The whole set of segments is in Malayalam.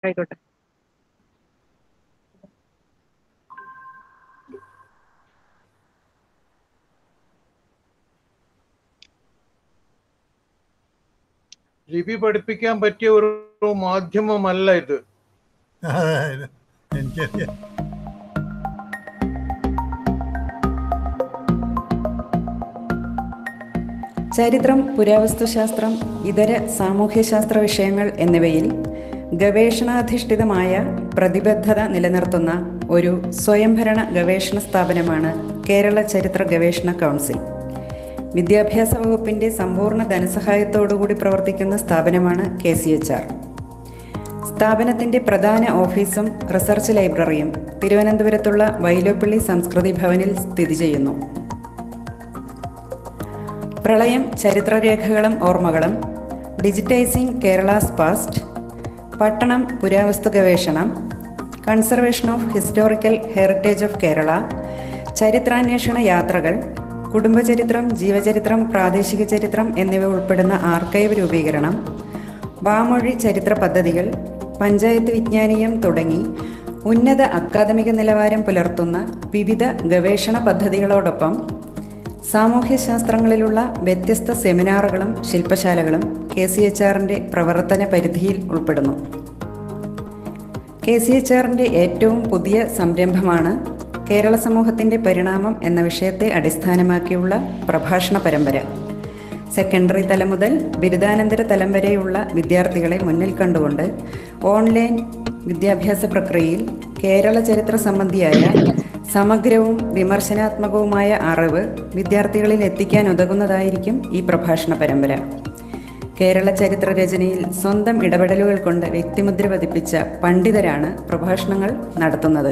ആയിക്കോട്ടെ ലിപി പഠിപ്പിക്കാൻ പറ്റിയ ഒരു മാധ്യമമല്ല ഇത് അതെ, എനിക്കറിയാം ചരിത്രം പുരാവസ്തുശാസ്ത്രം ഇതര സാമൂഹ്യശാസ്ത്ര വിഷയങ്ങൾ എന്നിവയിൽ ഗവേഷണാധിഷ്ഠിതമായ പ്രതിബദ്ധത നിലനിർത്തുന്ന ഒരു സ്വയംഭരണ ഗവേഷണ സ്ഥാപനമാണ് കേരള ചരിത്ര ഗവേഷണ കൗൺസിൽ വിദ്യാഭ്യാസ വകുപ്പിന്റെ സമ്പൂർണ്ണ ധനസഹായത്തോടുകൂടി പ്രവർത്തിക്കുന്ന സ്ഥാപനമാണ് കെ സി എച്ച് ആർ സ്ഥാപനത്തിന്റെ പ്രധാന ഓഫീസും റിസർച്ച് ലൈബ്രറിയും തിരുവനന്തപുരത്തുള്ള വൈലോപ്പള്ളി സംസ്കൃതി ഭവനിൽ സ്ഥിതി ചെയ്യുന്നു പ്രളയം ചരിത്രരേഖകളും ഓർമ്മകളും ഡിജിറ്റൈസിംഗ് കേരളാസ് പാസ്റ്റ് പട്ടണം പുരാവസ്തു ഗവേഷണം conservation of historical heritage of Kerala ചരിത്രാന്വേഷണ യാത്രകൾ കുടുംബചരിത്രം ജീവചരിത്രം പ്രാദേശിക ചരിത്രം എന്നിവ ഉൾപ്പെടുന്ന ആർക്കൈവ് രൂപീകരണം വാമൊഴി ചരിത്ര പദ്ധതികൾ പഞ്ചായത്ത് വിജ്ഞാനീയം തുടങ്ങി ഉന്നത അക്കാദമിക നിലവാരം പുലർത്തുന്ന വിവിധ ഗവേഷണ പദ്ധതികളോടൊപ്പം സാമൂഹ്യശാസ്ത്രങ്ങളിലുള്ള വ്യത്യസ്ത സെമിനാറുകളും ശില്പശാലകളും കെ സി എച്ച് ആറിൻ്റെ പ്രവർത്തന പരിധിയിൽ ഉൾപ്പെടുന്നു കെ സി എച്ച് ആറിൻ്റെ ഏറ്റവും പുതിയ സംരംഭമാണ് കേരള സമൂഹത്തിൻ്റെ പരിണാമം എന്ന വിഷയത്തെ അടിസ്ഥാനമാക്കിയുള്ള പ്രഭാഷണ പരമ്പര സെക്കൻഡറി തലം മുതൽ ബിരുദാനന്തര തലം വരെയുള്ള വിദ്യാർത്ഥികളെ മുന്നിൽ കണ്ടുകൊണ്ട് ഓൺലൈൻ വിദ്യാഭ്യാസ പ്രക്രിയയിൽ കേരള ചരിത്ര സംബന്ധിയായ സമഗ്രവും വിമർശനാത്മകവുമായ അറിവ് വിദ്യാർത്ഥികളിൽ എത്തിക്കാൻ ഉതകുന്നതായിരിക്കും ഈ പ്രഭാഷണ പരമ്പര കേരള ചരിത്ര രചനയിൽ സ്വന്തം ഇടപെടലുകൾ കൊണ്ട് വ്യക്തിമുദ്ര പതിപ്പിച്ച പണ്ഡിതരാണ് പ്രഭാഷണങ്ങൾ നടത്തുന്നത്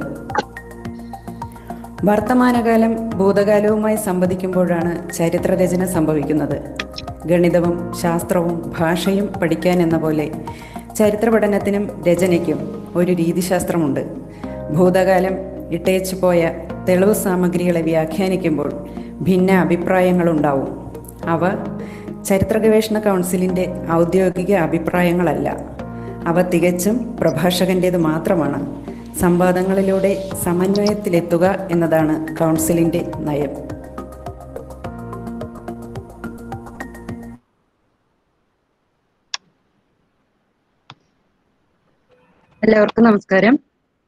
വർത്തമാനകാലം ഭൂതകാലവുമായി സംവദിക്കുമ്പോഴാണ് ചരിത്രരചന സംഭവിക്കുന്നത് ഗണിതവും ശാസ്ത്രവും ഭാഷയും പഠിക്കാൻ എന്ന പോലെ ചരിത്ര പഠനത്തിനും രചനയ്ക്കും ഒരു രീതിശാസ്ത്രമുണ്ട് ഭൂതകാലം ഇട്ടേച്ചു പോയ തെളിവ് സാമഗ്രികളെ വ്യാഖ്യാനിക്കുമ്പോൾ ഭിന്ന അഭിപ്രായങ്ങളുണ്ടാവും അവ ചരിത്ര ഗവേഷണ കൗൺസിലിൻ്റെ ഔദ്യോഗിക അഭിപ്രായങ്ങളല്ല അവ തികച്ചും പ്രഭാഷകൻ്റേത് മാത്രമാണ് സംവാദങ്ങളിലൂടെ സമന്വയത്തിലെത്തുക എന്നതാണ് കൗൺസിലിൻ്റെ നയം എല്ലാവർക്കും നമസ്കാരം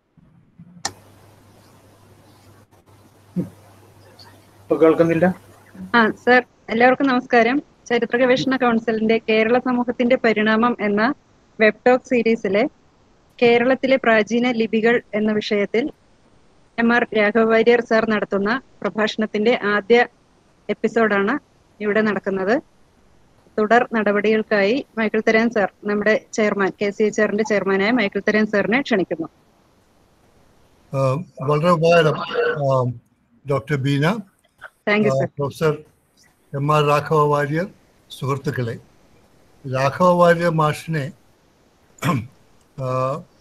ഇപ്പൊ കേൾക്കുന്നില്ല ആ സർ എല്ലാവർക്കും നമസ്കാരം ചരിത്ര ഗവേഷണ കൗൺസിലിന്റെ കേരള സമൂഹത്തിന്റെ പരിണാമം എന്ന വെബ് ടോക്ക് സീരീസിലെ കേരളത്തിലെ പ്രാചീന ലിപികൾ എന്ന വിഷയത്തിൽ എം ആർ രാഘവവാര്യർ സാർ നടത്തുന്ന പ്രഭാഷണത്തിന്റെ ആദ്യ എപ്പിസോഡാണ് ഇവിടെ നടക്കുന്നത് തുടർ നടപടികൾക്കായി മൈക്കിൾ തരാൻ സാർ നമ്മുടെ ചെയർമാൻ കെ സി എച്ച് ആറിന്റെ ചെയർമാനായ മൈക്കിൾ തരാൻ സാറിനെ ക്ഷണിക്കുന്നു ആ, വളരെ ഉപകാരം ആ, ഡോക്ടർ ബീന താങ്ക് യു ആ, sir professor M R Raghava Warrier സുഹൃത്തുക്കളെ രാഘവ വാര്യർ മാഷിനെ ആ,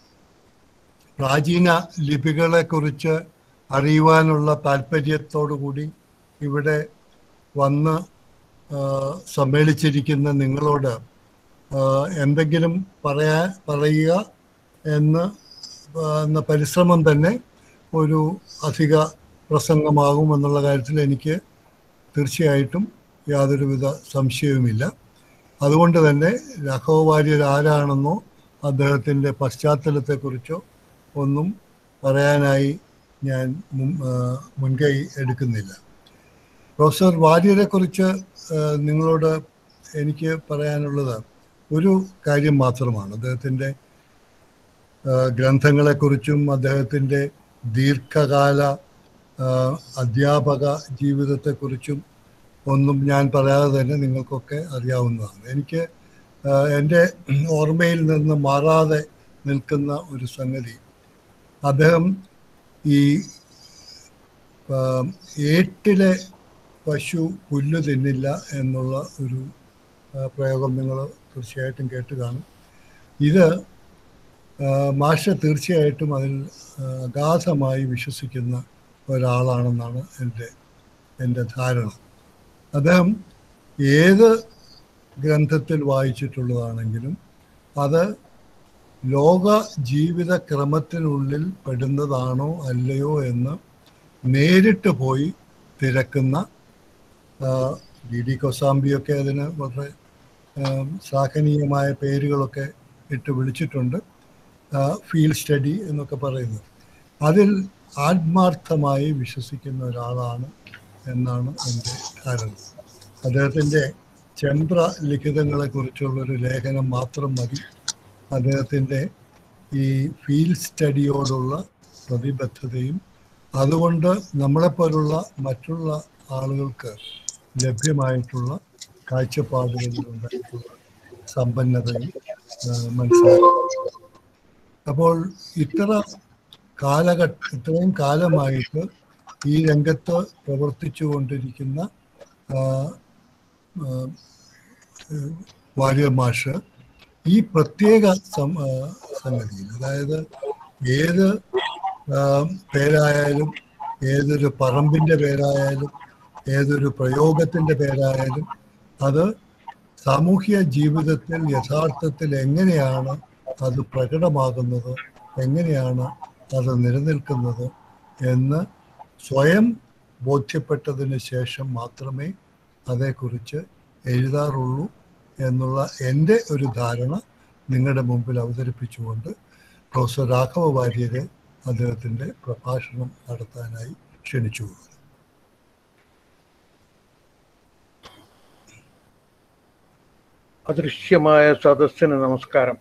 പ്രാചീന ലിപികളെ കുറിച്ച് അറിയുവാനുള്ള താല്പര്യത്തോടു കൂടി ഇവിടെ വന്ന് ആ, സമ്മേളിച്ചിരിക്കുന്ന നിങ്ങളോട് ആ, എന്തെങ്കിലും പറയാ പറയുക എന്ന് ആ, എന്ന പരിശ്രമം തന്നെ ഒരു അധിക പ്രസംഗമാകും എന്നുള്ള കാര്യത്തിൽ എനിക്ക് തീർച്ചയായിട്ടും യാതൊരുവിധ സംശയവുമില്ല അതുകൊണ്ട് തന്നെ രാഘവ വാര്യർ ആരാണെന്നോ അദ്ദേഹത്തിൻ്റെ പശ്ചാത്തലത്തെക്കുറിച്ചോ ഒന്നും പറയാനായി ഞാൻ മുൻ- ആ, മുൻകൈ എടുക്കുന്നില്ല പ്രൊഫസർ വാര്യരെക്കുറിച്ച് ആ, നിങ്ങളോട് എനിക്ക് പറയാനുള്ളത് ഒരു കാര്യം മാത്രമാണ് അദ്ദേഹത്തിൻ്റെ ആ, ഗ്രന്ഥങ്ങളെക്കുറിച്ചും അദ്ദേഹത്തിൻ്റെ ദീർഘകാല ആ, അധ്യാപക ജീവിതത്തെക്കുറിച്ചും ഒന്നും ഞാൻ പറയാതെ തന്നെ നിങ്ങൾക്കൊക്കെ അറിയാവുന്നതാണ് എനിക്ക് ആ, എൻ്റെ ഓർമ്മയിൽ നിന്ന് മാറാതെ നിൽക്കുന്ന ഒരു സംഗതി അദ്ദേഹം ഈ ആ, ഏട്ടിലെ പശു പുല്ല് തിന്നില്ല എന്നുള്ള ഒരു ആ, പ്രയോഗം നിങ്ങൾ തീർച്ചയായിട്ടും കേട്ട് കാണും ഇത് ആ, മാഷ തീർച്ചയായിട്ടും അതിൽ ആ, അഗാധമായി വിശ്വസിക്കുന്ന ഒരാളാണെന്നാണ് എൻ്റെ എൻ്റെ ധാരണ അദ്ദേഹം ഏത് ഗ്രന്ഥത്തിൽ വായിച്ചിട്ടുള്ളതാണെങ്കിലും അത് ലോക ജീവിത ക്രമത്തിനുള്ളിൽ പെടുന്നതാണോ അല്ലയോ എന്ന് നേരിട്ട് പോയി തിരക്കുന്ന ഡി ഡി കൊസാംബിയൊക്കെ അതിന് വളരെ ആം, ശ്ലാഘനീയമായ പേരുകളൊക്കെ ഇട്ട് വിളിച്ചിട്ടുണ്ട് ഫീൽഡ് സ്റ്റഡി എന്നൊക്കെ പറയുന്നത് അതിൽ ആത്മാർത്ഥമായി വിശ്വസിക്കുന്ന ഒരാളാണ് എന്നാണ് എൻ്റെ ധാരണ അദ്ദേഹത്തിൻ്റെ ചന്ദ്ര ലിഖിതങ്ങളെ കുറിച്ചുള്ളൊരു ലേഖനം മാത്രം മതി അദ്ദേഹത്തിൻ്റെ ഈ ഫീൽഡ് സ്റ്റഡിയോടുള്ള പ്രതിബദ്ധതയും അതുകൊണ്ട് നമ്മളെപ്പോലുള്ള മറ്റുള്ള ആളുകൾക്ക് ലഭ്യമായിട്ടുള്ള കാഴ്ചപ്പാടുകളിലുണ്ടായിട്ടുള്ള സമ്പന്നതയും ആ, മനസ്സിലാക്കി അപ്പോൾ ഇത്ര കാലഘട്ട ഇത്രയും കാലമായിട്ട് ഈ രംഗത്ത് പ്രവർത്തിച്ചു കൊണ്ടിരിക്കുന്ന ആ, ആ, ഏഹ് വാര്യർ മാഷ് ഈ പ്രത്യേക സം ആ, സംഗതിയിൽ അതായത് ഏത് ആ, പേരായാലും ഏതൊരു പറമ്പിൻ്റെ പേരായാലും ഏതൊരു പ്രയോഗത്തിൻ്റെ പേരായാലും അത് സാമൂഹ്യ ജീവിതത്തിൽ യഥാർത്ഥത്തിൽ എങ്ങനെയാണ് അത് പ്രകടമാകുന്നത് എങ്ങനെയാണ് അത് നിലനിൽക്കുന്നത് എന്ന് സ്വയം ബോധ്യപ്പെട്ടതിന് ശേഷം മാത്രമേ അതേക്കുറിച്ച് എഴുതാറുള്ളൂ എന്നുള്ള എൻ്റെ ഒരു ധാരണ നിങ്ങളുടെ മുമ്പിൽ അവതരിപ്പിച്ചുകൊണ്ട് പ്രൊഫസർ രാഘവ വാര്യരെ അദ്ദേഹത്തിൻ്റെ പ്രഭാഷണം നടത്താനായി ക്ഷണിച്ചു അദൃശ്യമായ സദസ്സിന് നമസ്കാരം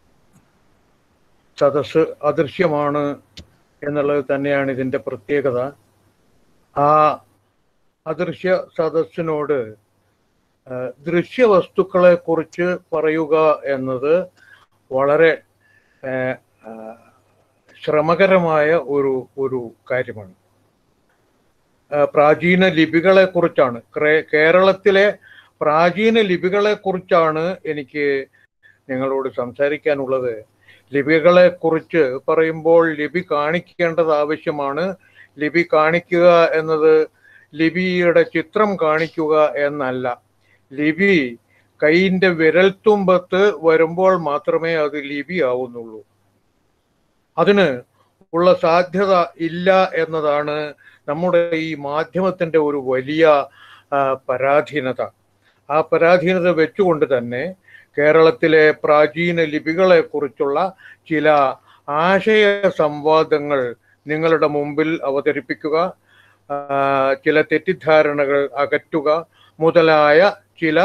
സദസ്സ് അദൃശ്യമാണ് എന്നുള്ളത് തന്നെയാണ് ഇതിൻ്റെ പ്രത്യേകത ആ അദൃശ്യ സദസ്സിനോട് ആ, ദൃശ്യവസ്തുക്കളെ കുറിച്ച് പറയുക എന്നത് വളരെ ആ, ആ, ശ്രമകരമായ ഒരു ഒരു കാര്യമാണ് ആ, പ്രാചീന ലിപികളെ കുറിച്ചാണ് കേരളത്തിലെ പ്രാചീന ലിപികളെ കുറിച്ചാണ് എനിക്ക് നിങ്ങളോട് സംസാരിക്കാനുള്ളത് ലിപികളെ കുറിച്ച് പറയുമ്പോൾ ലിപി കാണിക്കേണ്ടത് ആവശ്യമാണ് ലിപി കാണിക്കുക എന്നത് ലിപിയുടെ ചിത്രം കാണിക്കുക എന്നല്ല ലിപി കൈയിന്റെ വിരൽത്തുമ്പത്ത് വരുമ്പോൾ മാത്രമേ അത് ലിപി ആവുന്നുള്ളൂ അതിന് ഉള്ള സാധ്യത ഇല്ല എന്നതാണ് നമ്മുടെ ഈ മാധ്യമത്തിന്റെ ഒരു വലിയ ആ, പരാധീനത ആ പരാധീനത വെച്ചുകൊണ്ട് തന്നെ കേരളത്തിലെ പ്രാചീന ലിപികളെ കുറിച്ചുള്ള ചില ആശയ സംവാദങ്ങൾ നിങ്ങളുടെ മുമ്പിൽ അവതരിപ്പിക്കുക ആ, ചില തെറ്റിദ്ധാരണകൾ അകറ്റുക മുതലായ ചില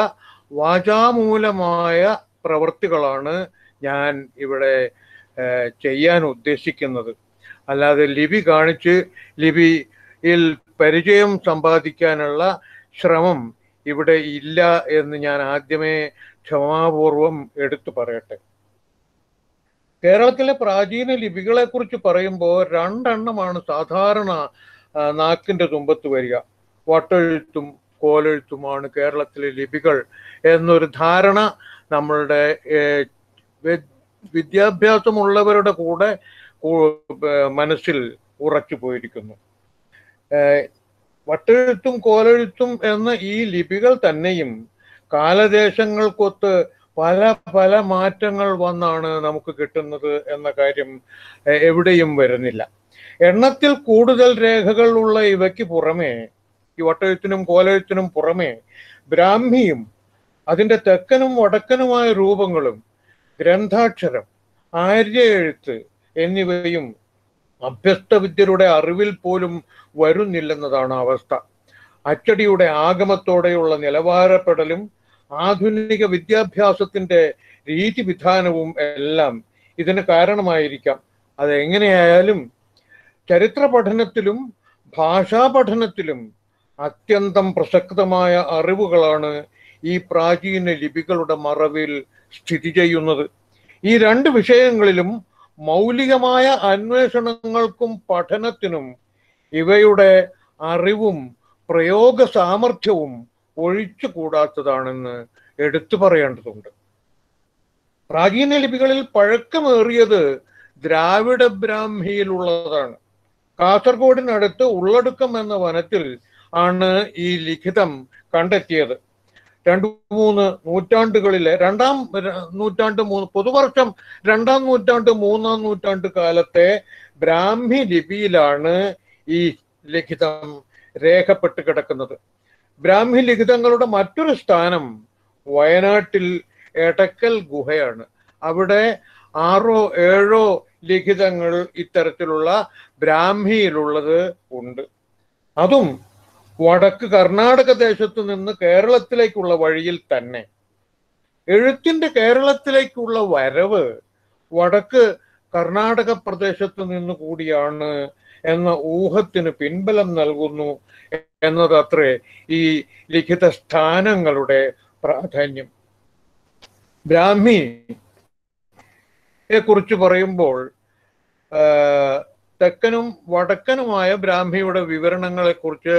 വാചാമൂലമായ പ്രവൃത്തികളാണ് ഞാൻ ഇവിടെ ആ, ചെയ്യാൻ ഉദ്ദേശിക്കുന്നത് അല്ലാതെ ലിപി കാണിച്ച് ലിപിയിൽ പരിചയം സമ്പാദിക്കാനുള്ള ശ്രമം ഇവിടെ ഇല്ല എന്ന് ഞാൻ ആദ്യമേ ക്ഷമാപൂർവം എടുത്തു പറയട്ടെ കേരളത്തിലെ പ്രാചീന ലിപികളെ കുറിച്ച് പറയുമ്പോൾ രണ്ടെണ്ണമാണ് സാധാരണ ആ, നാക്കിന്റെ തുമ്പത്ത് വരിക വട്ടെഴുത്തും കോലെഴുത്തുമാണ് കേരളത്തിലെ ലിപികൾ എന്നൊരു ധാരണ നമ്മളുടെ ഏഹ്, വി- വിദ്യാഭ്യാസമുള്ളവരുടെ കൂടെ കൂ- ഏഹ്, മനസ്സിൽ ഉറച്ചു പോയിരിക്കുന്നു ഏഹ്, വട്ടെഴുത്തും കോലെഴുത്തും എന്ന ഈ ലിപികൾ തന്നെയും കാലദേശങ്ങൾക്കൊത്ത് പല പല മാറ്റങ്ങൾ വന്നാണ് നമുക്ക് കിട്ടുന്നത് എന്ന കാര്യം എ- എവിടെയും വരുന്നില്ല എണ്ണത്തിൽ കൂടുതൽ രേഖകൾ ഉള്ള ഇവയ്ക്ക് പുറമെ ഈ വട്ടെഴുത്തിനും കോലെഴുത്തിനും പുറമെ ബ്രാഹ്മിയും അതിന്റെ തെക്കനും വടക്കനുമായ രൂപങ്ങളും ഗ്രന്ഥാക്ഷരം ആര്യ എഴുത്ത് എന്നിവയും അഭ്യസ്ത വിദ്യരുടെ അറിവിൽ പോലും വരുന്നില്ലെന്നതാണ് അവസ്ഥ അച്ചടിയുടെ ആഗമത്തോടെയുള്ള നിലവാരപ്പെടലും ആധുനിക വിദ്യാഭ്യാസത്തിന്റെ രീതി വിധാനവും എല്ലാം ഇതിന് കാരണമായിരിക്കാം അത് എങ്ങനെയായാലും ചരിത്ര പഠനത്തിലും ഭാഷാ പഠനത്തിലും അത്യന്തം പ്രസക്തമായ അറിവുകളാണ് ഈ പ്രാചീന ലിപികളുടെ മറവിൽ സ്ഥിതി ചെയ്യുന്നത് ഈ രണ്ട് വിഷയങ്ങളിലും മൗലികമായ അന്വേഷണങ്ങൾക്കും പഠനത്തിനും ഇവയുടെ അറിവും പ്രയോഗ സാമർഥ്യവും ഒഴിച്ചുകൂടാത്തതാണെന്ന് എടുത്തു പറയേണ്ടതുണ്ട് പ്രാചീന ലിപികളിൽ പഴക്കമേറിയത് ദ്രാവിഡ ബ്രാഹ്മിയിലുള്ളതാണ് കാസർഗോഡിനടുത്ത് ഉള്ളടുക്കം എന്ന വനത്തിൽ ആണ് ഈ ലിഖിതം കണ്ടെത്തിയത് രണ്ടു മൂന്ന് നൂറ്റാണ്ടുകളിലെ രണ്ടാം ര- നൂറ്റാണ്ട് മൂന്ന് പൊതുവർഷം രണ്ടാം നൂറ്റാണ്ട് മൂന്നാം നൂറ്റാണ്ട് കാലത്തെ ബ്രാഹ്മി ലിപിയിലാണ് ഈ ലിഖിതം രേഖപ്പെട്ട് കിടക്കുന്നത് ബ്രാഹ്മി ലിഖിതങ്ങളുടെ മറ്റൊരു സ്ഥാനം വയനാട്ടിൽ എടക്കൽ ഗുഹയാണ് അവിടെ ആറോ ഏഴോ ലിഖിതങ്ങൾ ഇത്തരത്തിലുള്ള ബ്രാഹ്മിയിലുള്ളത് ഉണ്ട് അതും വടക്ക് കർണാടക ദേശത്ത് നിന്ന് കേരളത്തിലേക്കുള്ള വഴിയിൽ തന്നെ എഴുത്തിന്റെ കേരളത്തിലേക്കുള്ള വരവ് വടക്ക് കർണാടക പ്രദേശത്ത് നിന്ന് കൂടിയാണ് എന്ന ഊഹത്തിന് പിൻബലം നൽകുന്നു എന്നതത്രേ ഈ ലിഖിത സ്ഥാനങ്ങളുടെ പ്രാധാന്യം ബ്രാഹ്മിയെ കുറിച്ച് പറയുമ്പോൾ ആ, തെക്കനും വടക്കനുമായ ബ്രാഹ്മിയുടെ വിവരണങ്ങളെ കുറിച്ച്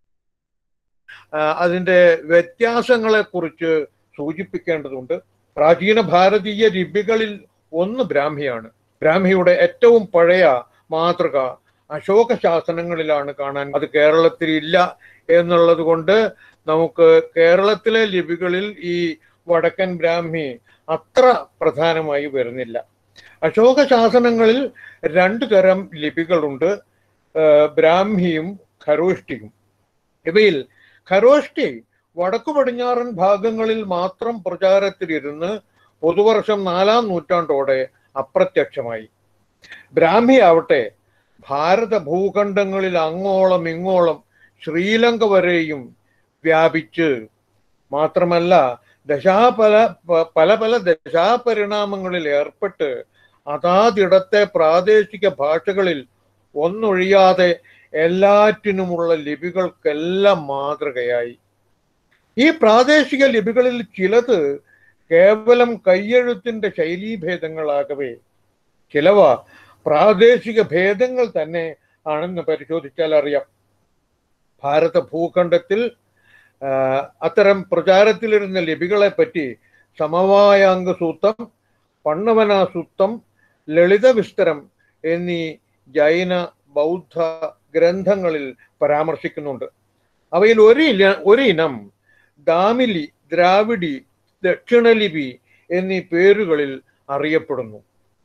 അതിന്റെ വ്യത്യാസങ്ങളെ കുറിച്ച് സൂചിപ്പിക്കേണ്ടതുണ്ട് പ്രാചീന ഭാരതീയ ലിപികളിൽ ഒന്ന് ബ്രാഹ്മിയാണ് ബ്രാഹ്മിയുടെ ഏറ്റവും പഴയ മാതൃക അശോക ശാസനങ്ങളിലാണ് കാണാൻ അത് കേരളത്തിൽ ഇല്ല എന്നുള്ളത് കൊണ്ട് നമുക്ക് കേരളത്തിലെ ലിപികളിൽ ഈ വടക്കൻ ബ്രാഹ്മി അത്ര പ്രധാനമായി വരുന്നില്ല അശോക ശാസനങ്ങളിൽ രണ്ടു തരം ലിപികളുണ്ട് ആ, ബ്രാഹ്മിയും ഖരോഷ്ടിയും ഇവയിൽ ഖരോഷ്ടി വടക്കു പടിഞ്ഞാറൻ ഭാഗങ്ങളിൽ മാത്രം പ്രചാരത്തിലിരുന്ന് പൊതുവർഷം നാലാം നൂറ്റാണ്ടോടെ അപ്രത്യക്ഷമായി ബ്രാഹ്മി ആവട്ടെ ഭാരത ഭൂഖണ്ഡങ്ങളിൽ അങ്ങോളം ഇങ്ങോളം ശ്രീലങ്ക വരെയും വ്യാപിച്ച് മാത്രമല്ല ദശാപല പ- പല പല ദശാപരിണാമങ്ങളിൽ ഏർപ്പെട്ട് അതാതിടത്തെ പ്രാദേശിക ഭാഷകളിൽ ഒന്നൊഴിയാതെ എല്ലാറ്റിനുമുള്ള ലിപികൾക്കെല്ലാം മാതൃകയായി ഈ പ്രാദേശിക ലിപികളിൽ ചിലത് കേവലം കയ്യെഴുത്തിന്റെ ശൈലീഭേദങ്ങളാകവേ ചിലവ പ്രാദേശിക ഭേദങ്ങൾ തന്നെ ആണെന്ന് പരിശോധിച്ചാൽ അറിയാം ഭാരത ഭൂഖണ്ഡത്തിൽ ആ, അത്തരം പ്രചാരത്തിലിരുന്ന ലിപികളെ പറ്റി സമവായാംഗ സൂത്തം പണ്ണവന സൂത്തം ലളിത വിസ്തരം എന്നീ ജൈന ബൗദ്ധ ഗ്രന്ഥങ്ങളിൽ പരാമർശിക്കുന്നുണ്ട് അവയിൽ ഒരു ഇന ഒരു ഇനം ദാമിലി ദ്രാവിഡി ദക്ഷിണലിപി എന്നീ പേരുകളിൽ അറിയപ്പെടുന്നു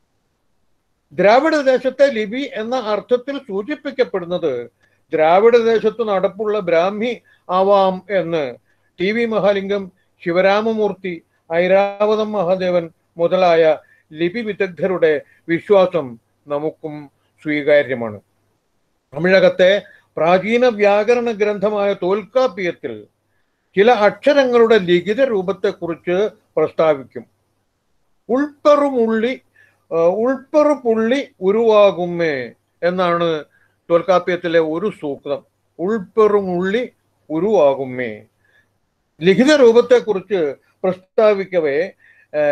ദ്രാവിഡ ദേശത്തെ ലിപി എന്ന അർത്ഥത്തിൽ സൂചിപ്പിക്കപ്പെടുന്നത് ദ്രാവിഡ ദേശത്ത് നടപ്പുള്ള ബ്രാഹ്മി ആവാം എന്ന് ടി വി മഹാലിംഗം ശിവരാമമൂർത്തി ഐരാവതം മഹാദേവൻ മുതലായ ലിപി വിദഗ്ധരുടെ വിശ്വാസം നമുക്കും സ്വീകാര്യമാണ് തമിഴകത്തെ പ്രാചീന വ്യാകരണ ഗ്രന്ഥമായ തോൽക്കാപ്പിയത്തിൽ ചില അക്ഷരങ്ങളുടെ ലിഖിത രൂപത്തെക്കുറിച്ച് പ്രസ്താവിക്കും ഉൾപ്പെറുമുള്ളി ആ, ഉൾപ്പെറുപുള്ളി ഉരുവാകുമേ എന്നാണ് തോൽക്കാപ്യത്തിലെ ഒരു സൂക്തം ഉൾപ്പെറുമുള്ളി ഉരുവാകുമേ ലിഖിത രൂപത്തെക്കുറിച്ച് പ്രസ്താവിക്കവേ ആ,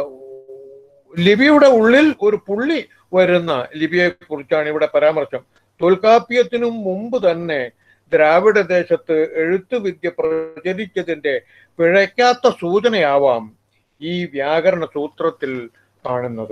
ലിപിയുടെ ഉള്ളിൽ ഒരു പുള്ളി വരുന്ന ലിപിയെ കുറിച്ചാണ് ഇവിടെ പരാമർശം തോൽക്കാപ്യത്തിനും മുമ്പ് തന്നെ ദ്രാവിഡ ദേശത്ത് എഴുത്തുവിദ്യ പ്രചരിച്ചതിന്റെ പിഴയ്ക്കാത്ത സൂചനയാവാം ഈ വ്യാകരണ സൂത്രത്തിൽ കാണുന്നത്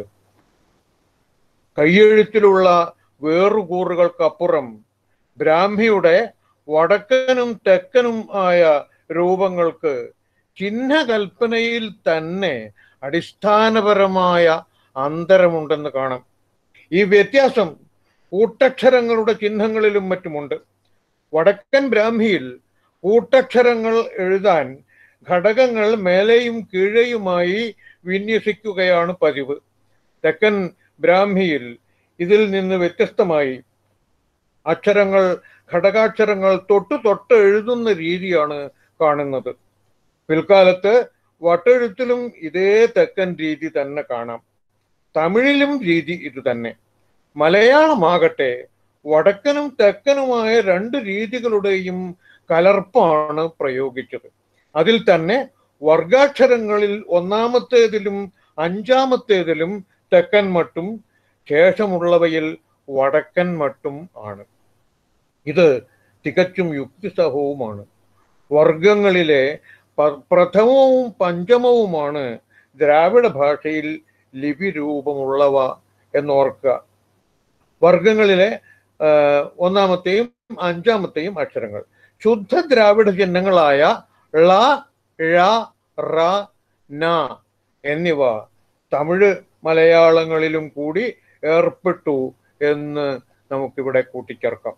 കയ്യെഴുത്തിലുള്ള വേറുകൂറുകൾക്കപ്പുറം ബ്രാഹ്മിയുടെ വടക്കനും തെക്കനും ആയ രൂപങ്ങൾക്ക് ചിഹ്നകൽപ്പനയിൽ തന്നെ അടിസ്ഥാനപരമായ അന്തരമുണ്ടെന്ന് കാണാം ഈ വ്യത്യാസം കൂട്ടക്ഷരങ്ങളുടെ ചിഹ്നങ്ങളിലും മറ്റുമുണ്ട് വടക്കൻ ബ്രാഹ്മിയിൽ കൂട്ടക്ഷരങ്ങൾ എഴുതാൻ ഘടകങ്ങൾ മേലെയും കീഴെയുമായി വിന്യസിക്കുകയാണ് പതിവ് തെക്കൻ ബ്രാഹ്മിയിൽ ഇതിൽ നിന്ന് വ്യത്യസ്തമായി അക്ഷരങ്ങൾ ഘടകാക്ഷരങ്ങൾ തൊട്ടു തൊട്ട് എഴുതുന്ന രീതിയാണ് കാണുന്നത് പിൽക്കാലത്ത് വട്ടെഴുത്തിലും ഇതേ തെക്കൻ രീതി തന്നെ കാണാം തമിഴിലും രീതി ഇത് തന്നെ മലയാളമാകട്ടെ വടക്കനും തെക്കനുമായ രണ്ട് രീതികളുടെയും കലർപ്പാണ് പ്രയോഗിച്ചത് അതിൽ തന്നെ വർഗാക്ഷരങ്ങളിൽ ഒന്നാമത്തേതിലും അഞ്ചാമത്തേതിലും തെക്കൻ മട്ടും ശേഷമുള്ളവയിൽ വടക്കൻ മട്ടും ആണ് ഇത് തികച്ചും യുക്തിസഹവുമാണ് വർഗങ്ങളിലെ പ- പ്രഥമവും പഞ്ചമവുമാണ് ദ്രാവിഡ ഭാഷയിൽ ലിപി രൂപമുള്ളവ എന്നോർക്കുക വർഗങ്ങളിലെ ആ, ഒന്നാമത്തെയും അഞ്ചാമത്തെയും അക്ഷരങ്ങൾ ശുദ്ധ ദ്രാവിഡ ചിഹ്നങ്ങളായ ള ഴ റ ന എന്നിവ തമിഴ് മലയാളങ്ങളിലും കൂടി ഏർപ്പെട്ടു എന്ന് നമുക്കിവിടെ കൂട്ടിച്ചേർക്കാം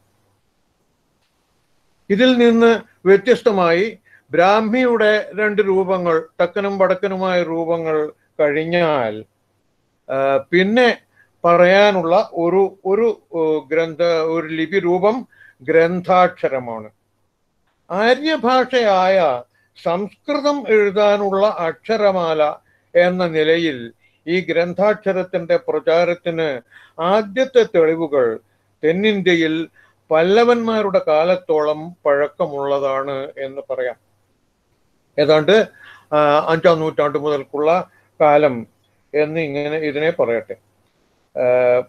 ഇതിൽ നിന്ന് വ്യത്യസ്തമായി ബ്രാഹ്മിയുടെ രണ്ട് രൂപങ്ങൾ തെക്കനും വടക്കനുമായ രൂപങ്ങൾ കഴിഞ്ഞാൽ ആ, പിന്നെ പറയാനുള്ള ഒരു ഒരു ഏ, ഗ്രന്ഥ ഒരു ലിപി രൂപം ഗ്രന്ഥാക്ഷരമാണ് ആര്യഭാഷയായ സംസ്കൃതം എഴുതാനുള്ള അക്ഷരമാല എന്ന നിലയിൽ ഈ ഗ്രന്ഥാക്ഷരത്തിന്റെ പ്രചാരത്തിന് ആദ്യത്തെ തെളിവുകൾ തെന്നിന്ത്യയിൽ പല്ലവന്മാരുടെ കാലത്തോളം പഴക്കമുള്ളതാണ് എന്ന് പറയാം ഏതാണ്ട് ആ, അഞ്ചാം നൂറ്റാണ്ട് മുതൽക്കുള്ള കാലം എന്ന് ഇങ്ങനെ ഇതിനെ പറയട്ടെ ആ,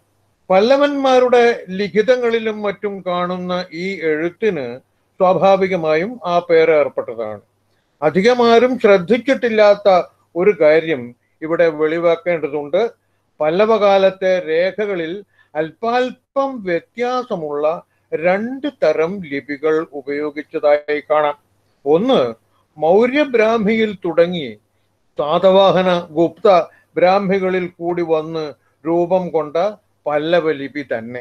പല്ലവന്മാരുടെ ലിഖിതങ്ങളിലും മറ്റും കാണുന്ന ഈ എഴുത്തിന് സ്വാഭാവികമായും ആ പേര് ഏർപ്പെട്ടതാണ് അധികമാരും ശ്രദ്ധിച്ചിട്ടില്ലാത്ത ഒരു കാര്യം ഇവിടെ വെളിവാക്കേണ്ടതുണ്ട് പല്ലവകാലത്തെ രേഖകളിൽ അല്പാൽപം വ്യത്യാസമുള്ള രണ്ട് തരം ലിപികൾ ഉപയോഗിച്ചതായി കാണാം ഒന്ന് മൗര്യബ്രാഹ്മിയിൽ തുടങ്ങി സാതവാഹന ഗുപ്ത ബ്രാഹ്മികളിൽ കൂടി വന്ന് രൂപം കൊണ്ട പല്ലവ ലിപി തന്നെ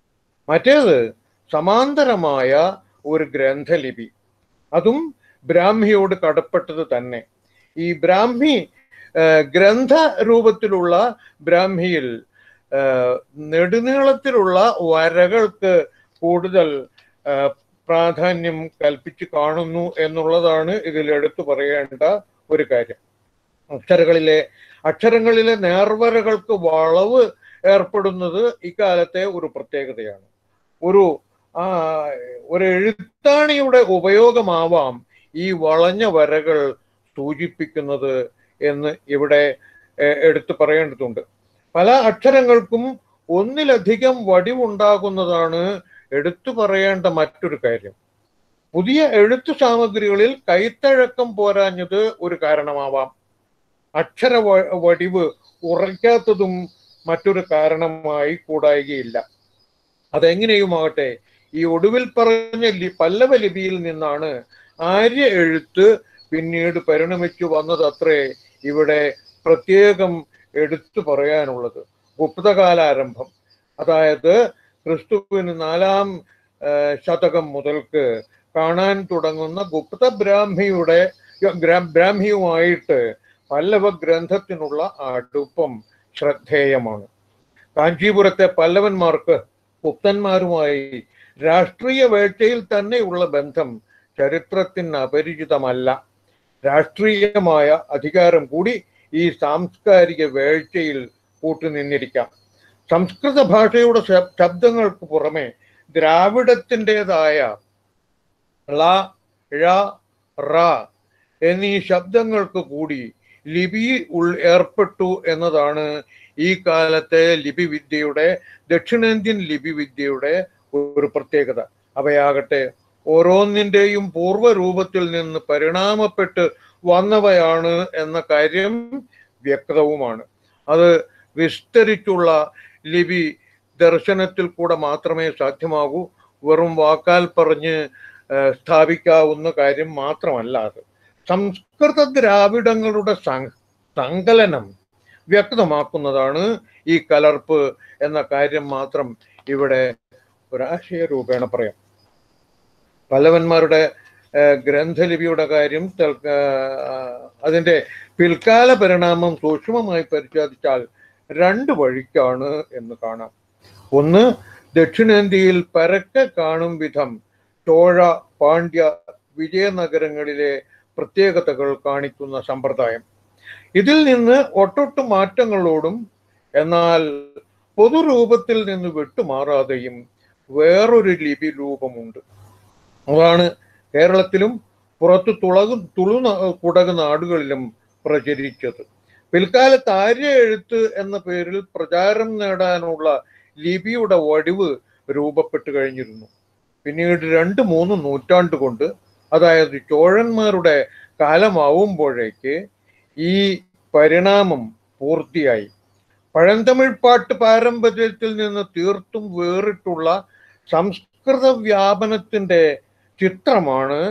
മറ്റേത് സമാന്തരമായ ഒരു ഗ്രന്ഥലിപി അതും ബ്രാഹ്മിയോട് കടപ്പെട്ടത് തന്നെ ഈ ബ്രാഹ്മി ആ, ഗ്രന്ഥ രൂപത്തിലുള്ള ബ്രാഹ്മിയിൽ ആ, നെടുനീളത്തിലുള്ള വരകൾക്ക് കൂടുതൽ ആ, പ്രാധാന്യം കൽപ്പിച്ച് കാണുന്നു എന്നുള്ളതാണ് ഇതിൽ എടുത്തു പറയേണ്ട ഒരു കാര്യം അക്ഷരങ്ങളിലെ അക്ഷരങ്ങളിലെ നേർവരകൾക്ക് വളവ് ഏർപ്പെടുന്നത് ഇക്കാലത്തെ ഒരു പ്രത്യേകതയാണ് ഒരു ആ ഒരു എഴുത്താണിയുടെ ഉപയോഗമാവാം ഈ വളഞ്ഞ വരകൾ സൂചിപ്പിക്കുന്നത് എന്ന് ഇവിടെ എ- എടുത്തു പറയേണ്ടതുണ്ട് പല അക്ഷരങ്ങൾക്കും ഒന്നിലധികം വടിവുണ്ടാകുന്നതാണ് എടുത്തു പറയേണ്ട മറ്റൊരു കാര്യം പുതിയ എഴുത്തു സാമഗ്രികളിൽ കൈത്തഴക്കം പോരാഞ്ഞത് ഒരു കാരണമാവാം അക്ഷര വ- വടിവ് ഉറയ്ക്കാത്തതും മറ്റൊരു കാരണമായി കൂടായികയില്ല അതെങ്ങനെയുമാകട്ടെ ഈ ഒടുവിൽ പറഞ്ഞ ലി പല്ലവ ലിപിയിൽ നിന്നാണ് ആര്യ എഴുത്ത് പിന്നീട് പരിണമിച്ചു വന്നതത്രേ ഇവിടെ പ്രത്യേകം എടുത്തു പറയാനുള്ളത് ഗുപ്തകാലാരംഭം അതായത് ക്രിസ്തുവിന് നാലാം ആ, ശതകം മുതൽക്ക് കാണാൻ തുടങ്ങുന്ന ഗുപ്ത ബ്രാഹ്മിയുടെ ഗ്രാ- ബ്രാഹ്മിയുമായിട്ട് പല്ലവ ഗ്രന്ഥത്തിനുള്ള അടുപ്പം ശ്രദ്ധേയമാണ് കാഞ്ചീപുരത്തെ പല്ലവന്മാർക്ക് ഗുപ്തന്മാരുമായി രാഷ്ട്രീയ വേഴ്ചയിൽ തന്നെയുള്ള ബന്ധം ചരിത്രത്തിന് അപരിചിതമല്ല രാഷ്ട്രീയമായ അധികാരം കൂടി ഈ സാംസ്കാരിക വേഴ്ചയിൽ കൂട്ടുനിന്നിരിക്കാം സംസ്കൃത ഭാഷയുടെ ശബ്- ശബ്ദങ്ങൾക്ക് പുറമെ ദ്രാവിഡത്തിൻ്റെതായ ള ഴ റ എന്നീ ശബ്ദങ്ങൾക്ക് കൂടി ലിപി ഉൾ ഏർപ്പെട്ടു എന്നതാണ് ഈ കാലത്തെ ലിപി വിദ്യയുടെ ദക്ഷിണേന്ത്യൻ ലിപി വിദ്യയുടെ ഒരു പ്രത്യേകത അവയാകട്ടെ ഓരോന്നിന്റെയും പൂർവ്വരൂപത്തിൽ നിന്ന് പരിണാമപ്പെട്ട് വന്നവയാണ് എന്ന കാര്യം വ്യക്തവുമാണ് അത് വിസ്തരിച്ചുള്ള ലിപി ദർശനത്തിൽ കൂടെ മാത്രമേ സാധ്യമാകൂ വെറും വാക്കാൽ പറഞ്ഞ് ഏഹ്, സ്ഥാപിക്കാവുന്ന കാര്യം മാത്രമല്ല അത് സംസ്കൃത ദ്രാവിഡങ്ങളുടെ സം- സങ്കലനം വ്യക്തമാക്കുന്നതാണ് ഈ കലർപ്പ് എന്ന കാര്യം മാത്രം ഇവിടെ ഒരാശയ രൂപേണ പറയാം പല്ലവന്മാരുടെ ഏഹ്, ഗ്രന്ഥലിപിയുടെ കാര്യം തൽക്ക- ആഹ്, അതിന്റെ പിൽക്കാല പരിണാമം സൂക്ഷ്മമായി പരിശോധിച്ചാൽ രണ്ട് വഴിക്കാണ് എന്ന് കാണാം ഒന്ന് ദക്ഷിണേന്ത്യയിൽ പരക്കെ കാണും വിധം ചോഴ പാണ്ഡ്യ വിജയനഗരങ്ങളിലെ പ്രത്യേകതകൾ കാണിക്കുന്ന സമ്പ്രദായം ഇതിൽ നിന്ന് ഒട്ടൊട്ടു മാറ്റങ്ങളോടും എന്നാൽ പൊതുരൂപത്തിൽ നിന്ന് വിട്ടുമാറാതെയും വേറൊരു ലിപി രൂപമുണ്ട് അതാണ് കേരളത്തിലും പുറത്തു തുളകു തുളു കുടക് നാടുകളിലും പ്രചരിച്ചത് പിൽക്കാലത്ത് ആര്യ എഴുത്ത് എന്ന പേരിൽ പ്രചാരം നേടാനുള്ള ലിപിയുടെ വടിവ് രൂപപ്പെട്ടു കഴിഞ്ഞിരുന്നു പിന്നീട് രണ്ട് മൂന്ന് നൂറ്റാണ്ട് കൊണ്ട് അതായത് ചോഴന്മാരുടെ കാലമാവുമ്പോഴേക്ക് ഈ പരിണാമം പൂർത്തിയായി പഴന്തമിഴ് പാട്ട് പാരമ്പര്യത്തിൽ നിന്ന് തീർത്തും വേറിട്ടുള്ള സംസ്കൃത വ്യാപനത്തിന്റെ ചിത്രമാണ്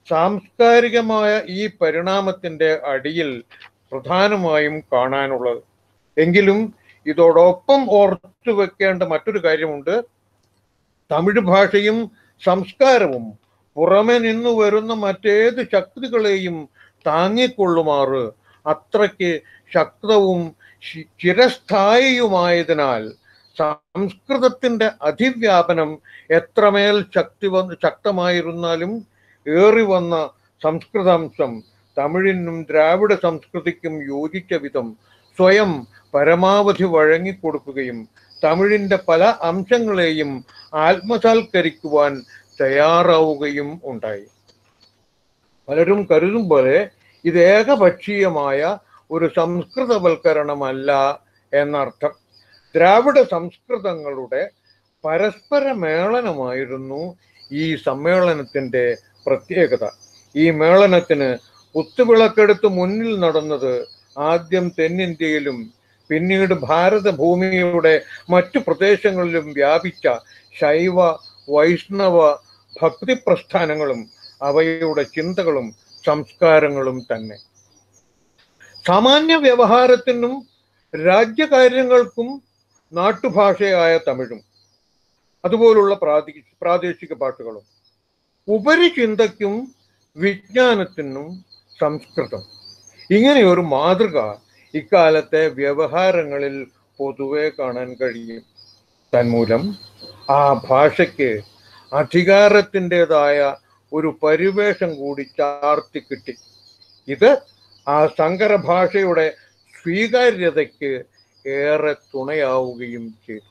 സാംസ്കാരികമായ ഈ പരിണാമത്തിന്റെ അടിയിൽ പ്രധാനമായും കാണാനുള്ളത് എങ്കിലും ഇതോടൊപ്പം ഓർത്തു വെക്കേണ്ട മറ്റൊരു കാര്യമുണ്ട് തമിഴ് ഭാഷയും സംസ്കാരവും പുറമെ നിന്ന് വരുന്ന മറ്റേത് ശക്തികളെയും താങ്ങിക്കൊള്ളുമാറ് അത്രയ്ക്ക് ശക്തവും ശി- ചിരസ്ഥായിയുമായതിനാൽ സംസ്കൃതത്തിന്റെ അതിവ്യാപനം എത്രമേൽ ശക്തി വന്ന് ശക്തമായിരുന്നാലും ഏറി വന്ന സംസ്കൃതാംശം തമിഴിനും ദ്രാവിഡ സംസ്കൃതിക്കും യോജിച്ച വിധം സ്വയം പരമാവധി വഴങ്ങിക്കൊടുക്കുകയും തമിഴിന്റെ പല അംശങ്ങളെയും ആത്മസാൽക്കരിക്കുവാൻ തയ്യാറാവുകയും ഉണ്ടായി പലരും കരുതും പോലെ ഇത് ഏകപക്ഷീയമായ ഒരു സംസ്കൃതവൽക്കരണമല്ല എന്നർത്ഥം ദ്രാവിഡ സംസ്കൃതങ്ങളുടെ പരസ്പര മേളനമായിരുന്നു ഈ സമ്മേളനത്തിന്റെ പ്രത്യേകത ഈ മേളനത്തിന് കുത്തുവിളക്കെടുത്ത് മുന്നിൽ നടന്നത് ആദ്യം തെന്നിന്ത്യയിലും പിന്നീട് ഭാരതഭൂമിയുടെ മറ്റു പ്രദേശങ്ങളിലും വ്യാപിച്ച ശൈവ വൈഷ്ണവ ഭക്തി പ്രസ്ഥാനങ്ങളും അവയുടെ ചിന്തകളും സംസ്കാരങ്ങളും തന്നെ സാമാന്യ വ്യവഹാരത്തിനും രാജ്യകാര്യങ്ങൾക്കും നാട്ടുഭാഷയായ തമിഴും അതുപോലുള്ള പ്രാദേ പ്രാദേശിക പാട്ടുകളും ഉപരിചിന്തയ്ക്കും വിജ്ഞാനത്തിനും സംസ്കൃതം ഇങ്ങനെ ഒരു മാതൃക ഇക്കാലത്തെ വ്യവഹാരങ്ങളിൽ പൊതുവെ കാണാൻ കഴിയും തന്മൂലം ആ ഭാഷയ്ക്ക് അധികാരത്തിൻ്റെതായ ഒരു പരിവേഷം കൂടി ചാർത്തി കിട്ടി ഇത് ആ സങ്കര ഭാഷയുടെ സ്വീകാര്യതയ്ക്ക് ഏറെ തുണയാവുകയും ചെയ്തു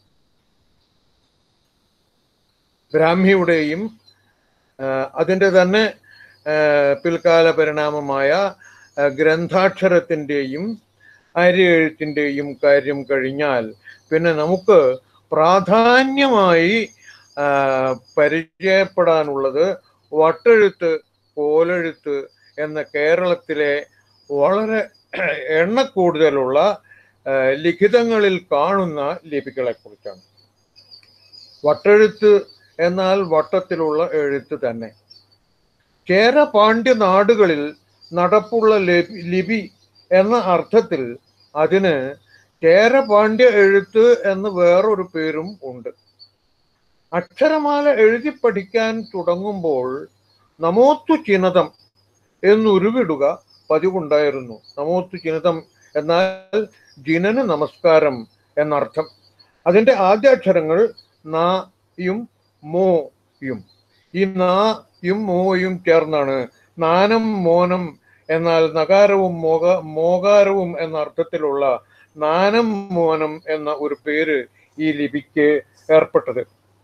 ബ്രാഹ്മിയുടെയും ആ, അതിൻ്റെ തന്നെ ആ, പിൽക്കാല പരിണാമമായ ആ, ഗ്രന്ഥാക്ഷരത്തിൻ്റെയും അരിയെഴുത്തിൻ്റെയും കാര്യം കഴിഞ്ഞാൽ പിന്നെ നമുക്ക് പ്രാധാന്യമായി ആ, പരിചയപ്പെടാനുള്ളത് വട്ടെഴുത്ത് കോലെഴുത്ത് എന്ന കേരളത്തിലെ വളരെ എണ്ണക്കൂടുതലുള്ള ആ, ലിഖിതങ്ങളിൽ കാണുന്ന ലിപികളെ കുറിച്ചാണ് വട്ടെഴുത്ത് എന്നാൽ വട്ടത്തിലുള്ള എഴുത്ത് തന്നെ ചേര പാണ്ഡ്യ നാടുകളിൽ നടപ്പുള്ള ലിപി ലിപി എന്ന അർത്ഥത്തിൽ അതിന് ചേര പാണ്ഡ്യ എഴുത്ത് എന്ന് വേറൊരു പേരും ഉണ്ട് അക്ഷരമാല എഴുതി പഠിക്കാൻ തുടങ്ങുമ്പോൾ നമോത്തു ചിനതം എന്നുരുവിടുക പതിവുണ്ടായിരുന്നു നമോത്തു ചിനതം എന്നാൽ ജിനന് നമസ്കാരം എന്നർത്ഥം അതിന്റെ ആദ്യാക്ഷരങ്ങൾ നായും മോയും ഈ നായും മോയും ചേർന്നാണ് നാനം മോനം എന്നാൽ നകാരവും മോക മോകാരവും എന്ന അർത്ഥത്തിലുള്ള നാനം മോനം എന്ന ഒരു പേര് ഈ ലിപിക്ക് ഏർപ്പെട്ടത്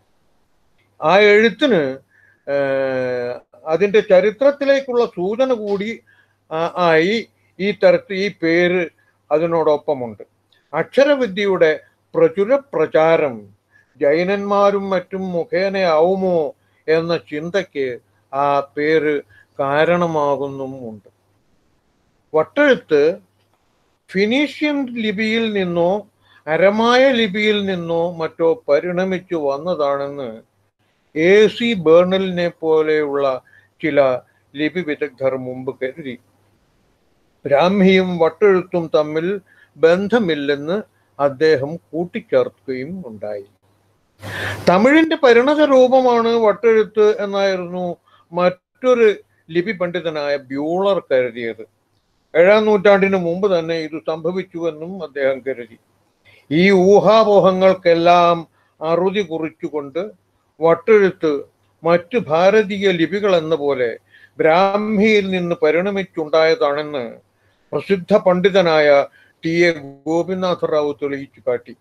ആ എഴുത്തിന് ഏർ, അതിന്റെ ചരിത്രത്തിലേക്കുള്ള സൂചന കൂടി ആ, ആയി ഈ തരത്തിൽ ഈ പേര് അതിനോടൊപ്പമുണ്ട് അക്ഷരവിദ്യയുടെ പ്രചുര പ്രചാരം ജൈനന്മാരും മറ്റും മുഖേനയാവുമോ എന്ന ചിന്തയ്ക്ക് ആ പേര് കാരണമാകുന്നുമുണ്ട് വട്ടെഴുത്ത് ഫിനീഷ്യൻ ലിപിയിൽ നിന്നോ അരമായ ലിപിയിൽ നിന്നോ മറ്റോ പരിണമിച്ചു വന്നതാണെന്ന് എ സി ബേർണലിനെ പോലെയുള്ള ചില ലിപി വിദഗ്ധർ മുമ്പ് കരുതി ബ്രാഹ്മിയും വട്ടെഴുത്തും തമ്മിൽ ബന്ധമില്ലെന്ന് അദ്ദേഹം കൂട്ടിച്ചേർക്കുകയും ഉണ്ടായി തമിഴിന്റെ പരിണത രൂപമാണ് വട്ടെഴുത്ത് എന്നായിരുന്നു മറ്റൊരു ലിപി പണ്ഡിതനായ ബ്യൂളർ കരുതിയത് ഏഴാം നൂറ്റാണ്ടിന് മുമ്പ് തന്നെ ഇത് സംഭവിച്ചുവെന്നും അദ്ദേഹം കരുതി ഈ ഊഹാപോഹങ്ങൾക്കെല്ലാം അറുതി കുറിച്ചുകൊണ്ട് വട്ടെഴുത്ത് മറ്റു ഭാരതീയ ലിപികൾ എന്ന പോലെ ബ്രാഹ്മിയിൽ നിന്ന് പരിണമിച്ചുണ്ടായതാണെന്ന് പ്രസിദ്ധ പണ്ഡിതനായ ടി എ ഗോപിനാഥ റാവു തെളിയിച്ചു കാട്ടി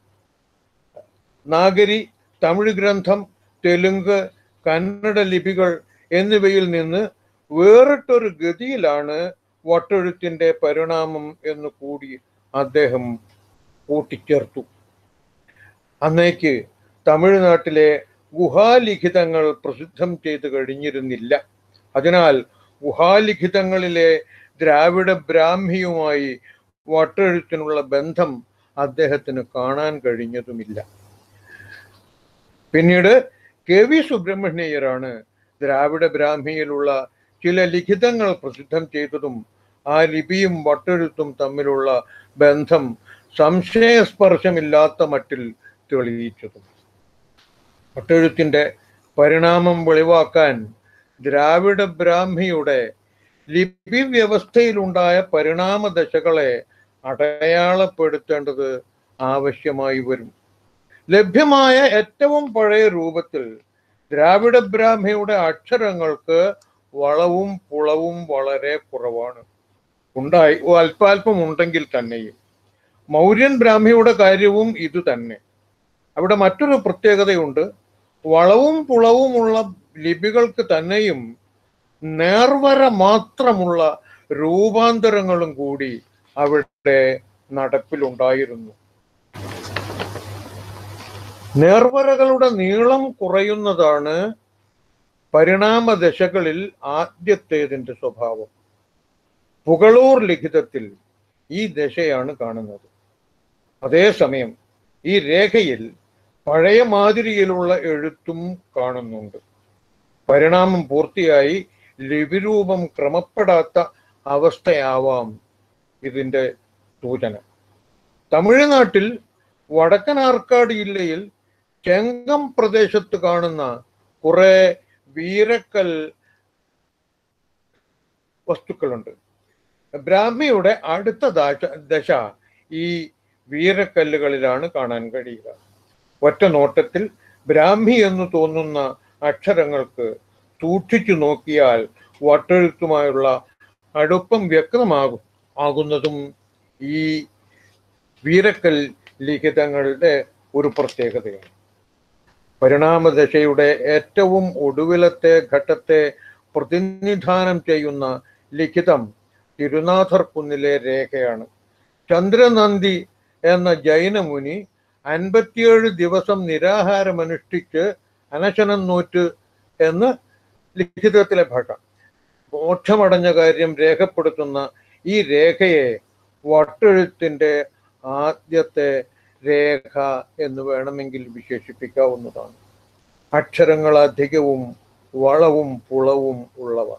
നാഗരി തമിഴ് ഗ്രന്ഥം തെലുങ്ക് കന്നഡ ലിപികൾ എന്നിവയിൽ നിന്ന് വേറിട്ടൊരു ഗതിയിലാണ് വട്ടെഴുത്തിന്റെ പരിണാമം എന്ന് കൂടി അദ്ദേഹം കൂട്ടിച്ചേർത്തു അന്നേക്ക് തമിഴ്നാട്ടിലെ ഗുഹാലിഖിതങ്ങൾ പ്രസിദ്ധം ചെയ്തു കഴിഞ്ഞിരുന്നില്ല അതിനാൽ ഗുഹാലിഖിതങ്ങളിലെ ദ്രാവിഡ ബ്രാഹ്മിയുമായി വട്ടെഴുത്തിനുള്ള ബന്ധം അദ്ദേഹത്തിന് കാണാൻ കഴിഞ്ഞതുമില്ല പിന്നീട് കെ വി സുബ്രഹ്മണ്യയ്യരാണ് ദ്രാവിഡ ബ്രാഹ്മിയിലുള്ള ചില ലിഖിതങ്ങൾ പ്രസിദ്ധം ചെയ്തതും ആ ലിപിയും വട്ടെഴുത്തും തമ്മിലുള്ള ബന്ധം സംശയസ്പർശമില്ലാത്ത മട്ടിൽ തെളിയിച്ചതും വട്ടെഴുത്തിന്റെ പരിണാമം വെളിവാക്കാൻ ദ്രാവിഡ ബ്രാഹ്മിയുടെ ലിപി വ്യവസ്ഥയിലുണ്ടായ പരിണാമ ദശകളെ അടയാളപ്പെടുത്തേണ്ടത് ആവശ്യമായി വരും ലഭ്യമായ ഏറ്റവും പഴയ രൂപത്തിൽ ദ്രാവിഡ ബ്രാഹ്മിയുടെ അക്ഷരങ്ങൾക്ക് വളവും പുളവും വളരെ കുറവാണ് ഉണ്ടായി അല്പാൽപം ഉണ്ടെങ്കിൽ തന്നെയും മൗര്യൻ ബ്രാഹ്മിയുടെ കാര്യവും ഇത് തന്നെ അവിടെ മറ്റൊരു പ്രത്യേകതയുണ്ട് വളവും പുളവുമുള്ള ലിപികൾക്ക് തന്നെയും നേർവര മാത്രമുള്ള രൂപാന്തരങ്ങളും കൂടി അവിടെ നടപ്പിലുണ്ടായിരുന്നു നേർവരകളുടെ നീളം കുറയുന്നതാണ് പരിണാമ ദശകളിൽ ആദ്യത്തേതിന്റെ സ്വഭാവം പുകളൂർ ലിഖിതത്തിൽ ഈ ദശയാണ് കാണുന്നത് അതേസമയം ഈ രേഖയിൽ പഴയ മാതിരിയിലുള്ള എഴുത്തും കാണുന്നുണ്ട് പരിണാമം പൂർത്തിയായി ലിപിരൂപം ക്രമപ്പെടാത്ത അവസ്ഥയാവാം ഇതിന്റെ സൂചന തമിഴ്നാട്ടിൽ വടക്കൻ ആർക്കാട് ജില്ലയിൽ ചെങ്കം പ്രദേശത്ത് കാണുന്ന കുറെ വീരക്കൽ വസ്തുക്കളുണ്ട് ബ്രാഹ്മിയുടെ അടുത്ത ദാശ ദശ ഈ വീരക്കല്ലുകളിലാണ് കാണാൻ കഴിയുക ഒറ്റ നോട്ടത്തിൽ ബ്രാഹ്മി എന്ന് തോന്നുന്ന അക്ഷരങ്ങൾക്ക് സൂക്ഷിച്ചു നോക്കിയാൽ വട്ടെഴുത്തുമായുള്ള അടുപ്പം വ്യക്തമാകും ആകുന്നതും ഈ വീരക്കൽ ലിഖിതങ്ങളുടെ ഒരു പ്രത്യേകതയാണ് പരിണാമദശയുടെ ഏറ്റവും ഒടുവിലത്തെ ഘട്ടത്തെ പ്രതിനിധാനം ചെയ്യുന്ന ലിഖിതം തിരുനാഥർ കുന്നിലെ രേഖയാണ് ചന്ദ്രനന്ദി എന്ന ജൈനമുനി അൻപത്തിയേഴ് ദിവസം നിരാഹാരമനുഷ്ഠിച്ച് അനശനം നോറ്റ് എന്ന് ലിഖിതത്തിലെ ഭാഷ മോക്ഷമടഞ്ഞ കാര്യം രേഖപ്പെടുത്തുന്ന ഈ രേഖയെ വട്ടെഴുത്തിന്റെ ആദ്യത്തെ രേഖ എന്ന് വേണമെങ്കിൽ വിശേഷിപ്പിക്കാവുന്നതാണ് അക്ഷരങ്ങൾ അധികവും വളവും പുളവും ഉള്ളവ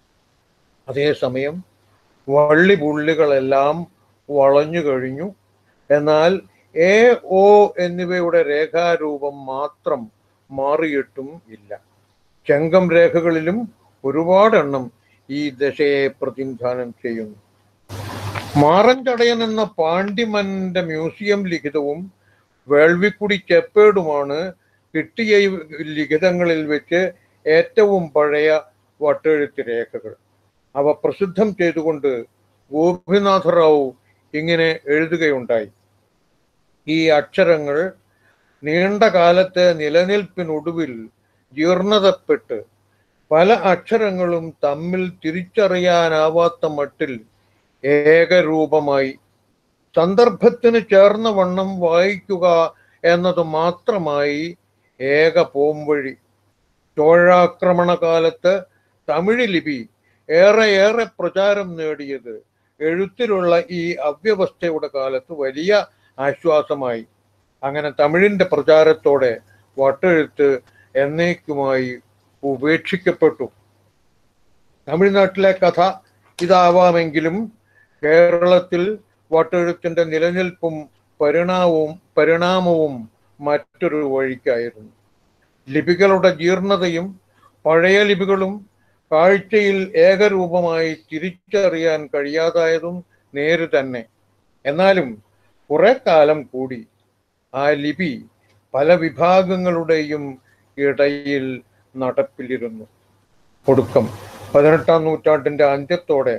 അതേസമയം വള്ളി പുള്ളികളെല്ലാം വളഞ്ഞു കഴിഞ്ഞു എന്നാൽ എ ഒ എന്നിവയുടെ രേഖാരൂപം മാത്രം മാറിയിട്ടും ഇല്ല ചെങ്കം രേഖകളിലും ഒരുപാടെണ്ണം ഈ ദശയെ പ്രതിനിധാനം ചെയ്യുന്നു മാറൻചടയൻ എന്ന പാണ്ഡിമന്റെ മ്യൂസിയം ലിഖിതവും വേൾവിക്കുടി ചെപ്പേടുമാണ് കിട്ടിയ ഈ ലിഖിതങ്ങളിൽ വെച്ച് ഏറ്റവും പഴയ വട്ടെഴുത്ത് രേഖകൾ അവ പ്രസിദ്ധം ചെയ്തുകൊണ്ട് ഗോപിനാഥ റാവു ഇങ്ങനെ എഴുതുകയുണ്ടായി ഈ അക്ഷരങ്ങൾ നീണ്ട കാലത്തെ നിലനിൽപ്പിനൊടുവിൽ ജീർണതപ്പെട്ട് പല അക്ഷരങ്ങളും തമ്മിൽ തിരിച്ചറിയാനാവാത്ത മട്ടിൽ ഏകരൂപമായി സന്ദർഭത്തിന് ചേർന്ന വണ്ണം വായിക്കുക എന്നത് മാത്രമായി ഏക പോംവഴി ചോഴാക്രമണ കാലത്ത് തമിഴ് ലിപി ഏറെ ഏറെ പ്രചാരം നേടിയത് എഴുത്തിലുള്ള ഈ അവ്യവസ്ഥയുടെ കാലത്ത് വലിയ ആശ്വാസമായി അങ്ങനെ തമിഴിന്റെ പ്രചാരത്തോടെ വട്ടെഴുത്ത് എന്നേക്കുമായി ഉപേക്ഷിക്കപ്പെട്ടു തമിഴ്നാട്ടിലെ കഥ ഇതാവാമെങ്കിലും കേരളത്തിൽ വട്ടെഴുത്തിന്റെ നിലനിൽപ്പും പരിണാമവും പരിണാമവും മറ്റൊരു വഴിക്കായിരുന്നു ലിപികളുടെ ജീർണതയും പഴയ ലിപികളും കാഴ്ചയിൽ ഏകരൂപമായി തിരിച്ചറിയാൻ കഴിയാതായതും നേര് തന്നെ എന്നാലും കുറെ കാലം കൂടി ആ ലിപി പല വിഭാഗങ്ങളുടെയും ഇടയിൽ നടപ്പിലിരുന്നു ഒടുക്കം പതിനെട്ടാം നൂറ്റാണ്ടിന്റെ അന്ത്യത്തോടെ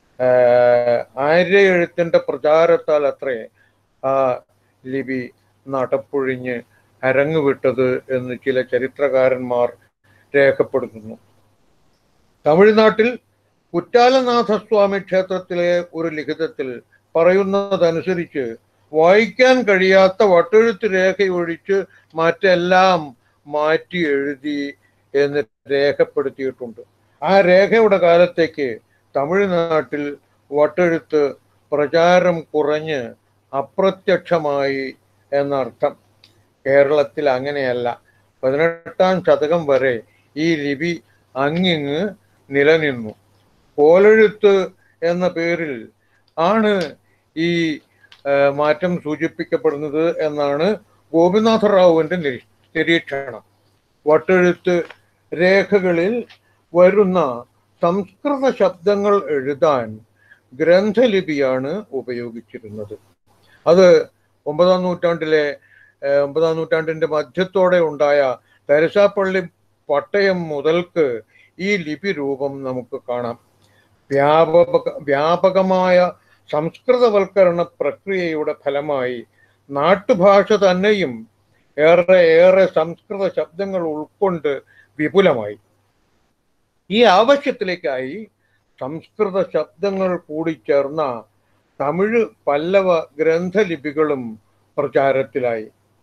ആഹ്, ആര്യ എഴുത്തിന്റെ പ്രചാരത്താൽ അത്രേ ആ ലിപി നടപ്പൊഴിഞ്ഞ് അരങ്ങുവിട്ടത് എന്ന് ചില ചരിത്രകാരന്മാർ രേഖപ്പെടുത്തുന്നു തമിഴ്നാട്ടിൽ കുറ്റാലനാഥസ്വാമി ക്ഷേത്രത്തിലെ ഒരു ലിഖിതത്തിൽ പറയുന്നതനുസരിച്ച് വായിക്കാൻ കഴിയാത്ത വട്ടെഴുത്ത് രേഖയൊഴിച്ച് മറ്റെല്ലാം മാറ്റി എഴുതി എന്ന് രേഖപ്പെടുത്തിയിട്ടുണ്ട് ആ രേഖയുടെ കാലത്തേക്ക് തമിഴ്നാട്ടിൽ വട്ടെഴുത്ത് പ്രചാരം കുറഞ്ഞ് അപ്രത്യക്ഷമായി എന്നർത്ഥം കേരളത്തിൽ അങ്ങനെയല്ല പതിനെട്ടാം ശതകം വരെ ഈ ലിപി അങ്ങിങ്ങ് നിലനിന്നു കോലെഴുത്ത് എന്ന പേരിൽ ആണ് ഈ ആ, മാറ്റം സൂചിപ്പിക്കപ്പെടുന്നത് എന്നാണ് ഗോപിനാഥ റാവുവിന്റെ നിരീ- നിരീക്ഷണം വട്ടെഴുത്ത് രേഖകളിൽ വരുന്ന സംസ്കൃത ശബ്ദങ്ങൾ എഴുതാൻ ഗ്രന്ഥലിപിയാണ് ഉപയോഗിച്ചിരുന്നത് അത് ഒമ്പതാം നൂറ്റാണ്ടിലെ ഏഹ്, ഒമ്പതാം നൂറ്റാണ്ടിന്റെ മധ്യത്തോടെ ഉണ്ടായ തെരശാപ്പള്ളി പട്ടയം മുതൽക്ക് ഈ ലിപി രൂപം നമുക്ക് കാണാം വ്യാപക വ്യാപകമായ സംസ്കൃതവൽക്കരണ പ്രക്രിയയുടെ ഫലമായി നാട്ടുഭാഷ തന്നെയും ഏറെ ഏറെ സംസ്കൃത ശബ്ദങ്ങൾ ഉൾക്കൊണ്ട് വിപുലമായി ഈ ആവശ്യത്തിലേക്കായി സംസ്കൃത ശബ്ദങ്ങൾ കൂടി ചേർന്ന തമിഴ് പല്ലവ ഗ്രന്ഥലിപികളും പ്രചാരത്തിലായി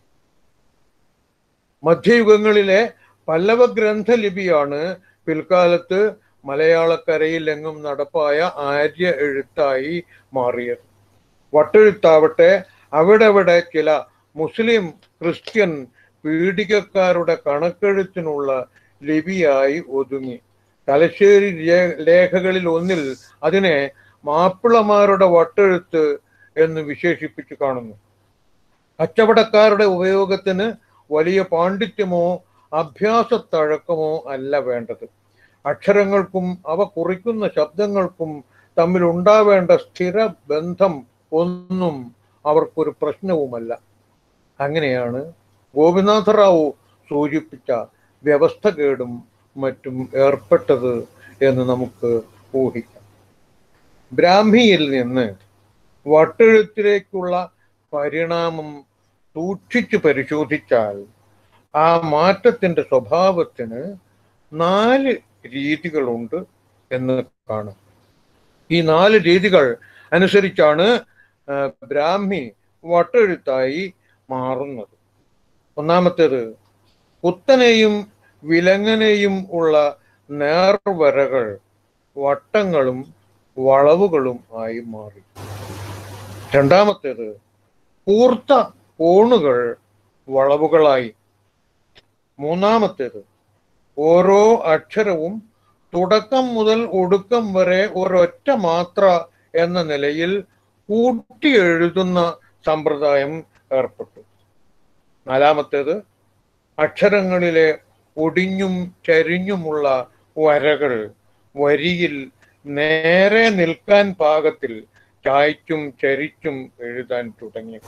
മധ്യയുഗങ്ങളിലെ പല്ലവ ഗ്രന്ഥലിപിയാണ് പിൽക്കാലത്ത് മലയാളക്കരയിൽ എങ്ങും നടപ്പായ ആര്യ എഴുത്തായി മാറിയത് വട്ടെഴുത്താവട്ടെ അവിടെ ചില മുസ്ലിം ക്രിസ്ത്യൻ പീഡികക്കാരുടെ കണക്കെഴുത്തിനുള്ള ലിപിയായി ഒതുങ്ങി തലശ്ശേരി രേ- ലേഖകളിൽ ഒന്നിൽ അതിനെ മാപ്പിളമാരുടെ വട്ടെഴുത്ത് എന്ന് വിശേഷിപ്പിച്ച് കാണുന്നു കച്ചവടക്കാരുടെ ഉപയോഗത്തിന് വലിയ പാണ്ഡിത്യമോ അഭ്യാസത്തഴക്കമോ അല്ല വേണ്ടത് അക്ഷരങ്ങൾക്കും അവ കുറിക്കുന്ന ശബ്ദങ്ങൾക്കും തമ്മിൽ ഉണ്ടാവേണ്ട സ്ഥിര ബന്ധം ഒന്നും അവർക്കൊരു പ്രശ്നവുമല്ല അങ്ങനെയാണ് ഗോപിനാഥറാവു സൂചിപ്പിച്ച വ്യവസ്ഥകേടും മറ്റും ഏർപ്പെട്ടത് എന്ന് നമുക്ക് ഊഹിക്കാം ബ്രാഹ്മിയിൽ നിന്ന് വട്ടെഴുത്തിലേക്കുള്ള പരിണാമം സൂക്ഷിച്ചു പരിശോധിച്ചാൽ ആ മാറ്റത്തിന്റെ സ്വഭാവത്തിന് നാല് രീതികളുണ്ട് എന്ന് കാണാം ഈ നാല് രീതികൾ അനുസരിച്ചാണ് ആ, ബ്രാഹ്മി വട്ടെഴുത്തായി മാറുന്നത് ഒന്നാമത്തേത് കുത്തനെയും വിലങ്ങനെയും ഉള്ള നേർവരകൾ വട്ടങ്ങളും വളവുകളും ആയി മാറി രണ്ടാമത്തേത് കൂർത്ത കോണുകൾ വളവുകളായി മൂന്നാമത്തേത് ഓരോ അക്ഷരവും തുടക്കം മുതൽ ഒടുക്കം വരെ ഒരൊറ്റ മാത്ര എന്ന നിലയിൽ കൂട്ടി എഴുതുന്ന സമ്പ്രദായം ഏർപ്പെട്ടു നാലാമത്തേത് അക്ഷരങ്ങളിലെ ഒടിഞ്ഞും ചരിഞ്ഞുമുള്ള വരകൾ വരിയിൽ നേരെ നിൽക്കാൻ പാകത്തിൽ ചായ്ച്ചും ചരിച്ചും എഴുതാൻ തുടങ്ങി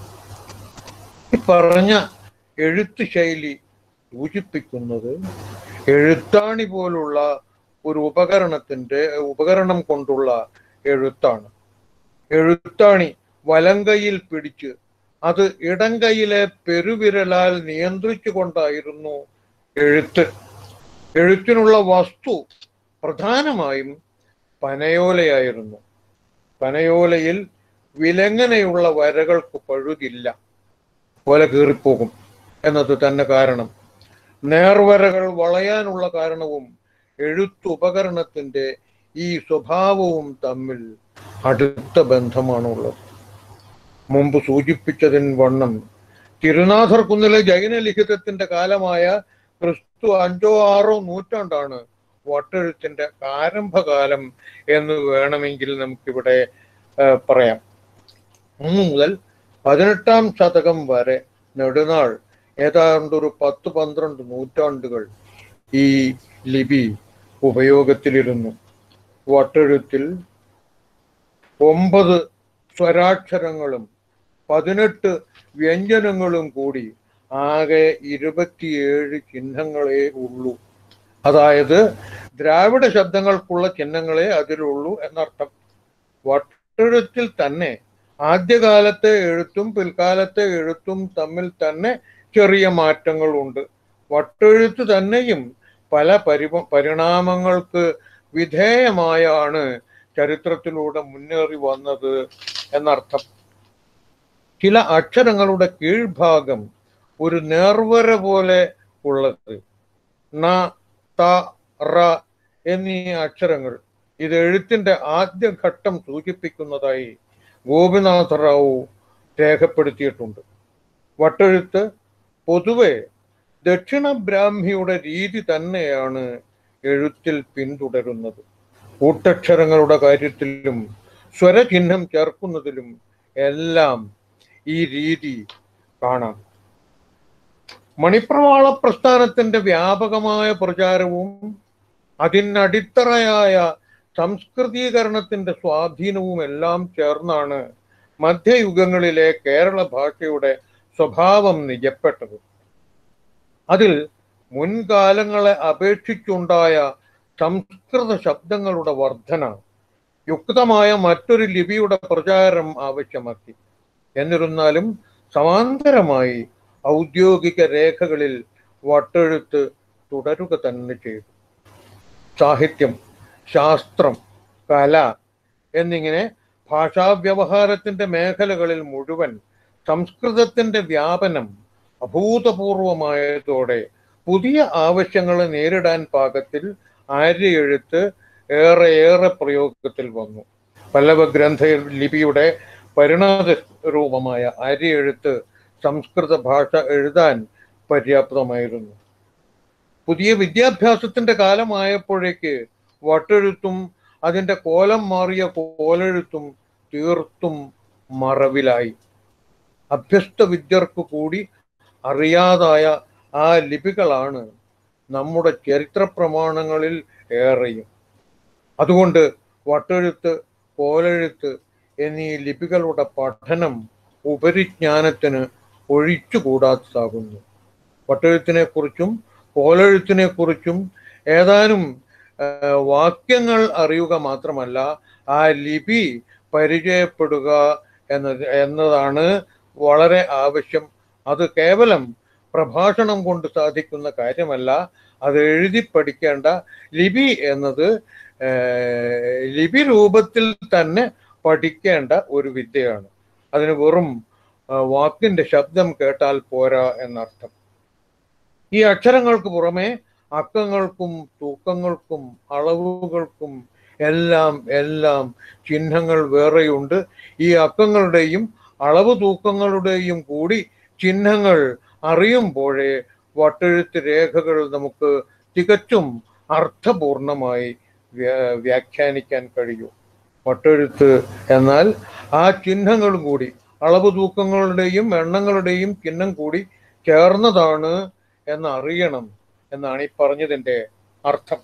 ഈ പറഞ്ഞ എഴുത്ത് ശൈലി സൂചിപ്പിക്കുന്നത് എഴുത്താണി പോലുള്ള ഒരു ഉപകരണത്തിന്റെ ഉപകരണം കൊണ്ടുള്ള എഴുത്താണ് എഴുത്താണി വലങ്കയിൽ പിടിച്ച് അത് ഇടങ്കൈയിലെ പെരുവിരലാൽ നിയന്ത്രിച്ചു കൊണ്ടായിരുന്നു എഴുത്ത് എഴുത്തിനുള്ള വസ്തു പ്രധാനമായും പനയോലയായിരുന്നു പനയോലയിൽ വിലങ്ങനെയുള്ള വരകൾക്ക് പഴുതില്ല കൊല കീറിപ്പോകും എന്നത് തന്നെ കാരണം നേർവരകൾ വളയാനുള്ള കാരണവും എഴുത്തുപകരണത്തിന്റെ ഈ സ്വഭാവവും തമ്മിൽ അടുത്ത ബന്ധമാണുള്ളത് മുമ്പ് സൂചിപ്പിച്ചതിൻ വണ്ണം തിരുനാഥർ കുന്നിലെ ജൈനലിഖിതത്തിന്റെ കാലമായ ക്രിസ്തു അഞ്ചോ ആറോ നൂറ്റാണ്ടാണ് വട്ടെഴുത്തിന്റെ ആരംഭകാലം എന്ന് വേണമെങ്കിൽ നമുക്കിവിടെ ആ, പറയാം ഒന്ന് മുതൽ പതിനെട്ടാം ശതകം വരെ നെടുനാൾ ഏതാണ്ട് ഒരു പത്ത് പന്ത്രണ്ട് നൂറ്റാണ്ടുകൾ ഈ ലിപി ഉപയോഗത്തിലിരുന്നു വട്ടെഴുത്തിൽ ഒമ്പത് സ്വരാക്ഷരങ്ങളും പതിനെട്ട് വ്യഞ്ജനങ്ങളും കൂടി ആകെ ഇരുപത്തിയേഴ് ചിഹ്നങ്ങളേ ഉള്ളൂ അതായത് ദ്രാവിഡ ശബ്ദങ്ങൾക്കുള്ള ചിഹ്നങ്ങളെ അതിലുള്ളൂ എന്നർത്ഥം വട്ടെഴുത്തിൽ തന്നെ ആദ്യകാലത്തെ എഴുത്തും പിൽക്കാലത്തെ എഴുത്തും തമ്മിൽ തന്നെ ചെറിയ മാറ്റങ്ങളുണ്ട് വട്ടെഴുത്ത് തന്നെയും പല പരി പരിണാമങ്ങൾക്ക് വിധേയമായാണ് ചരിത്രത്തിലൂടെ മുന്നേറി വന്നത് എന്നർത്ഥം ചില അക്ഷരങ്ങളുടെ കീഴ്ഭാഗം ഒരു നേർവര പോലെ ഉള്ളത് ന ത റ എന്നീ അക്ഷരങ്ങൾ ഇത് എഴുത്തിന്റെ ആദ്യ ഘട്ടം സൂചിപ്പിക്കുന്നതായി ഗോപിനാഥ റാവു രേഖപ്പെടുത്തിയിട്ടുണ്ട് വട്ടെഴുത്ത് പൊതുവെ ദക്ഷിണ ബ്രാഹ്മിയുടെ രീതി തന്നെയാണ് എഴുത്തിൽ പിന്തുടരുന്നത് കൂട്ടക്ഷരങ്ങളുടെ കാര്യത്തിലും സ്വരചിഹ്നം ചേർക്കുന്നതിലും എല്ലാം ഈ രീതി കാണാം മണിപ്രവാള പ്രസ്ഥാനത്തിന്റെ വ്യാപകമായ പ്രചാരവും അതിനടിത്തറയായ സംസ്കൃതീകരണത്തിന്റെ സ്വാധീനവും എല്ലാം ചേർന്നാണ് മധ്യയുഗങ്ങളിലെ കേരള ഭാഷയുടെ സ്വഭാവം നിജപ്പെട്ടത് അതിൽ മുൻകാലങ്ങളെ അപേക്ഷിച്ചുണ്ടായ സംസ്കൃത ശബ്ദങ്ങളുടെ വർധന യുക്തമായ മറ്റൊരു ലിപിയുടെ പ്രചാരം ആവശ്യമാക്കി എന്നിരുന്നാലും സമാന്തരമായി ഔദ്യോഗിക രേഖകളിൽ വട്ടെഴുത്ത് തുടരുക തന്നെ ചെയ്തു സാഹിത്യം ശാസ്ത്രം കല എന്നിങ്ങനെ ഭാഷാവ്യവഹാരത്തിന്റെ മേഖലകളിൽ മുഴുവൻ സംസ്കൃതത്തിന്റെ വ്യാപനം അഭൂതപൂർവമായതോടെ പുതിയ ആവശ്യങ്ങളെ നേരിടാൻ പാകത്തിൽ ആര്യ എഴുത്ത് ഏറെ ഏറെ പ്രയോഗത്തിൽ വന്നു പല്ലവ ഗ്രന്ഥ ലിപിയുടെ പരിണത രൂപമായ ആര്യ എഴുത്ത് സംസ്കൃത ഭാഷ എഴുതാൻ പര്യാപ്തമായിരുന്നു പുതിയ വിദ്യാഭ്യാസത്തിന്റെ കാലമായപ്പോഴേക്ക് വട്ടെഴുത്തും അതിന്റെ കോലം മാറിയ കോലെഴുത്തും തീർത്തും മറവിലായി അഭ്യസ്ത വിദ്യർക്ക് കൂടി അറിയാതായ ആ ലിപികളാണ് നമ്മുടെ ചരിത്ര പ്രമാണങ്ങളിൽ ഏറെയും അതുകൊണ്ട് വട്ടെഴുത്ത് കോലെഴുത്ത് എന്നീ ലിപികളുടെ പഠനം ഉപരിജ്ഞാനത്തിന് ഒഴിച്ചുകൂടാത്തതാകുന്നു വട്ടെഴുത്തിനെ കുറിച്ചും കോലെഴുത്തിനെ കുറിച്ചും ഏതാനും ആ, വാക്യങ്ങൾ അറിയുക മാത്രമല്ല ആ ലിപി പരിചയപ്പെടുക എന്നത് എന്നതാണ് വളരെ ആവശ്യം അത് കേവലം പ്രഭാഷണം കൊണ്ട് സാധിക്കുന്ന കാര്യമല്ല അത് എഴുതി പഠിക്കേണ്ട ലിപി എന്നത് ആ, ലിപി രൂപത്തിൽ തന്നെ പഠിക്കേണ്ട ഒരു വിദ്യയാണ് അതിന് വെറും ആ, വാക്കിന്റെ ശബ്ദം കേട്ടാൽ പോരാ എന്നർത്ഥം ഈ അക്ഷരങ്ങൾക്ക് പുറമെ അക്കങ്ങൾക്കും തൂക്കങ്ങൾക്കും അളവുകൾക്കും എല്ലാം എല്ലാം ചിഹ്നങ്ങൾ വേറെയുണ്ട് ഈ അക്കങ്ങളുടെയും അളവ് തൂക്കങ്ങളുടെയും കൂടി ചിഹ്നങ്ങൾ അറിയുമ്പോഴേ വട്ടെഴുത്ത് രേഖകൾ നമുക്ക് തികച്ചും അർത്ഥപൂർണമായി വ്യ- വ്യാഖ്യാനിക്കാൻ കഴിയൂ വട്ടെഴുത്ത് എന്നാൽ ആ ചിഹ്നങ്ങളും കൂടി അളവ് തൂക്കങ്ങളുടെയും എണ്ണങ്ങളുടെയും ചിഹ്നം കൂടി ചേർന്നതാണ് എന്ന് അറിയണം എന്നാണ് ഈ പറഞ്ഞതിന്റെ അർത്ഥം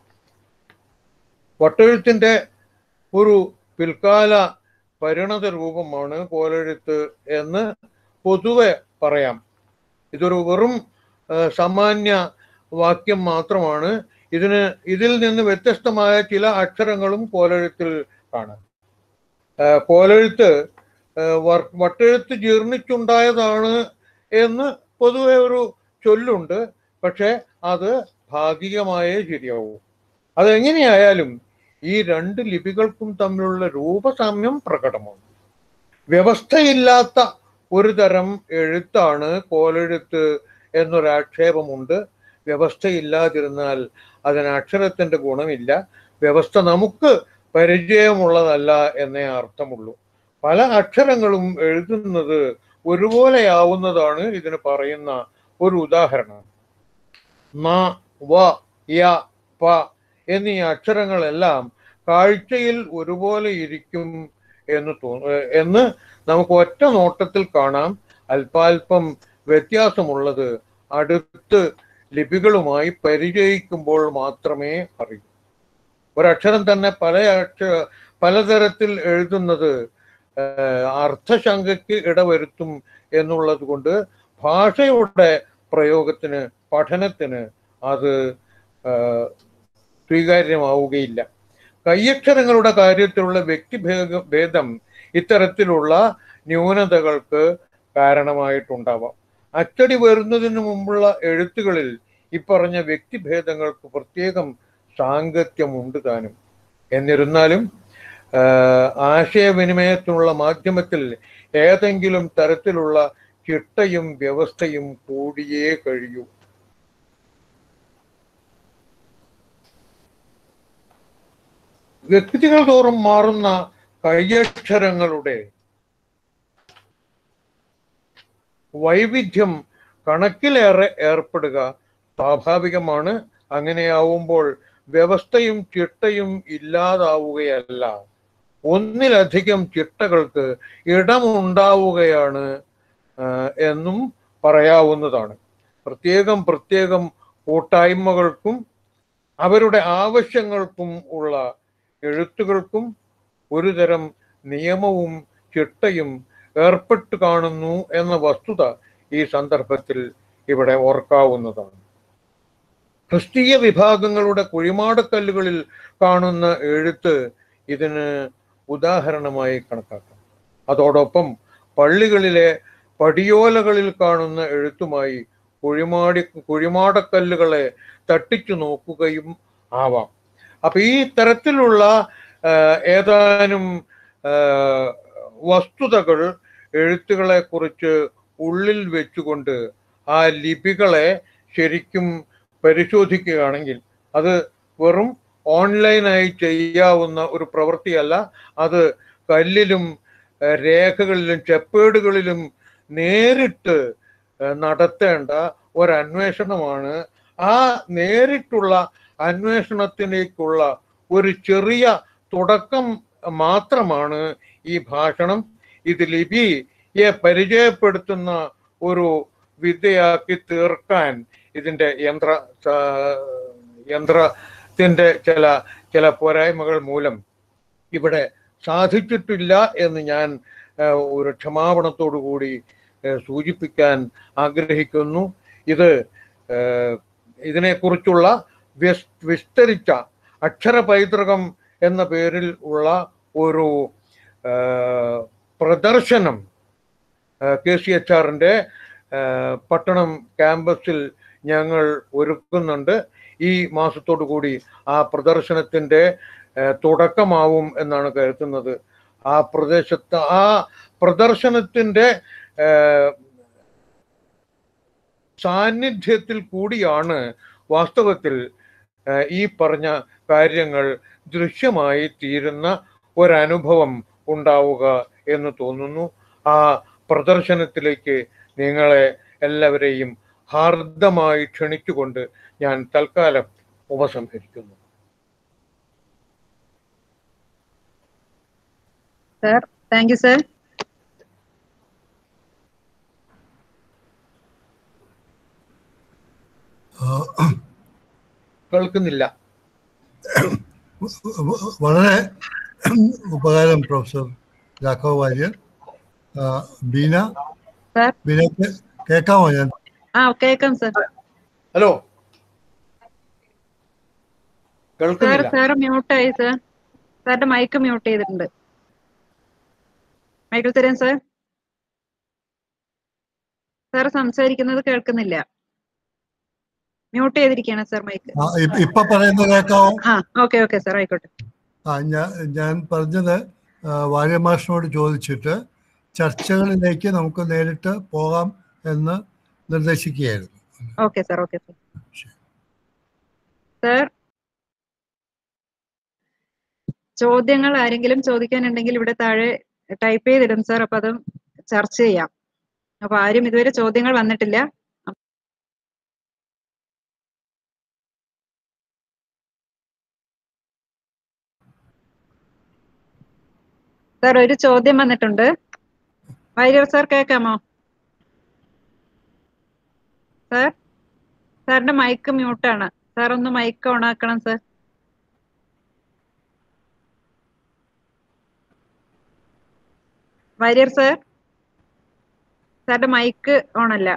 വട്ടെഴുത്തിന്റെ ഒരു പിൽക്കാല പരിണത രൂപമാണ് കോലെഴുത്ത് എന്ന് പൊതുവെ പറയാം ഇതൊരു വെറും ആ, സാമാന്യ വാക്യം മാത്രമാണ് ഇതിന് ഇതിൽ നിന്ന് വ്യത്യസ്തമായ ചില അക്ഷരങ്ങളും കോലെഴുത്തിൽ കാണാം ആ, കോലെഴുത്ത് ആ, വർ- വട്ടെഴുത്ത് ജീർണിച്ചുണ്ടായതാണ് എന്ന് പൊതുവെ ഒരു ചൊല്ലുണ്ട് പക്ഷെ അത് ഭാഗികമായേ ശരിയാവൂ അതെങ്ങനെയായാലും ഈ രണ്ട് ലിപികൾക്കും തമ്മിലുള്ള രൂപസാമ്യം പ്രകടമാണ് വ്യവസ്ഥയില്ലാത്ത ഒരു തരം എഴുത്താണ് കോലെഴുത്ത് എന്നൊരാക്ഷേപമുണ്ട് വ്യവസ്ഥയില്ലാതിരുന്നാൽ അതിന് അക്ഷരത്തിന്റെ ഗുണമില്ല വ്യവസ്ഥ നമുക്ക് പരിചയമുള്ളതല്ല എന്നേ അർത്ഥമുള്ളൂ പല അക്ഷരങ്ങളും എഴുതുന്നത് ഒരുപോലെയാവുന്നതാണ് ഇതിന് പറയുന്ന ഒരു ഉദാഹരണം ന വ യ പ എന്നീ അക്ഷരങ്ങളെല്ലാം കാഴ്ചയിൽ ഒരുപോലെ ഇരിക്കും എന്ന് തോന്നു എന്ന് നമുക്ക് ഒറ്റ നോട്ടത്തിൽ കാണാം അല്പാൽപം വ്യത്യാസമുള്ളത് അടുത്ത് ലിപികളുമായി പരിചയിക്കുമ്പോൾ മാത്രമേ അറിയൂ ഒരക്ഷരം തന്നെ പല അക്ഷ പലതരത്തിൽ എഴുതുന്നത് ഏഹ്, അർത്ഥശങ്കയ്ക്ക് ഇടവരുത്തും എന്നുള്ളത് കൊണ്ട് ഭാഷയുടെ പ്രയോഗത്തിന് പഠനത്തിന് അത് ഏഹ്, സ്വീകാര്യമാവുകയില്ല കയ്യക്ഷരങ്ങളുടെ കാര്യത്തിലുള്ള വ്യക്തിഭേദ ഭേദം ഇത്തരത്തിലുള്ള ന്യൂനതകൾക്ക് കാരണമായിട്ടുണ്ടാവാം അച്ചടി വരുന്നതിന് മുമ്പുള്ള എഴുത്തുകളിൽ ഇപ്പറഞ്ഞ വ്യക്തിഭേദങ്ങൾക്ക് പ്രത്യേകം സാങ്കത്യമുണ്ട് താനും എന്നിരുന്നാലും ആഹ്, ആശയവിനിമയത്തിനുള്ള മാധ്യമത്തിൽ ഏതെങ്കിലും തരത്തിലുള്ള ചിട്ടയും വ്യവസ്ഥയും കൂടിയേ കഴിയൂ വ്യക്തികൾ തോറും മാറുന്ന കയ്യക്ഷരങ്ങളുടെ വൈവിധ്യം കണക്കിലേറെ ഏർപ്പെടുക സ്വാഭാവികമാണ് അങ്ങനെയാവുമ്പോൾ വ്യവസ്ഥയും ചിട്ടയും ഇല്ലാതാവുകയല്ല ഒന്നിലധികം ചിട്ടകൾക്ക് ഇടമുണ്ടാവുകയാണ് ആ, എന്നും പറയാവുന്നതാണ് പ്രത്യേകം പ്രത്യേകം കൂട്ടായ്മകൾക്കും അവരുടെ ആവശ്യങ്ങൾക്കും ഉള്ള എഴുത്തുകൾക്കും ഒരുതരം നിയമവും ചിട്ടയും ഏർപ്പെട്ട് കാണുന്നു എന്ന വസ്തുത ഈ സന്ദർഭത്തിൽ ഇവിടെ ഓർക്കാവുന്നതാണ് ക്രിസ്തീയ വിഭാഗങ്ങളുടെ കുഴിമാടക്കല്ലുകളിൽ കാണുന്ന എഴുത്ത് ഇതിന് ഉദാഹരണമായി കണക്കാക്കാം അതോടൊപ്പം പള്ളികളിലെ പടിയോലകളിൽ കാണുന്ന എഴുത്തുമായി കുഴിമാടി കുഴിമാടക്കല്ലുകളെ തട്ടിച്ചു നോക്കുകയും ആവാം അപ്പൊ ഈ തരത്തിലുള്ള ആ, ഏതാനും ആ, വസ്തുതകൾ എഴുത്തുകളെ കുറിച്ച് ഉള്ളിൽ വെച്ചുകൊണ്ട് ആ ലിപികളെ ശരിക്കും പരിശോധിക്കുകയാണെങ്കിൽ അത് വെറും ഓൺലൈനായി ചെയ്യാവുന്ന ഒരു പ്രവൃത്തിയല്ല അത് കല്ലിലും ഏഹ്, രേഖകളിലും ചെപ്പേടുകളിലും നേരിട്ട് ഏഹ്, നടത്തേണ്ട ഒരന്വേഷണമാണ് ആ നേരിട്ടുള്ള അന്വേഷണത്തിലേക്കുള്ള ഒരു ചെറിയ തുടക്കം മാത്രമാണ് ഈ ഭാഷണം ഇത് ലിപിയെ പരിചയപ്പെടുത്തുന്ന ഒരു വിദ്യയാക്കി തീർക്കാൻ ഇതിന്റെ യന്ത്ര സ- യന്ത്രത്തിന്റെ ചില ചില പോരായ്മകൾ മൂലം ഇവിടെ സാധിച്ചിട്ടില്ല എന്ന് ഞാൻ ഏഹ്, ഒരു ക്ഷമാപണത്തോടു കൂടി ഏഹ്, സൂചിപ്പിക്കാൻ ആഗ്രഹിക്കുന്നു ഇത് ഏഹ്, ഇതിനെക്കുറിച്ചുള്ള വിസ് വിസ്തരിച്ച അക്ഷര പൈതൃകം എന്ന പേരിൽ ഉള്ള ഒരു ഏഹ്, പ്രദർശനം കെ സി എച്ച് ആറിൻ്റെ പട്ടണം ക്യാമ്പസിൽ ഞങ്ങൾ ഒരുക്കുന്നുണ്ട് ഈ മാസത്തോടു കൂടി ആ പ്രദർശനത്തിൻ്റെ ഏഹ്, തുടക്കമാവും എന്നാണ് കരുതുന്നത് ആ പ്രദേശത്ത് ആ പ്രദർശനത്തിൻ്റെ ഏഹ്, സാന്നിധ്യത്തിൽ കൂടിയാണ് വാസ്തവത്തിൽ ഏഹ്, ഈ പറഞ്ഞ കാര്യങ്ങൾ ദൃശ്യമായി തീരുന്ന ഒരനുഭവം ഉണ്ടാവുക എന്ന് തോന്നുന്നു ആ പ്രദർശനത്തിലേക്ക് നിങ്ങളെ എല്ലാവരെയും ഹാർദമായി ക്ഷണിച്ചുകൊണ്ട് ഞാൻ തൽക്കാലം ഉപസംഹരിക്കുന്നു സർ താങ്ക് യു സർ ആ, കേൾക്കുന്നില്ല വ- വളരെ ഉപകാരം പ്രൊഫസർ രാഘവ വാര്യർ ആ, ബീന സർ ബീന കേ- കേൾക്കാമോ ഞാൻ ആ കേൾക്കാം സർ ഹലോ സാർ കേൾക്കുന്നില്ല സാറ് മ്യൂട്ടായി സർ സാറിന്റെ മൈക്ക് മ്യൂട്ട് ചെയ്തിട്ടുണ്ട് മൈക്കിൾ തരാൻ സർ സാർ സംസാരിക്കുന്നത് കേൾക്കുന്നില്ല മ്യൂട്ട് ചെയ്തിരിക്കുകയാണ് സർ മൈക്ക് ആ, ഇ- ഇപ്പൊ പറയുന്നത് കേൾക്കാമോ ആ ഓക്കെ ഓക്കെ സർ ആയിക്കോട്ടെ ആ ഞാൻ ഞാൻ പറഞ്ഞത് ആ, വാര്യമാഷിനോട് ചോദിച്ചിട്ട് ചർച്ചകളിലേക്ക് നമുക്ക് നേരിട്ട് പോകാം എന്ന് നിർദ്ദേശിക്കുകയായിരുന്നു okay sir okay sir sir ചോദ്യങ്ങൾ ആരെങ്കിലും ചോദിക്കാനുണ്ടെങ്കിൽ ഇവിടെ താഴെ ടൈപ്പ് ചെയ്തിടും സർ അപ്പൊ അതും ചർച്ച ചെയ്യാം അപ്പൊ ആരും ഇതുവരെ ചോദ്യങ്ങൾ വന്നിട്ടില്ല സർ ഒരു ചോദ്യം വന്നിട്ടുണ്ട് വൈരവ് സാർ കേൾക്കാമോ സാർ സാറിന്റെ മൈക്ക് മ്യൂട്ടാണ് സാർ ഒന്ന് മൈക്ക് ഓൺ ആക്കണം സാർ വാര്യർ സാർ സാറിന്റെ മൈക്ക് ഓൺ അല്ല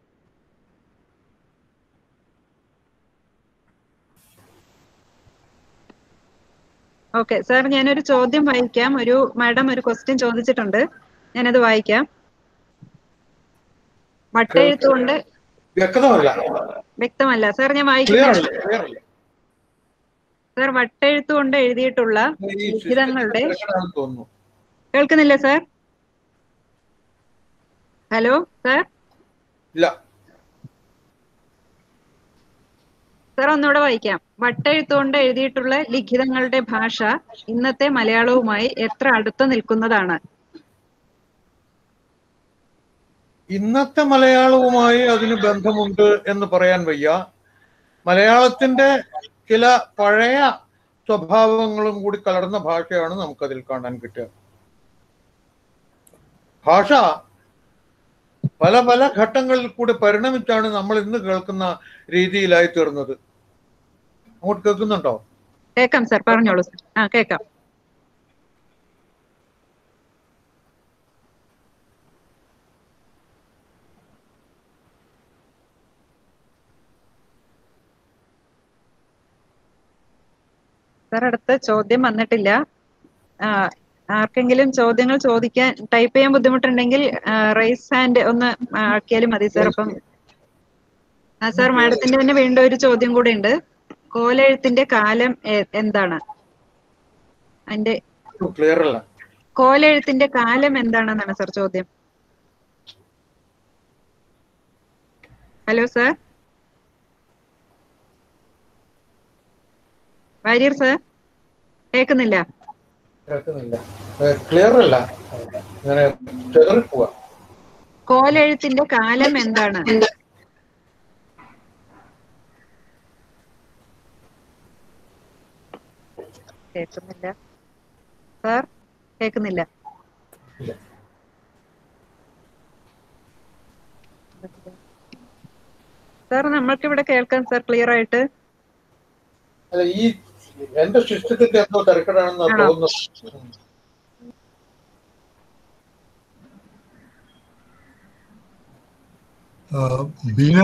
ഓക്കെ സാർ ഞാനൊരു ചോദ്യം വായിക്കാം ഒരു മാഡം ഒരു ക്വസ്റ്റ്യൻ ചോദിച്ചിട്ടുണ്ട് ഞാനത് വായിക്കാം വട്ടെഴുത്തുകൊണ്ട് വ്യക്തമല്ല വ്യക്തമല്ല സാർ ഞാൻ ക്ലിയർ വായിക്കാം അല്ല ക്ലിയർ അല്ല സാർ വട്ടെഴുത്തുകൊണ്ട് എഴുതിയിട്ടുള്ള ഈ ലിഖിതങ്ങളുടെ തിരക്കിലാണെന്ന് തോന്നുന്നു കേൾക്കുന്നില്ല സാർ ഹലോ സാർ ഇല്ല സാർ ഒന്നുകൂടെ വായിക്കാം വട്ടെഴുത്തുകൊണ്ട് എഴുതിയിട്ടുള്ള ലിഖിതങ്ങളുടെ ഭാഷ ഇന്നത്തെ മലയാളവുമായി എത്ര അടുത്ത് നിൽക്കുന്നതാണ് ഇന്നത്തെ മലയാളവുമായി അതിന് ബന്ധമുണ്ട് എന്ന് പറയാൻ വയ്യ മലയാളത്തിന്റെ ചില പഴയ സ്വഭാവങ്ങളും കൂടി കലർന്ന ഭാഷയാണ് നമുക്കതിൽ കാണാൻ കിട്ടുക ഭാഷ പല പല ഘട്ടങ്ങളിൽ കൂടി പരിണമിച്ചാണ് നമ്മൾ ഇന്ന് കേൾക്കുന്ന രീതിയിലായി തീർന്നത് അങ്ങോട്ട് കേൾക്കുന്നുണ്ടോ കേൾക്കാം സാർ പറഞ്ഞോളൂ സാർ ആ കേൾക്കാം സാർ അടുത്ത ചോദ്യം വന്നിട്ടില്ല ആ, ആർക്കെങ്കിലും ചോദ്യങ്ങൾ ചോദിക്കാൻ ടൈപ്പ് ചെയ്യാൻ ബുദ്ധിമുട്ടുണ്ടെങ്കിൽ റൈസ് ഹാൻഡ് ഒന്ന് ആക്കിയാലും മതി സാർ അപ്പം ആ സാർ മാഡത്തിന്റെ തന്നെ വീണ്ടും ഒരു ചോദ്യം കൂടെ ഉണ്ട് കോലെഴുത്തിന്റെ കാലം എ- എന്താണ് അതിന്റെ ക്ലിയർ അല്ല കോലെഴുത്തിന്റെ കാലം എന്താണെന്നാണ് സാർ ചോദ്യം ഹലോ സാർ വാര്യർ സാർ കേൾക്കുന്നില്ല കേൾക്കുന്നില്ല ക്ലിയർ അല്ല ഇങ്ങനെ ചെതറിപ്പോവാ കോലെഴുത്തിന്റെ കാലം എന്താണ് കേൾക്കുന്നില്ല സാർ കേൾക്കുന്നില്ല ഇല്ല. സാർ നമ്മൾക്ക് ഇവിടെ കേൾക്കാം സാർ ക്ലിയർ ആയിട്ട് അല്ല ഈ എന്റെ സിസ്റ്റത്തിന്റെ എന്തോ തിരക്കടാണെന്ന് ആണോ? തോന്നുന്നു ആ, ബീന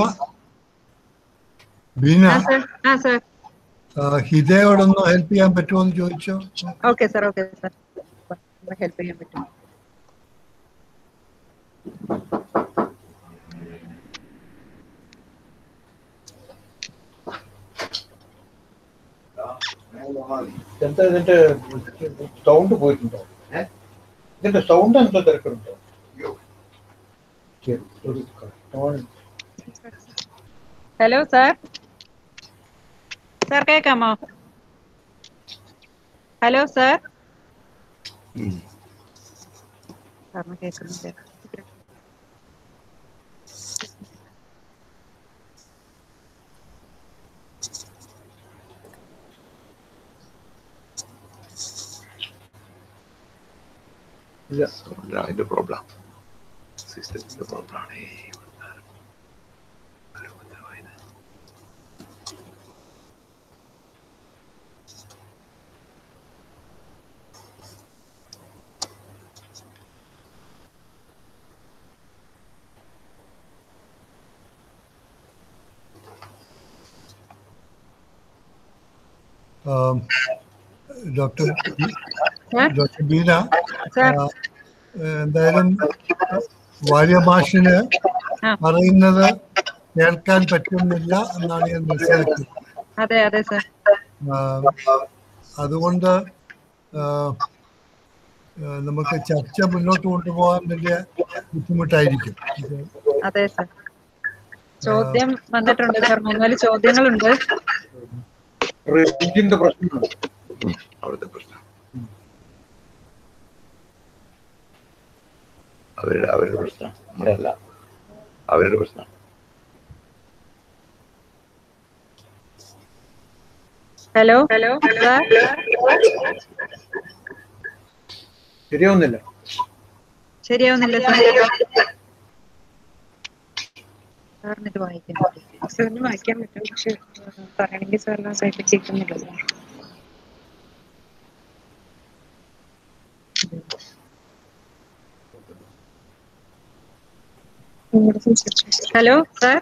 ബീന ആ സാർ ആ സാർ ആ, ഹിതയോടൊന്ന് ഹെൽപ്പ് ചെയ്യാൻ പറ്റുമോ എന്ന് ചോദിച്ചോ okay sir okay sir help ചെയ്യാൻ പറ്റും എന്താ ഇതിന്റെ സൗണ്ട് പോയിട്ടുണ്ടോ ഇതിന്റെ സൗണ്ട് എന്താ തിരക്കുണ്ടോ ശരി, ഒരു കഷ്ടമാണ്. ഹലോ സാർ സാർ കേൾക്കാമോ ഹലോ സാർ സാറിന് കേൾക്കുന്നില്ല ഇല്ല. അല്ല അതിന്റെ പ്രോബ്ലം സിസ്റ്റത്തിന്റെ പ്രോബ്ലം ആണ് ആ, doctor sir doctor Beena sir ആ, എന്തായാലും വാര്യ ഭാഷന് ആ. പറയുന്നത് കേൾക്കാൻ പറ്റുന്നില്ല എന്നാണ് ഞാൻ മനസ്സിലാക്കിയത് അതെ അതെ സാർ ആ, അതുകൊണ്ട് ആ, ആ, നമുക്ക് ചർച്ച മുന്നോട്ട് കൊണ്ടുപോകാൻ വലിയ ബുദ്ധിമുട്ടായിരിക്കും ഇത് അതെ സാർ ചോദ്യം വന്നിട്ടുണ്ട് സാർ മൂന്നാല് ചോദ്യങ്ങളുണ്ട് റേഞ്ചിന്റെ പ്രശ്നമാണ് അവിടുത്തെ പ്രശ്നം അവരുടെ അവരുടെ പ്രശ്നം നമ്മുടെ അല്ല അവരുടെ പ്രശ്നം ഹലോ ഹലോ സാർ ശരിയാവുന്നില്ല ശരിയാവുന്നില്ല സാർ സാറിന് ഇത് വായിക്കാൻ പറ്റും സാറിന് വായിക്കാൻ പറ്റും പക്ഷെ പറയണമെങ്കിൽ സാറിന് സൈറ്റിൽ കേൾക്കുന്നില്ല സാർ ഹലോ സാർ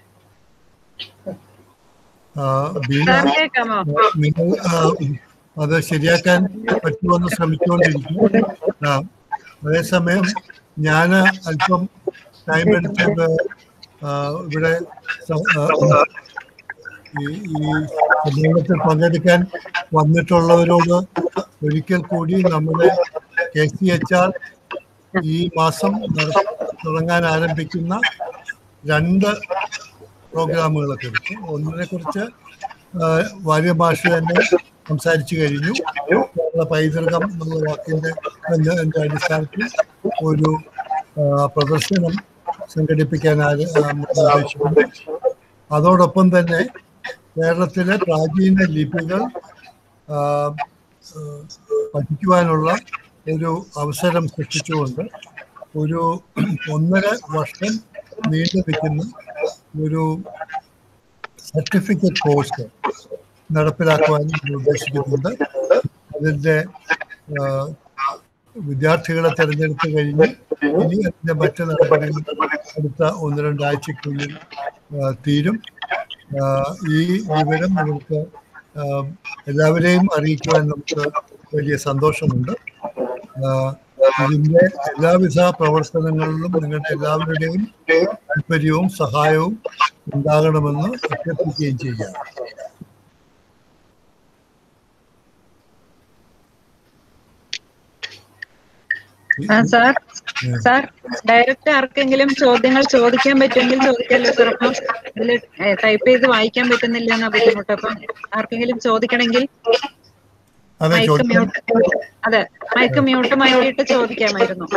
ആ, ബീന സാർ കേൾക്കാമോ നിങ്ങൾ ആ, അത് ശരിയാക്കാൻ പറ്റുമെന്ന് ശ്രമിച്ചുകൊണ്ടിരിക്കും ആ, അതേസമയം ഞാൻ അല്പം ടൈം എടുത്ത് ആ, ഇവിടെ സ- ആ, ഈ ഈ സമ്മേളനത്തിൽ പങ്കെടുക്കാൻ വന്നിട്ടുള്ളവരോട് ഒരിക്കൽ കൂടി നമ്മുടെ കെ സി എച്ച് ആർ ഈ മാസം നട- തുടങ്ങാൻ ആരംഭിക്കുന്ന രണ്ട് പ്രോഗ്രാമുകളെ കുറിച്ച് ഒന്നിനെ കുറിച്ച് വാര്യ ഭാഷ തന്നെ സംസാരിച്ചു കഴിഞ്ഞു കേരള പൈതൃകം എന്നുള്ള വാക്കിന്റെ എന്ന- എന്റെ അടിസ്ഥാനത്തിൽ ഒരു ആ, പ്രദർശനം സംഘടിപ്പിക്കാൻ ആര്- ആ, ഉദ്ദേശിക്കുന്നു അതോടൊപ്പം തന്നെ കേരളത്തിലെ പ്രാചീന ലിപികൾ ആ, ആ, പഠിക്കുവാനുള്ള ഒരു അവസരം സൃഷ്ടിച്ചുകൊണ്ട് ഒരു ഒന്നര വർഷം നീണ്ടു നിൽക്കുന്ന ഒരു സർട്ടിഫിക്കറ്റ് കോഴ്സ് നടപ്പിലാക്കുവാൻ ഉദ്ദേശിക്കുന്നുണ്ട് അതിൻ്റെ ആ, വിദ്യാർത്ഥികളെ തിരഞ്ഞെടുത്ത് കഴിഞ്ഞ് ഇനി അതിൻ്റെ മറ്റ് നടപടികൾ അടുത്ത ഒന്ന് രണ്ടാഴ്ചക്കുള്ളിൽ ആ, തീരും ആ, ഈ വിവരം നമുക്ക് ആ, എല്ലാവരെയും അറിയിക്കുവാൻ നമുക്ക് വലിയ സന്തോഷമുണ്ട് ആ, ഇതിന്റെ എല്ലാവിധ പ്രവർത്തനങ്ങളിലും നിങ്ങളുടെ എല്ലാവരുടെയും താല്പര്യവും സഹായവും ഉണ്ടാകണമെന്ന് അഭ്യർത്ഥിക്കുകയും ചെയ്യാം ആ, സാർ സാർ ഡയറക്റ്റ് ആർക്കെങ്കിലും ചോദ്യങ്ങൾ ചോദിക്കാൻ പറ്റുമെങ്കിൽ ചോദിക്കാമല്ലോ സാർ അപ്പം ഇതിൽ ടൈപ്പ് ചെയ്ത് വായിക്കാൻ പറ്റുന്നില്ല എന്നാ ബുദ്ധിമുട്ട് അപ്പം ആർക്കെങ്കിലും ചോദിക്കണമെങ്കിൽ അതെ മൈക്ക് ചോദിക്കാം മ്യൂട്ട് അതെ മൈക്ക് മ്യൂട്ട് മാറ്റിയിട്ട് ചോദിക്കാമായിരുന്നു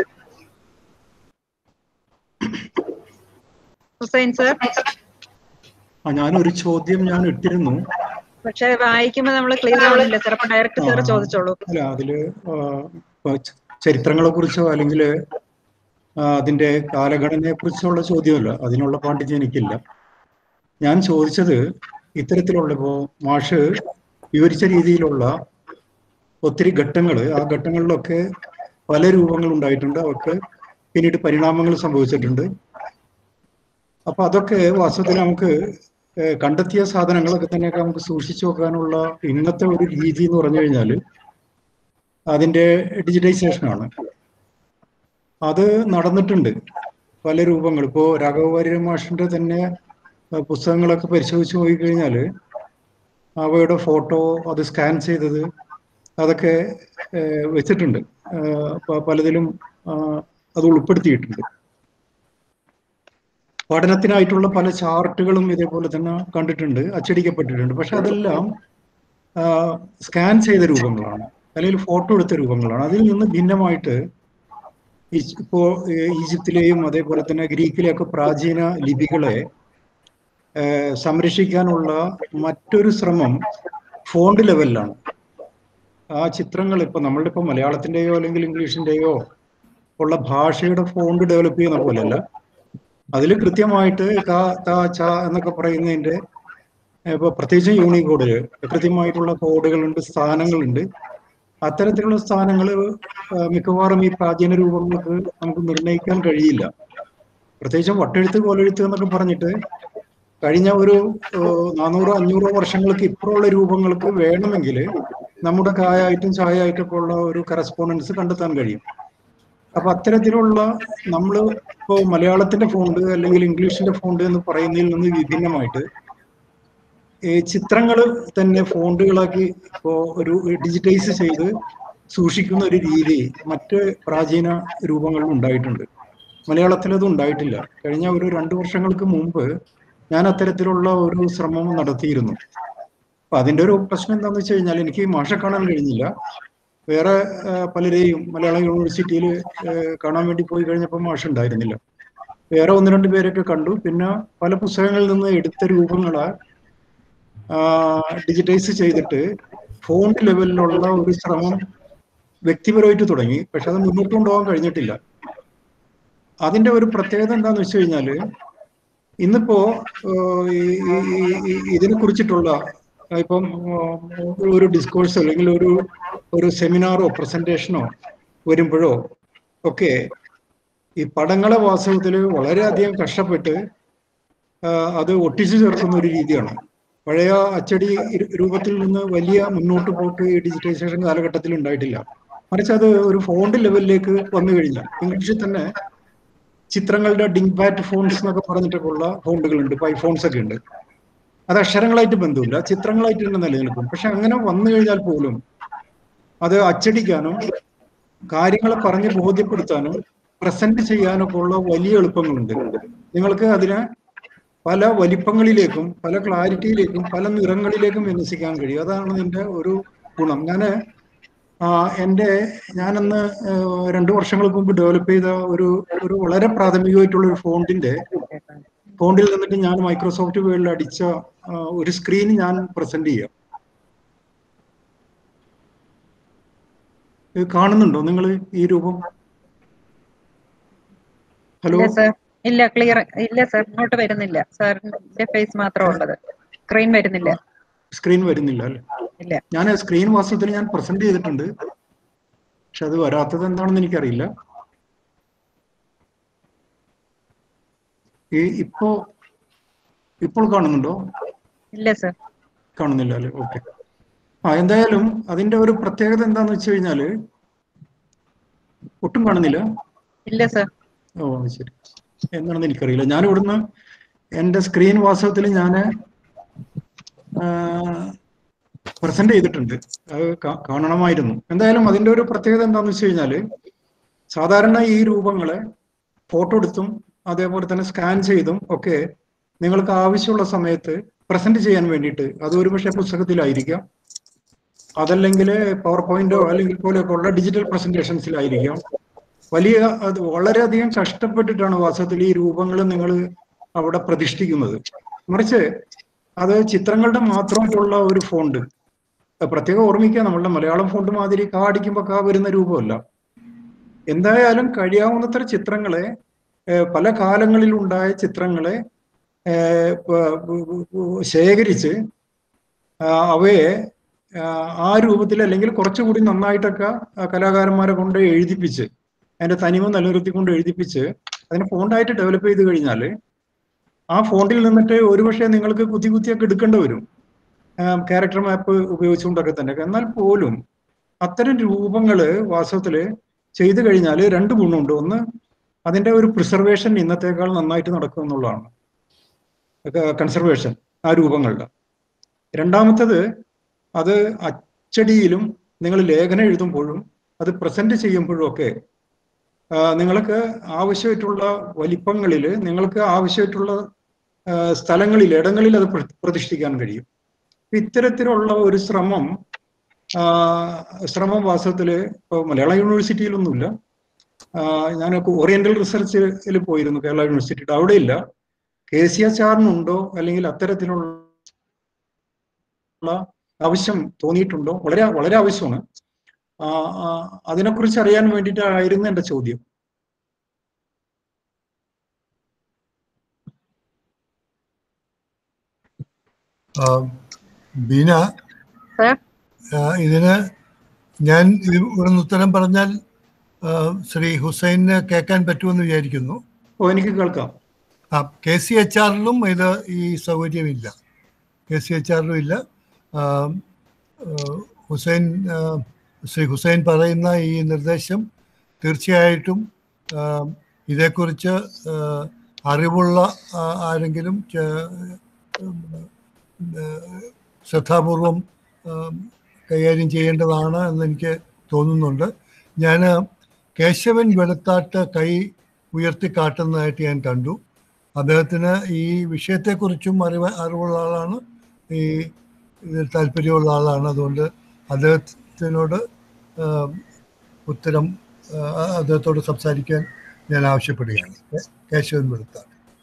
ഹുസൈൻ സാർ ആ ഞാനൊരു ചോദ്യം ഞാൻ ഇട്ടിരുന്നു പക്ഷെ വായിക്കുമ്പോ നമ്മൾ ക്ലിയർ ആവുന്നില്ല സാർ അപ്പൊ ഡയറക്റ്റ് സാർ ആ. ചോദിച്ചോളൂ അല്ല അതില് ആ, ഇപ്പൊ ച- ചരിത്രങ്ങളെ കുറിച്ചോ അല്ലെങ്കിൽ അതിന്റെ കാലഘടനയെ കുറിച്ചുള്ള ചോദ്യമല്ല അതിനുള്ള പാണ്ഡിത്യം എനിക്കില്ല ഞാൻ ചോദിച്ചത് ഇത്തരത്തിലുള്ള ഇപ്പോ മാഷ് വിവരിച്ച രീതിയിലുള്ള ഒത്തിരി ഘട്ടങ്ങൾ ആ ഘട്ടങ്ങളിലൊക്കെ പല രൂപങ്ങൾ ഉണ്ടായിട്ടുണ്ട് അവർക്ക് പിന്നീട് പരിണാമങ്ങൾ സംഭവിച്ചിട്ടുണ്ട് അപ്പൊ അതൊക്കെ വാസ്തവത്തിൽ നമുക്ക് ഏഹ് കണ്ടെത്തിയ സാധനങ്ങളൊക്കെ തന്നെയൊക്കെ നമുക്ക് സൂക്ഷിച്ചു വെക്കാനുള്ള ഇന്നത്തെ ഒരു രീതി എന്ന് പറഞ്ഞു കഴിഞ്ഞാൽ അതിന്റെ ഡിജിറ്റൈസേഷൻ ആണ് അത് നടന്നിട്ടുണ്ട് പല രൂപങ്ങൾ ഇപ്പോ രാഘവവാര്യർ മാഷിന്റെ തന്നെ ഏഹ് പുസ്തകങ്ങളൊക്കെ പരിശോധിച്ച് നോക്കിക്കഴിഞ്ഞാൽ അവയുടെ ഫോട്ടോ അത് സ്കാൻ ചെയ്തത് അതൊക്കെ ഏഹ് വെച്ചിട്ടുണ്ട് ഏഹ് പ- പലതിലും ആഹ് അത് ഉൾപ്പെടുത്തിയിട്ടുണ്ട് പഠനത്തിനായിട്ടുള്ള പല ചാർട്ടുകളും ഇതേപോലെ തന്നെ കണ്ടിട്ടുണ്ട് അച്ചടിക്കപ്പെട്ടിട്ടുണ്ട് പക്ഷെ അതെല്ലാം സ്കാൻ ചെയ്ത രൂപങ്ങളാണ് അല്ലെങ്കിൽ ഫോട്ടോ എടുത്ത രൂപങ്ങളാണ് അതിൽ നിന്ന് ഭിന്നമായിട്ട് ഈ- ഇപ്പോ ഏഹ് ഈജിപ്തിലെയും അതേപോലെ തന്നെ ഗ്രീക്കിലെയൊക്കെ പ്രാചീന ലിപികളെ ഏഹ് സംരക്ഷിക്കാനുള്ള മറ്റൊരു ശ്രമം ഫോണ്ട് ലെവലിലാണ് ആ ചിത്രങ്ങൾ ഇപ്പൊ നമ്മളുടെ ഇപ്പൊ മലയാളത്തിന്റെയോ അല്ലെങ്കിൽ ഇംഗ്ലീഷിന്റെയോ ഉള്ള ഭാഷയുടെ ഫോണ്ട് ഡെവലപ്പ് ചെയ്യുന്ന പോലെയല്ല അതിൽ കൃത്യമായിട്ട് ക ത ച എന്നൊക്കെ പറയുന്നതിന്റെ ഏഹ് ഇപ്പൊ പ്രത്യേകിച്ച് യൂണിക്കോഡില് കൃത്യമായിട്ടുള്ള കോഡുകളുണ്ട് സ്ഥാനങ്ങളുണ്ട് അത്തരത്തിലുള്ള സ്ഥാനങ്ങൾ മിക്കവാറും ഈ പ്രാചീന രൂപങ്ങൾക്ക് നമുക്ക് നിർണ്ണയിക്കാൻ കഴിയില്ല പ്രത്യേകിച്ചും വട്ടെഴുത്ത് കോലെഴുത്ത് എന്നൊക്കെ പറഞ്ഞിട്ട് കഴിഞ്ഞ ഒരു ഏഹ് നാനൂറോ അഞ്ഞൂറോ വർഷങ്ങൾക്ക് ഇപ്പുറമുള്ള രൂപങ്ങൾക്ക് വേണമെങ്കിൽ നമ്മുടെ കായായിട്ടും ചായയായിട്ടൊക്കെ ഉള്ള ഒരു കറസ്പോണ്ടൻസ് കണ്ടെത്താൻ കഴിയും അപ്പൊ അത്തരത്തിലുള്ള നമ്മൾ ഇപ്പോ മലയാളത്തിന്റെ ഫോണ്ട് അല്ലെങ്കിൽ ഇംഗ്ലീഷിന്റെ ഫോണ്ട് എന്ന് പറയുന്നതിൽ നിന്ന് വിഭിന്നമായിട്ട് ഈ ചിത്രങ്ങൾ തന്നെ ഫോണ്ടുകളാക്കി ഇപ്പോ ഒരു ഡിജിറ്റൈസ് ചെയ്ത് സൂക്ഷിക്കുന്ന ഒരു രീതി മറ്റ് പ്രാചീന രൂപങ്ങളിൽ ഉണ്ടായിട്ടുണ്ട് മലയാളത്തിൽ അത് ഉണ്ടായിട്ടില്ല കഴിഞ്ഞ ഒരു രണ്ടു വർഷങ്ങൾക്ക് മുമ്പ് ഞാൻ അത്തരത്തിലുള്ള ഒരു ശ്രമം നടത്തിയിരുന്നു അപ്പൊ അതിന്റെ ഒരു പ്രശ്നം എന്താണെന്ന് വെച്ച് കഴിഞ്ഞാൽ എനിക്ക് മാഷെ കാണാൻ കഴിഞ്ഞില്ല വേറെ ആ, പലരെയും മലയാളം യൂണിവേഴ്സിറ്റിയിൽ കാണാൻ വേണ്ടി പോയി കഴിഞ്ഞപ്പോൾ മാഷ് ഉണ്ടായിരുന്നില്ല വേറെ ഒന്ന് രണ്ട് പേരൊക്കെ കണ്ടു പിന്നെ പല പുസ്തകങ്ങളിൽ നിന്ന് എടുത്ത രൂപങ്ങളെ ഡിജിറ്റൈസ് ചെയ്തിട്ട് ഫോണ്ട് ലെവലിലുള്ള ഒരു ശ്രമം വ്യക്തിപരമായിട്ട് തുടങ്ങി പക്ഷെ അത് മുന്നോട്ട് കൊണ്ടുപോകാൻ കഴിഞ്ഞിട്ടില്ല അതിന്റെ ഒരു പ്രത്യേകത എന്താന്ന് വെച്ച് കഴിഞ്ഞാല് ഇന്നിപ്പോ ഏഹ്, ഈ- ഈ- ഈ- ഇതിനെ കുറിച്ചിട്ടുള്ള ഇപ്പം ഏഹ്, ഒരു ഡിസ്കോഴ്സ് അല്ലെങ്കിൽ ഒരു ഒരു സെമിനാറോ പ്രസന്റേഷനോ വരുമ്പോഴോ ഒക്കെ ഈ പടങ്ങളെ വാസ്തവത്തിൽ വളരെയധികം കഷ്ടപ്പെട്ട് ആഹ്, അത് ഒട്ടിച്ചു ചേർക്കുന്ന ഒരു രീതിയാണ് പഴയ അച്ചടി രു- രൂപത്തിൽ നിന്ന് വലിയ മുന്നോട്ട് പോക്ക് ഈ ഡിജിറ്റൈസേഷൻ കാലഘട്ടത്തിൽ ഉണ്ടായിട്ടില്ല മറിച്ച് അത് ഒരു ഫോണ്ട് ലെവലിലേക്ക് വന്നു കഴിഞ്ഞാൽ ഇംഗ്ലീഷിൽ തന്നെ ചിത്രങ്ങളുടെ ഡിങ് ബാറ്റ് ഫോൺസ് എന്നൊക്കെ പറഞ്ഞിട്ടൊക്കെ ഉള്ള ഫോണ്ടുകളുണ്ട് ഇപ്പൊ ഐഫോൺസ് ഒക്കെ ഉണ്ട് അത് അക്ഷരങ്ങളായിട്ട് ബന്ധമില്ല ചിത്രങ്ങളായിട്ട് തന്നെ നിലനിൽക്കും പക്ഷെ അങ്ങനെ വന്നു കഴിഞ്ഞാൽ പോലും അത് അച്ചടിക്കാനും കാര്യങ്ങളെ പറഞ്ഞ് ബോധ്യപ്പെടുത്താനും പ്രസന്റ് ചെയ്യാനൊക്കെ ഉള്ള വലിയ എളുപ്പങ്ങളുണ്ട് നിങ്ങൾക്ക് അതിനെ പല വലിപ്പങ്ങളിലേക്കും പല ക്ലാരിറ്റിയിലേക്കും പല നിറങ്ങളിലേക്കും വിന്യസിക്കാൻ കഴിയും അതാണ് ഇതിന്റെ ഒരു ഗുണം ഞാന് ആ, എൻ്റെ ഞാനന്ന് ഏഹ്, രണ്ടു വർഷങ്ങൾക്ക് മുമ്പ് ഡെവലപ്പ് ചെയ്ത ഒരു ഒരു വളരെ പ്രാഥമികമായിട്ടുള്ള ഒരു ഫോണ്ടിന്റെ ഫോണ്ടിൽ നിന്നിട്ട് ഞാൻ മൈക്രോസോഫ്റ്റ് വേൾഡിൽ അടിച്ച ആ, ഒരു സ്ക്രീൻ ഞാൻ പ്രസന്റ് ചെയ്യാം ഇത് കാണുന്നുണ്ടോ നിങ്ങൾ ഈ രൂപം ഹലോ ഇല്ല സർ ഇല്ല ക്ലിയർ ഇല്ല സർ ഇങ്ങോട്ട് വരുന്നില്ല സാറിന്റെ ഫേസ് മാത്രം ഉള്ളത് സ്ക്രീൻ വരുന്നില്ല സ്ക്രീൻ വരുന്നില്ല അല്ലേ ഇല്ല ഞാൻ സ്ക്രീൻ വാസ്തവത്തിൽ ഞാൻ പ്രസന്റ് ചെയ്തിട്ടുണ്ട് പക്ഷെ അത് വരാത്തത് എന്താണെന്ന് എനിക്കറിയില്ല ഈ ഇപ്പോ ഇപ്പോൾ കാണുന്നുണ്ടോ ഇല്ല സർ കാണുന്നില്ല അല്ലേ ഓക്കെ ആ എന്തായാലും അതിന്റെ ഒരു പ്രത്യേകത എന്താന്ന് വെച്ച് കഴിഞ്ഞാല് ഒട്ടും കാണുന്നില്ല ഇല്ല സർ ഓ അത് ശരി എന്താണെന്ന് എനിക്കറിയില്ല ഞാൻ ഇവിടുന്ന് എന്റെ സ്ക്രീൻ വാസ്തവത്തിൽ ഞാൻ പ്രസന്റ് ചെയ്തിട്ടുണ്ട് അത് കാ- കാണണമായിരുന്നു എന്തായാലും അതിന്റെ ഒരു പ്രത്യേകത എന്താണെന്ന് വെച്ച് കഴിഞ്ഞാല് സാധാരണ ഈ രൂപങ്ങളെ ഫോട്ടോ എടുത്തും അതേപോലെ തന്നെ സ്കാൻ ചെയ്തും ഒക്കെ നിങ്ങൾക്ക് ആവശ്യമുള്ള സമയത്ത് പ്രസന്റ് ചെയ്യാൻ വേണ്ടിയിട്ട് അത് ഒരുപക്ഷെ പുസ്തകത്തിലായിരിക്കാം അതല്ലെങ്കിൽ പവർ പോയിന്റോ അല്ലെങ്കിൽ പോലെയൊക്കെ ഉള്ള ഡിജിറ്റൽ പ്രസന്റേഷൻസിലായിരിക്കാം വലിയ അത് വളരെയധികം കഷ്ടപ്പെട്ടിട്ടാണ് വാസ്തവത്തിൽ ഈ രൂപങ്ങൾ നിങ്ങൾ അവിടെ പ്രതിഷ്ഠിക്കുന്നത് മറിച്ച് അത് ചിത്രങ്ങളുടെ മാത്രമുള്ള ഒരു ഫോണ്ട് അത് പ്രത്യേകം ഓർമ്മിക്കുക നമ്മളുടെ മലയാളം ഫോണ്ട് മാതിരി കാ അടിക്കുമ്പോൾ കാ വരുന്ന രൂപമല്ല എന്തായാലും കഴിയാവുന്നത്ര ചിത്രങ്ങളെ ഏഹ്, പല കാലങ്ങളിലുണ്ടായ ചിത്രങ്ങളെ ഏഹ്, പ- പ- പ- ശേഖരിച്ച് ആ, അവയെ ആ, ആ രൂപത്തിൽ അല്ലെങ്കിൽ കുറച്ചുകൂടി നന്നായിട്ടൊക്കെ ആ കലാകാരന്മാരെ കൊണ്ട് എഴുതിപ്പിച്ച് അതിന്റെ തനിമ നിലനിർത്തിക്കൊണ്ട് എഴുതിപ്പിച്ച് അതിനെ ഫോണ്ടായിട്ട് ഡെവലപ്പ് ചെയ്ത് കഴിഞ്ഞാൽ ആ ഫോണ്ടിൽ നിന്നിട്ട് ഒരുപക്ഷെ നിങ്ങൾക്ക് കുത്തി കുത്തിയൊക്കെ എടുക്കേണ്ടി വരും ക്യാരക്ടർ മാപ്പ് ഉപയോഗിച്ചുകൊണ്ടൊക്കെ തന്നെ എന്നാൽ പോലും അത്തരം രൂപങ്ങൾ വാസ്തവത്തിൽ ചെയ്തു കഴിഞ്ഞാൽ രണ്ട് ഗുണമുണ്ട് ഒന്ന് അതിന്റെ ഒരു പ്രിസർവേഷൻ ഇന്നത്തേക്കാൾ നന്നായിട്ട് നടക്കും എന്നുള്ളതാണ് കൺസർവേഷൻ ആ രൂപങ്ങളുടെ രണ്ടാമത്തത് അത് അച്ചടിയിലും നിങ്ങൾ ലേഖനം എഴുതുമ്പോഴും അത് പ്രസന്റ് ചെയ്യുമ്പോഴും ഒക്കെ ആ, നിങ്ങൾക്ക് ആവശ്യമായിട്ടുള്ള വലിപ്പങ്ങളിൽ നിങ്ങൾക്ക് ആവശ്യമായിട്ടുള്ള ആ, സ്ഥലങ്ങളിൽ ഇടങ്ങളിൽ അത് പ്ര- പ്രതിഷ്ഠിക്കാൻ കഴിയും ഇത്തരത്തിലുള്ള ഒരു ശ്രമം ആ, ശ്രമം വാസ്തവത്തിൽ ഇപ്പോൾ മലയാള യൂണിവേഴ്സിറ്റിയിലൊന്നുമില്ല ആ, ഞാൻ ഓറിയന്റൽ റിസർച്ചിൽ പോയിരുന്നു കേരള യൂണിവേഴ്സിറ്റിയുടെ അവിടെ ഇല്ല കെ സി എച്ച് ആറിനുണ്ടോ അല്ലെങ്കിൽ അത്തരത്തിലുള്ള ആവശ്യം തോന്നിയിട്ടുണ്ടോ വളരെ വളരെ ആവശ്യമാണ് ആ, ആ, അതിനെക്കുറിച്ച് അറിയാൻ വേണ്ടിയിട്ടായിരുന്നു എന്റെ ചോദ്യം ആ, ബീന സർ ആ, ഇതിന് ഞാൻ ഇത് ഇവിടുന്ന് ഉത്തരം പറഞ്ഞാൽ ആ, ശ്രീ ഹുസൈന് കേൾക്കാൻ പറ്റുമെന്ന് വിചാരിക്കുന്നു ഓ എനിക്ക് കേൾക്കാം ആ കെ സി എച്ച് ആറിലും ഇത് ഈ സൗകര്യമില്ല കെ സി എച്ച് ആറിലും ഇല്ല ആ, ആ, ഹുസൈൻ ആ, ശ്രീ ഹുസൈൻ പറയുന്ന ഈ നിർദ്ദേശം തീർച്ചയായിട്ടും ആ, ഇതേക്കുറിച്ച് ആ, അറിവുള്ള ആ, ആരെങ്കിലും ചെ- ഉം, ആ, ശ്രദ്ധാപൂർവം ആ, കൈകാര്യം ചെയ്യേണ്ടതാണ് എന്ന് എനിക്ക് തോന്നുന്നുണ്ട് ഞാൻ കേശവൻ വെളുത്താട്ട് കൈ ഉയർത്തിക്കാട്ടുന്നതായിട്ട് ഞാൻ കണ്ടു അദ്ദേഹത്തിന് ഈ വിഷയത്തെക്കുറിച്ചും അറിവ് അറിവുള്ള ആളാണ് ഈ ഇതിൽ താല്പര്യമുള്ള ആളാണ് അതുകൊണ്ട് അദ്ദേഹത്തിനോട് ആ, ഉത്തരം ആ, അദ്ദേഹത്തോട് സംസാരിക്കാൻ ഞാൻ ആവശ്യപ്പെടുകയാണ് കേ- കേശവൻ വെളുത്താട്ട്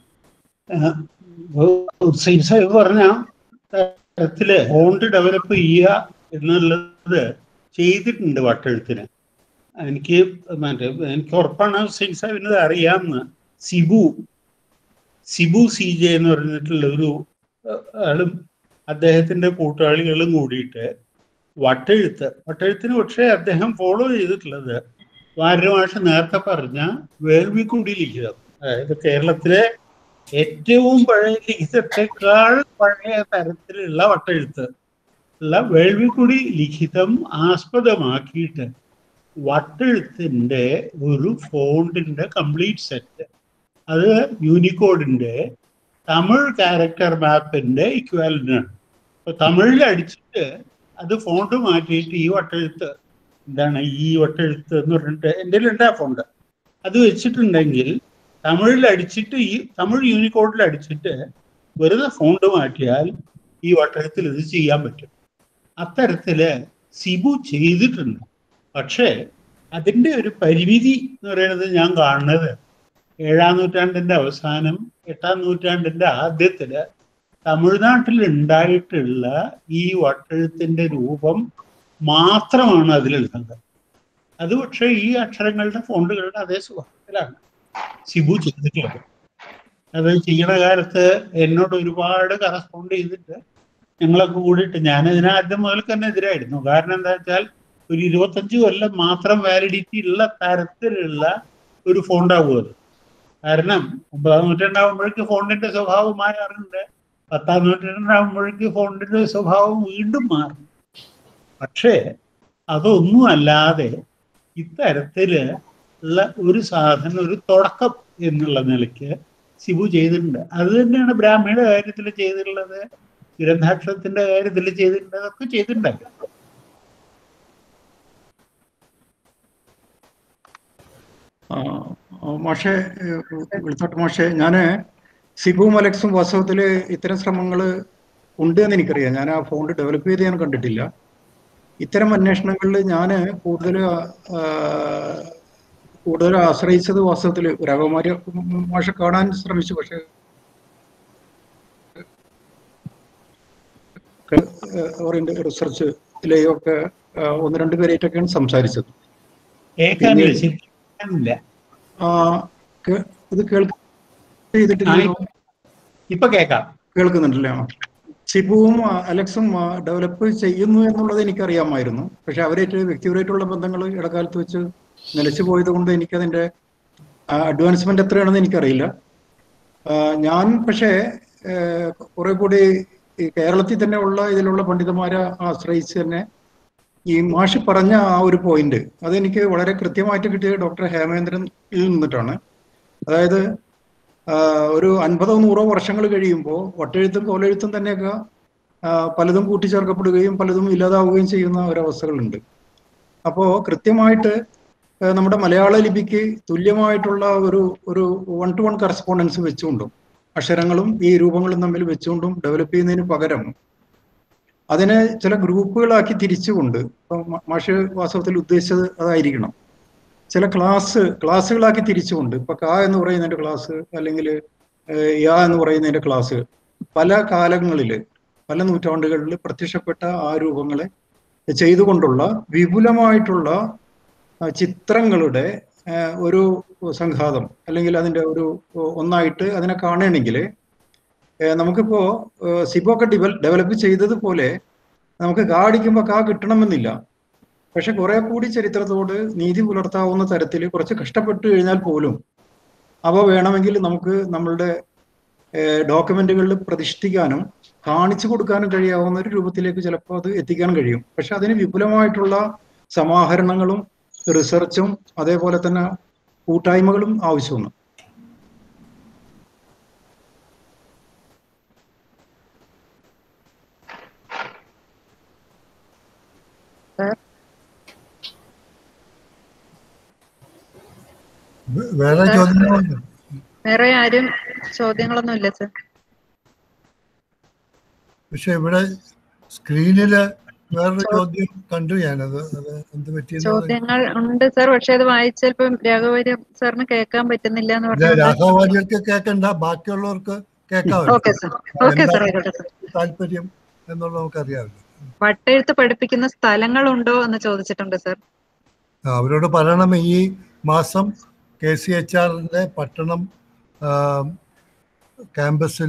ഹുസൈൻ സാഹിബ് പറഞ്ഞ തരത്തില് ഫോണ്ട് ഡെവലപ്പ് ചെയ്യുക എന്നുള്ളത് ചെയ്തിട്ടുണ്ട് വട്ടെഴുത്തിന് എനിക്ക് മറ്റേ എനിക്ക് ഉറപ്പാണ് ഹുസൈൻ സാഹിബിന് ഇത് അറിയാമെന്ന് സിബു സിബു സി ജെ എന്ന് പറഞ്ഞിട്ടുള്ള ഒരു അഹ്, ആളും അദ്ദേഹത്തിന്റെ കൂട്ടാളികളും കൂടിയിട്ട് വട്ടെഴുത്ത് വട്ടെഴുത്തിന് പക്ഷേ അദ്ദേഹം ഫോളോ ചെയ്തിട്ടുള്ളത് വാര്യമാഷ നേരത്തെ പറഞ്ഞ വേൾവിക്കുടി ലിഖിതം അതായത് കേരളത്തിലെ ഏറ്റവും പഴയ ലിഖിതത്തെക്കാൾ പഴയ തരത്തിലുള്ള വട്ടെഴുത്ത് ഉള്ള വേൾവിക്കുടി ലിഖിതം ആസ്പദമാക്കിയിട്ട് വട്ടെഴുത്തിന്റെ ഒരു ഫോണ്ടിന്റെ കംപ്ലീറ്റ് സെറ്റ് അത് യൂണിക്കോഡിന്റെ തമിഴ് ക്യാരക്ടർ മാപ്പിന്റെ ഇക്വാലന്റ് ആണ് അപ്പൊ തമിഴിൽ അടിച്ചിട്ട് അത് ഫോണ്ട് മാറ്റിയിട്ട് ഈ വട്ടെഴുത്ത് എന്താണ് ഈ വട്ടെഴുത്ത് എന്ന് പറഞ്ഞിട്ട് എൻ്റെ ഉണ്ട് ആ ഫോണ്ട് അത് വെച്ചിട്ടുണ്ടെങ്കിൽ തമിഴിൽ അടിച്ചിട്ട് ഈ തമിഴ് യൂണിക്കോഡിൽ അടിച്ചിട്ട് വെറുതെ ഫോണ്ട് മാറ്റിയാൽ ഈ വട്ടത്തിൽ ഇത് ചെയ്യാൻ പറ്റും അത്തരത്തില് സിബു ചെയ്തിട്ടുണ്ട് പക്ഷേ അതിന്റെ ഒരു പരിമിതി എന്ന് പറയുന്നത് ഞാൻ കാണുന്നത് ഏഴാം നൂറ്റാണ്ടിന്റെ അവസാനം എട്ടാം നൂറ്റാണ്ടിന്റെ ആദ്യത്തില് തമിഴ്നാട്ടിൽ ഉണ്ടായിട്ടുള്ള ഈ വട്ടെഴുത്തിന്റെ രൂപം മാത്രമാണ് അതിലുള്ളത് അത് പക്ഷേ ഈ അക്ഷരങ്ങളുടെ ഫോണ്ടുകളുടെ അതേ സ്വഭാവത്തിലാണ് സിബു ചെയ്തിട്ടുള്ളത് അത് ചെയ്യണ കാലത്ത് എന്നോട് ഒരുപാട് കറസ്പോണ്ട് ചെയ്തിട്ട് ഞങ്ങളൊക്കെ കൂടിയിട്ട് ഞാൻ ഇതിന് ആദ്യം മുതൽ തന്നെ എതിരായിരുന്നു കാരണം എന്താ വെച്ചാൽ ഒരു ഇരുപത്തഞ്ച് കൊല്ലം മാത്രം വാലിഡിറ്റി ഉള്ള തരത്തിലുള്ള ഒരു ഫോണ്ടാവും അത് കാരണം ഒമ്പതാം നൂറ്റാണ്ടാകുമ്പോഴേക്ക് ഫോണ്ടിന്റെ സ്വഭാവം മാറാറുണ്ട് പത്താം നൂറ്റാണ്ടാകുമ്പോഴേക്ക് ഫോണ്ടിന്റെ സ്വഭാവം വീണ്ടും മാറും പക്ഷേ അതൊന്നും അല്ലാതെ ഇത്തരത്തില് ഉള്ള ഒരു സാധനം ഒരു തുടക്കം എന്നുള്ള നിലയ്ക്ക് ശിവു ചെയ്തിട്ടുണ്ട് അത് തന്നെയാണ് ബ്രാഹ്മണയുടെ കാര്യത്തിൽ ചെയ്തിട്ടുള്ളത് ഗ്രന്ഥാക്ഷരത്തിന്റെ കാര്യത്തിൽ ചെയ്തിട്ടുണ്ട് അതൊക്കെ ചെയ്തിട്ടുണ്ടായി ആ, ആ, മാഷെ ഏഹ്, വെളുത്തോട്ട് മാഷെ ഞാന് സിബുവും അലക്സും വാസ്തവത്തില് ഇത്തരം ശ്രമങ്ങൾ ഉണ്ട് എന്ന് എനിക്കറിയാം ഞാൻ ആ ഫോണ്ട് ഡെവലപ്പ് ചെയ്ത് ഞാൻ കണ്ടിട്ടില്ല ഇത്തരം അന്വേഷണങ്ങളിൽ ഞാൻ കൂടുതൽ കൂടുതൽ ആശ്രയിച്ചത് വാസ്തവത്തിൽ രാഘവമാരി മാഷെ കാണാൻ ശ്രമിച്ചു പക്ഷെ റിസർച്ചിലെയോ ഒക്കെ ആ, ഒന്ന് രണ്ട് പേരായിട്ടൊക്കെയാണ് സംസാരിച്ചത് കേൾക്കാനില്ല ശരിക്കും കേൾക്കാനില്ല ആ, കേ- ഇത് കേൾക്ക ചെയ്തിട്ടില്ലല്ലോ ഇപ്പൊ കേൾക്കാം കേൾക്കുന്നുണ്ടല്ലേ ആ. സിബുവും ആ, അലക്സും ഡെവലപ്പ് ചെയ്യുന്നു എന്നുള്ളത് എനിക്കറിയാമായിരുന്നു പക്ഷെ അവരായിട്ട് വ്യക്തിപരമായിട്ടുള്ള ബന്ധങ്ങൾ ഇടക്കാലത്ത് വെച്ച് നിലച്ചു പോയത് കൊണ്ട് എനിക്കതിന്റെ അഡ്വാൻസ്മെന്റ് എത്രയാണെന്ന് എനിക്കറിയില്ല ആ, ഞാൻ പക്ഷേ ഏഹ്, കുറെ കൂടി ഈ കേരളത്തിൽ തന്നെ ഉള്ള ഇതിലുള്ള പണ്ഡിതന്മാരെ ആശ്രയിച്ച് തന്നെ ഈ മാഷ് പറഞ്ഞ ആ ഒരു പോയിന്റ് അതെനിക്ക് വളരെ കൃത്യമായിട്ട് കിട്ടിയത് ഡോക്ടർ ഹേമേന്ദ്രനിൽ നിന്നിട്ടാണ് അതായത് ആ, ഒരു അൻപതോ നൂറോ വർഷങ്ങൾ കഴിയുമ്പോൾ വട്ടെഴുത്തും കോലെഴുത്തും തന്നെയൊക്കെ ആ, പലതും കൂട്ടിച്ചേർക്കപ്പെടുകയും പലതും ഇല്ലാതാവുകയും ചെയ്യുന്ന ഒരവസ്ഥകളുണ്ട് അപ്പോൾ കൃത്യമായിട്ട് ആ, നമ്മുടെ മലയാള ലിപിക്ക് തുല്യമായിട്ടുള്ള ഒരു ഒരു വൺ ടു വൺ കറസ്പോണ്ടൻസ് വെച്ചുകൊണ്ടും അക്ഷരങ്ങളും ഈ രൂപങ്ങളും തമ്മിൽ വെച്ചുകൊണ്ടും ഡെവലപ്പ് ചെയ്യുന്നതിന് പകരം അതിനെ ചില ഗ്രൂപ്പുകളാക്കി തിരിച്ചുകൊണ്ട് ഇപ്പം മ- മാഷ് വാസ്തവത്തിൽ ഉദ്ദേശിച്ചത് അതായിരിക്കണം ചില ക്ലാസ് ക്ലാസ്സുകളാക്കി തിരിച്ചുകൊണ്ട് ഇപ്പൊ ക എന്ന് പറയുന്നതിന്റെ ക്ലാസ് അല്ലെങ്കിൽ യാ എന്ന് പറയുന്നതിന്റെ ക്ലാസ് പല കാലങ്ങളിൽ പല നൂറ്റാണ്ടുകളിൽ പ്രത്യക്ഷപ്പെട്ട ആ രൂപങ്ങളെ ചെയ്തുകൊണ്ടുള്ള വിപുലമായിട്ടുള്ള ആ, ചിത്രങ്ങളുടെ ആ, ഒരു സംഘാതം അല്ലെങ്കിൽ അതിന്റെ ഒരു ഒന്നായിട്ട് അതിനെ കാണുകയാണെങ്കിൽ നമുക്കിപ്പോ ഏഹ്, സിബോ ഒക്കെ ഡിവൽ ഡെവലപ്പ് ചെയ്തതുപോലെ നമുക്ക് കാ അടിക്കുമ്പോൾ കാ കിട്ടണമെന്നില്ല പക്ഷെ കുറെ കൂടി ചരിത്രത്തോട് നീതി പുലർത്താവുന്ന തരത്തിൽ കുറച്ച് കഷ്ടപ്പെട്ടു കഴിഞ്ഞാൽ പോലും അവ വേണമെങ്കിൽ നമുക്ക് നമ്മളുടെ ഡോക്യുമെന്റുകളിൽ പ്രതിഷ്ഠിക്കാനും കാണിച്ചു കൊടുക്കാനും കഴിയാവുന്ന ഒരു രൂപത്തിലേക്ക് ചിലപ്പോൾ അത് എത്തിക്കാൻ കഴിയും പക്ഷെ അതിന് വിപുലമായിട്ടുള്ള സമാഹരണങ്ങളും റിസർച്ചും അതേപോലെ തന്നെ കൂട്ടായ്മകളും ആവശ്യമാണ് വേ- വേറെ ചോദ്യങ്ങളുണ്ട് വേറെ ആരും ചോദ്യങ്ങളൊന്നും ഇല്ല സർ പക്ഷെ ഇവിടെ സ്ക്രീനില് വേറൊരു ചോദ്യം കണ്ടു ഞാനത് അത് എന്ത് പറ്റിയെന്ന് ചോദ്യങ്ങൾ ഉണ്ട് സർ പക്ഷെ അത് വായിച്ചപ്പം രാഘവര് സാറിന് കേൾക്കാൻ പറ്റുന്നില്ല എന്ന് ഇല്ല, പറഞ്ഞു രാഘവാര്യർക്ക് കേൾക്കണ്ട ബാക്കിയുള്ളവർക്ക് കേൾക്കാമല്ലോ ഓക്കെ സർ ഓക്കെ സർ ആയിക്കോട്ടെ സർ താല്പര്യം എന്നുള്ളത് നമുക്കറിയാമല്ലോ വട്ടെഴുത്ത് പഠിപ്പിക്കുന്ന സ്ഥലങ്ങളുണ്ടോ എന്ന് ചോദിച്ചിട്ടുണ്ട് സർ ആ, അവരോട് പറയണം ഈ മാസം കെ സി എച്ച് ആറിൻ്റെ പട്ടണം ക്യാമ്പസിൽ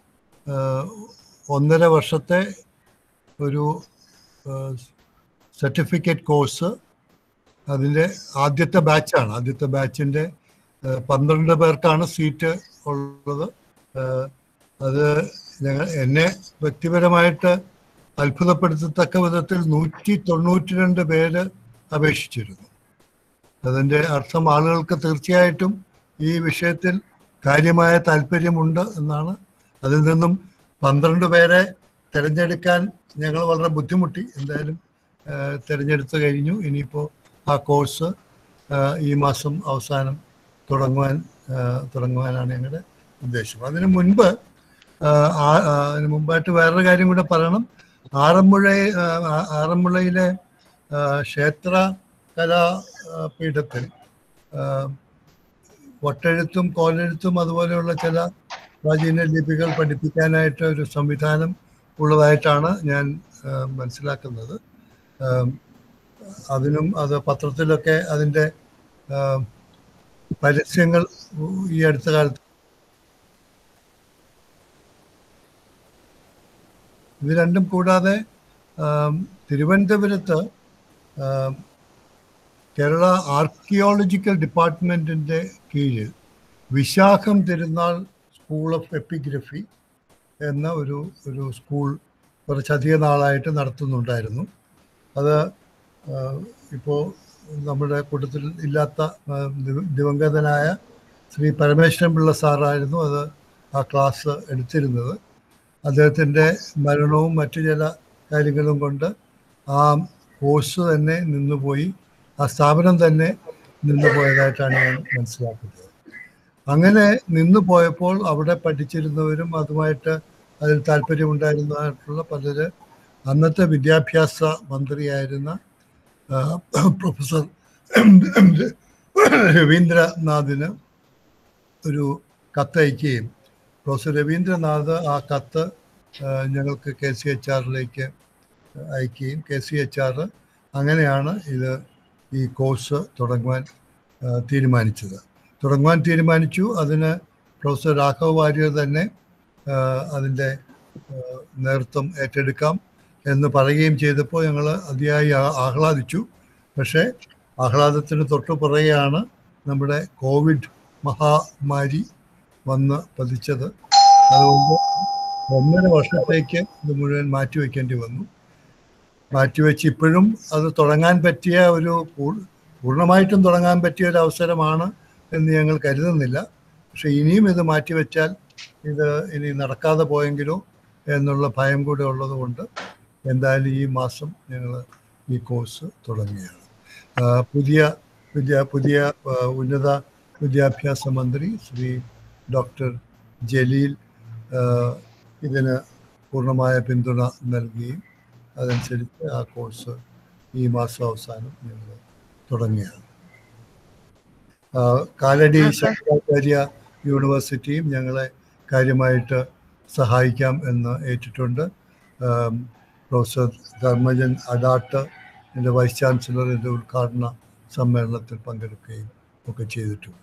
ഒന്നര വർഷത്തെ ഒരു സർട്ടിഫിക്കറ്റ് കോഴ്സ് അതിൻ്റെ ആദ്യത്തെ ബാച്ചാണ് ആദ്യത്തെ ബാച്ചിൻ്റെ പന്ത്രണ്ട് പേർക്കാണ് സീറ്റ് ഉള്ളത് ആ, അത് ഞങ്ങൾ എന്നെ വ്യക്തിപരമായിട്ട് അത്ഭുതപ്പെടുത്തത്തക്ക വിധത്തിൽ നൂറ്റി തൊണ്ണൂറ്റി രണ്ട് പേര് അപേക്ഷിച്ചിരുന്നു അതിൻ്റെ അർത്ഥം ആളുകൾക്ക് തീർച്ചയായിട്ടും ഈ വിഷയത്തിൽ കാര്യമായ താല്പര്യമുണ്ട് എന്നാണ് അതിൽ നിന്നും പന്ത്രണ്ട് പേരെ തിരഞ്ഞെടുക്കാൻ ഞങ്ങൾ വളരെ ബുദ്ധിമുട്ടി എന്തായാലും ആ, തിരഞ്ഞെടുത്ത് കഴിഞ്ഞു ഇനിയിപ്പോൾ ആ കോഴ്സ് ആ, ഈ മാസം അവസാനം തുടങ്ങുവാൻ ആ, തുടങ്ങുവാനാണ് ഞങ്ങളുടെ ഉദ്ദേശം അതിനു മുൻപ് ആ, ആ- ആ, അതിന് മുമ്പായിട്ട് വേറൊരു കാര്യം കൂടെ പറയണം ആറന്മുഴ ആ, ആ- ആറന്മുളയിലെ ആ, ക്ഷേത്ര കലാ ആ, പീഠത്തിൽ ആ, വട്ടെഴുത്തും കോലെഴുത്തും അതുപോലെയുള്ള ചില പ്രാചീന ലിപികൾ പഠിപ്പിക്കാനായിട്ട് ഒരു സംവിധാനം ഉള്ളതായിട്ടാണ് ഞാൻ ആ, മനസ്സിലാക്കുന്നത് ആം, അതിനും അത് പത്രത്തിലൊക്കെ അതിൻ്റെ ആ, പരസ്യങ്ങൾ ഈ അടുത്ത കാലത്ത് ഇത് രണ്ടും കൂടാതെ ആം, തിരുവനന്തപുരത്ത് ആം, കേരള ആർക്കിയോളജിക്കൽ ഡിപ്പാർട്ട്മെൻറ്റിൻ്റെ കീഴിൽ വിശാഖം തിരുനാൾ സ്കൂൾ ഓഫ് എപ്പിഗ്രഫി എന്ന ഒരു ഒരു സ്കൂൾ കുറച്ചധികം നാളായിട്ട് നടത്തുന്നുണ്ടായിരുന്നു അത് ഇപ്പോൾ നമ്മുടെ കൂട്ടത്തിൽ ഇല്ലാത്ത ആ, ദിവ- ദിവംഗതനായ ശ്രീ പരമേശ്വരൻ പിള്ള സാറായിരുന്നു അത് ആ ക്ലാസ് എടുത്തിരുന്നത് അദ്ദേഹത്തിൻ്റെ മരണവും മറ്റു ചില കാര്യങ്ങളും കൊണ്ട് ആ കോഴ്സ് തന്നെ നിന്നുപോയി ആ സ്ഥാപനം തന്നെ നിന്നു പോയതായിട്ടാണ് ഞാൻ മനസ്സിലാക്കുന്നത് അങ്ങനെ നിന്നു പോയപ്പോൾ അവിടെ പഠിച്ചിരുന്നവരും അതുമായിട്ട് അതിൽ താല്പര്യമുണ്ടായിരുന്നതായിട്ടുള്ള പലര് അന്നത്തെ വിദ്യാഭ്യാസ മന്ത്രിയായിരുന്ന ആ, പ്രൊഫസർ രവീന്ദ്രനാഥിന് ഒരു കത്തയക്കുകയും പ്രൊഫസർ രവീന്ദ്രനാഥ് ആ കത്ത് ആ, ഞങ്ങൾക്ക് കെ സി എച്ച് ആറിലേക്ക് അയക്കുകയും കെ സി എച്ച് ആർ അങ്ങനെയാണ് ഇത് ഈ കോഴ്സ് തുടങ്ങുവാൻ ആ, തീരുമാനിച്ചത് തുടങ്ങുവാൻ തീരുമാനിച്ചു അതിന് പ്രൊഫസർ രാഘവ് വാര്യർ തന്നെ ആ, അതിൻ്റെ ആ, നേതൃത്വം ഏറ്റെടുക്കാം എന്ന് പറയുകയും ചെയ്തപ്പോൾ ഞങ്ങൾ അതിയായി ആ- ആഹ്ലാദിച്ചു പക്ഷേ ആഹ്ലാദത്തിന് തൊട്ടു പുറകെയാണ് നമ്മുടെ കോവിഡ് മഹാമാരി വന്ന് പതിച്ചത് അതുകൊണ്ട് ഒന്നര വർഷത്തേക്ക് ഇത് മുഴുവൻ മാറ്റിവെക്കേണ്ടി വന്നു മാറ്റിവെച്ച് ഇപ്പോഴും അത് തുടങ്ങാൻ പറ്റിയ ഒരു പൂ- പൂർണ്ണമായിട്ടും തുടങ്ങാൻ പറ്റിയ ഒരു അവസരമാണ് എന്ന് ഞങ്ങൾ കരുതുന്നില്ല പക്ഷെ ഇനിയും ഇത് മാറ്റിവെച്ചാൽ ഇത് ഇനി നടക്കാതെ പോയെങ്കിലോ എന്നുള്ള ഭയം കൂടെ ഉള്ളത് കൊണ്ട് എന്തായാലും ഈ മാസം ഞങ്ങൾ ഈ കോഴ്സ് തുടങ്ങുകയാണ് ആ, പുതിയ വിദ്യാ പുതിയ ആ, ഉന്നത വിദ്യാഭ്യാസ മന്ത്രി ശ്രീ ഡോക്ടർ ജലീൽ ആ, ഇതിന് പൂർണ്ണമായ പിന്തുണ നൽകുകയും അതനുസരിച്ച് ആ കോഴ്സ് ഈ മാസം അവസാനം ഞങ്ങൾ തുടങ്ങുകയാണ് ആ, കാലടി ശങ്കരാചാര്യ യൂണിവേഴ്സിറ്റിയും ഞങ്ങളെ കാര്യമായിട്ട് സഹായിക്കാം എന്ന് ഏറ്റിട്ടുണ്ട് ആം, പ്രൊഫസർ ധർമ്മജൻ അഡാട്ട് എൻ്റെ വൈസ് ചാൻസലർ എൻ്റെ ഉദ്ഘാടന സമ്മേളനത്തിൽ പങ്കെടുക്കുകയും ഒക്കെ ചെയ്തിട്ടുണ്ട്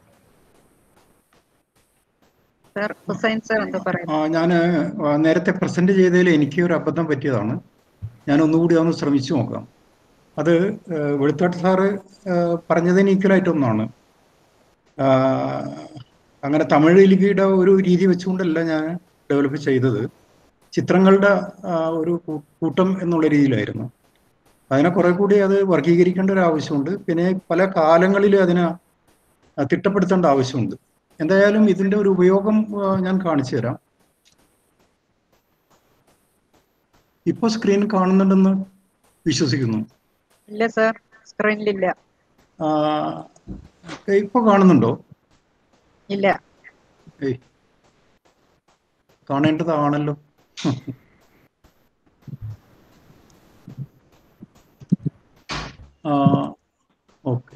സർ ഹുസൈൻ സർ എന്താ പറയുന്നത് ഞാൻ നേരത്തെ പ്രസന്റ് ചെയ്തതിൽ എനിക്ക് ഒരു അബദ്ധം പറ്റിയതാണ് ഞാൻ ഒന്നുകൂടി ഒന്ന് ശ്രമിച്ചു നോക്കാം അത് ആ, വെളുത്താട്ട് സാറ് ആ, പറഞ്ഞതിന് ഈക്വലായിട്ട് ഒന്നാണ് ആ, അങ്ങനെ തമിഴ് ലിപിയുടെ ഒരു രീതി വെച്ചുകൊണ്ടല്ല ഞാൻ ഡെവലപ്പ് ചെയ്തത് ചിത്രങ്ങളുടെ ആ, ഒരു കൂ- കൂട്ടം എന്നുള്ള രീതിയിലായിരുന്നു അതിനെ കുറെ കൂടി അത് വർഗീകരിക്കേണ്ട ഒരു ആവശ്യമുണ്ട് പിന്നെ പല കാലങ്ങളിൽ അതിനെ ആ, തിട്ടപ്പെടുത്തേണ്ട ആവശ്യമുണ്ട് എന്തായാലും ഇതിന്റെ ഒരു ഉപയോഗം ആ, ഞാൻ കാണിച്ചു തരാം ഇപ്പൊ സ്ക്രീൻ കാണുന്നുണ്ടെന്ന് വിശ്വസിക്കുന്നു ഇല്ല സർ സ്ക്രീനിലില്ല ആ, ഇപ്പൊ കാണുന്നുണ്ടോ ഇല്ല ഏയ് കാണേണ്ടതാണല്ലോ ആ ഓക്കെ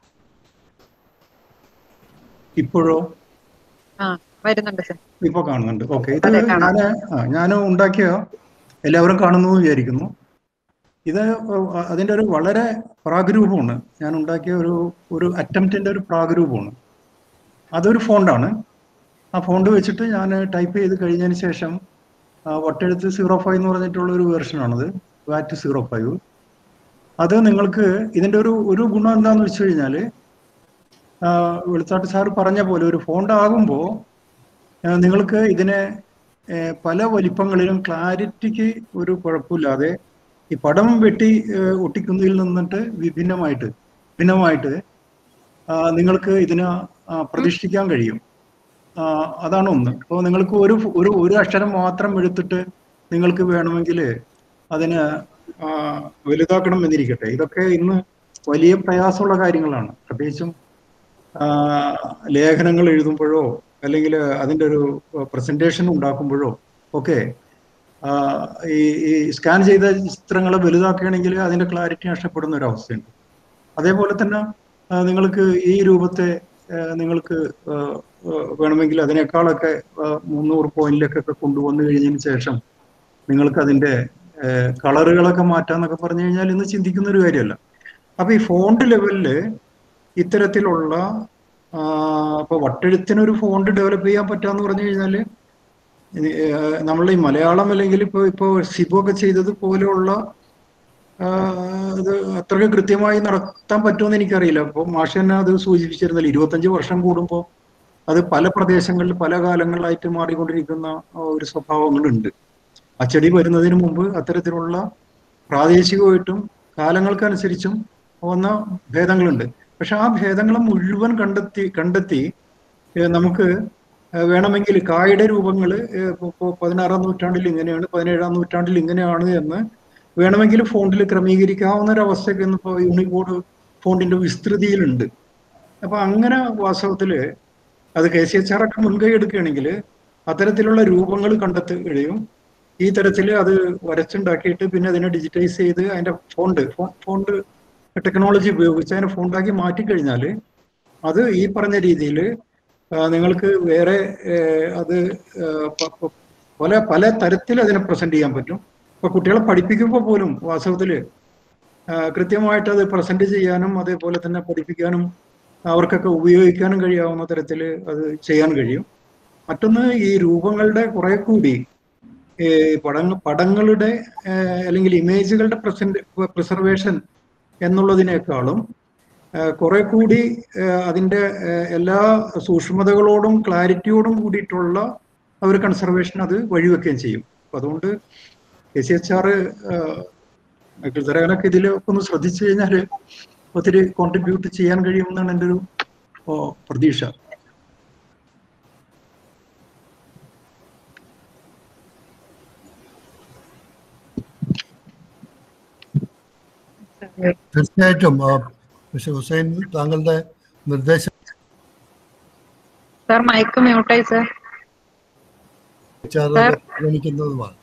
ഇപ്പോഴോ ആ വരുന്നുണ്ട് സർ ഇപ്പൊ കാണുന്നുണ്ട് ഓക്കെ ഇത് അതെ, കാണാം. ഞാൻ ഞാൻ ഉണ്ടാക്കിയ എല്ലാവരും കാണുന്നു എന്ന് വിചാരിക്കുന്നു ഇത് അതിന്റെ ഒരു വളരെ പ്രാഗ്രൂപമാണ് ഞാൻ ഉണ്ടാക്കിയ ഒരു ഒരു അറ്റംപ്റ്റിന്റെ ഒരു പ്രാഗ്രൂപമാണ് അതൊരു ഫോണ്ടാണ് ആ ഫോണ്ട് വെച്ചിട്ട് ഞാൻ ടൈപ്പ് ചെയ്ത് കഴിഞ്ഞതിന് ശേഷം ആ, വട്ടെഴുത്ത് സീറോ ഫൈവ് എന്ന് പറഞ്ഞിട്ടുള്ള ഒരു വേർഷനാണത് വാറ്റ് സീറോ ഫൈവ് അത് നിങ്ങൾക്ക് ഇതിന്റെ ഒരു ഒരു ഗുണം എന്താന്ന് വെച്ച് കഴിഞ്ഞാൽ വെളുത്താട്ട് സാർ പറഞ്ഞ പോലെ ഒരു ഫോണ്ട് ആകുമ്പോൾ നിങ്ങൾക്ക് ഇതിനെ ആ, പല വലിപ്പങ്ങളിലും ക്ലാരിറ്റിക്ക് ഒരു കുഴപ്പമില്ലാതെ ഈ പടം വെട്ടി ആ, ഒട്ടിക്കുന്നതിൽ നിന്നിട്ട് വിഭിന്നമായിട്ട് ഭിന്നമായിട്ട് ആ, നിങ്ങൾക്ക് ഇതിനെ ആ, പ്രതിഷ്ഠിക്കാൻ കഴിയും ആ, അതാണ് ഒന്ന് അപ്പോൾ നിങ്ങൾക്ക് ഒരു ഒരു ഒരു അക്ഷരം മാത്രം എടുത്തിട്ട് നിങ്ങൾക്ക് വേണമെങ്കിൽ അതിന് ആ, വലുതാക്കണം എന്നിരിക്കട്ടെ ഇതൊക്കെ ഇന്ന് വലിയ പ്രയാസമുള്ള കാര്യങ്ങളാണ് പ്രത്യേകിച്ചും ആ, ലേഖനങ്ങൾ എഴുതുമ്പോഴോ അല്ലെങ്കിൽ അതിൻ്റെ ഒരു പ്രസന്റേഷൻ ഉണ്ടാക്കുമ്പോഴോ ഒക്കെ ആ, ഈ ഈ സ്കാൻ ചെയ്ത ചിത്രങ്ങളെ വലുതാക്കുകയാണെങ്കിൽ അതിന്റെ ക്ലാരിറ്റി നഷ്ടപ്പെടുന്ന ഒരു അവസ്ഥയുണ്ട് അതേപോലെ തന്നെ ആ, നിങ്ങൾക്ക് ഈ രൂപത്തെ ഏഹ്, നിങ്ങൾക്ക് ഏഹ്, ഏഹ്, വേണമെങ്കിൽ അതിനേക്കാളൊക്കെ ഏഹ്, മുന്നൂറ് പോയിന്റിലേക്കൊക്കെ കൊണ്ടുവന്നു കഴിഞ്ഞതിന് ശേഷം നിങ്ങൾക്ക് അതിന്റെ ഏഹ്, കളറുകളൊക്കെ മാറ്റാന്നൊക്കെ പറഞ്ഞു കഴിഞ്ഞാൽ ഇന്ന് ചിന്തിക്കുന്ന ഒരു കാര്യമല്ല അപ്പൊ ഈ ഫോണ്ട് ലെവലില് ഇത്തരത്തിലുള്ള ആ, ഇപ്പൊ വട്ടെഴുത്തിനൊരു ഫോണ്ട് ഡെവലപ്പ് ചെയ്യാൻ പറ്റാന്ന് പറഞ്ഞു കഴിഞ്ഞാല് ഏഹ്, നമ്മളെ ഈ മലയാളം അല്ലെങ്കിൽ ഇപ്പൊ ഇപ്പൊ സിബു ഒക്കെ ചെയ്തത് പോലെയുള്ള ആ, ഇത് അത്രയ്ക്ക് കൃത്യമായി നടത്താൻ പറ്റുമെന്ന് എനിക്കറിയില്ല അപ്പൊ മാഷ് തന്നെ അത് സൂചിപ്പിച്ചിരുന്നില്ല ഇരുപത്തഞ്ച് വർഷം കൂടുമ്പോൾ അത് പല പ്രദേശങ്ങളിൽ പല കാലങ്ങളിലായിട്ട് മാറിക്കൊണ്ടിരിക്കുന്ന ആ, ഒരു സ്വഭാവങ്ങളുണ്ട് അച്ചടി വരുന്നതിന് മുമ്പ് അത്തരത്തിലുള്ള പ്രാദേശികമായിട്ടും കാലങ്ങൾക്കനുസരിച്ചും വന്ന ഭേദങ്ങളുണ്ട് പക്ഷെ ആ ഭേദങ്ങളെ മുഴുവൻ കണ്ടെത്തി കണ്ടെത്തി ഏഹ് നമുക്ക് ഏഹ് വേണമെങ്കിൽ കായുടെ രൂപങ്ങൾ ഇപ്പോൾ പതിനാറാം നൂറ്റാണ്ടിൽ ഇങ്ങനെയാണ് പതിനേഴാം നൂറ്റാണ്ടിൽ ഇങ്ങനെയാണ് എന്ന് വേണമെങ്കിൽ ഫോണ്ടിൽ ക്രമീകരിക്കാവുന്ന ഒരു അവസ്ഥയൊക്കെ ഇന്നിപ്പോൾ യൂണിക്കോഡ് ഫോണ്ടിന്റെ വിസ്തൃതിയിലുണ്ട് അപ്പൊ അങ്ങനെ വാസ്തവത്തില് അത് കെ സി എച്ച് ആർ ഒക്കെ മുൻകൈ എടുക്കുകയാണെങ്കിൽ അത്തരത്തിലുള്ള രൂപങ്ങൾ കണ്ടെത്തുകയും ഈ തരത്തിൽ അത് വരച്ചുണ്ടാക്കിയിട്ട് പിന്നെ അതിനെ ഡിജിറ്റൈസ് ചെയ്ത് അതിന്റെ ഫോണ്ട് ഫോണ്ട് ടെക്നോളജി ഉപയോഗിച്ച് അതിനെ ഫോണ്ടാക്കി മാറ്റിക്കഴിഞ്ഞാൽ അത് ഈ പറഞ്ഞ രീതിയിൽ നിങ്ങൾക്ക് വേറെ ഏഹ്, അത് ഏഹ്, പ- പ- പല പല തരത്തിൽ അതിനെ പ്രസന്റ് ചെയ്യാൻ പറ്റും ഇപ്പൊ കുട്ടികളെ പഠിപ്പിക്കുമ്പോൾ പോലും വാസ്തവത്തില് ആ, കൃത്യമായിട്ട് അത് പ്രസന്റ് ചെയ്യാനും അതേപോലെ തന്നെ പഠിപ്പിക്കാനും അവർക്കൊക്കെ ഉപയോഗിക്കാനും കഴിയാവുന്ന തരത്തിൽ അത് ചെയ്യാൻ കഴിയും മറ്റൊന്ന് ഈ രൂപങ്ങളുടെ കുറെ കൂടി ഏ, പടങ്ങ പടങ്ങളുടെ ഏ, അല്ലെങ്കിൽ ഇമേജുകളുടെ പ്രസന്റ് പ്രിസർവേഷൻ എന്നുള്ളതിനേക്കാളും ഏ, കുറെ കൂടി ഏ, അതിന്റെ ഏ, എല്ലാ സൂക്ഷ്മതകളോടും ക്ലാരിറ്റിയോടും കൂടിയിട്ടുള്ള ആ ഒരു കൺസർവേഷൻ അത് വഴിവെക്കുകയും ചെയ്യും അപ്പൊ അതുകൊണ്ട് K C H R Michael തരകനൊക്കെ ഇതിൽ ഒന്ന് ശ്രദ്ധിച്ചു കഴിഞ്ഞാൽ ഒത്തിരി കോൺട്രിബ്യൂട്ട് ചെയ്യാൻ കഴിയുമെന്നാണ് എൻ്റെ ഒരു ഓ, പ്രതീക്ഷ തീർച്ചയായിട്ടും ആ, മിസ്റ്റർ ഹുസൈൻ താങ്കളുടെ നിർദ്ദേശം സാർ മൈക്ക് മ്യൂട്ടായി സാർ വിചാരം സാർ. പരിഗണിക്കുന്നതുമാണ്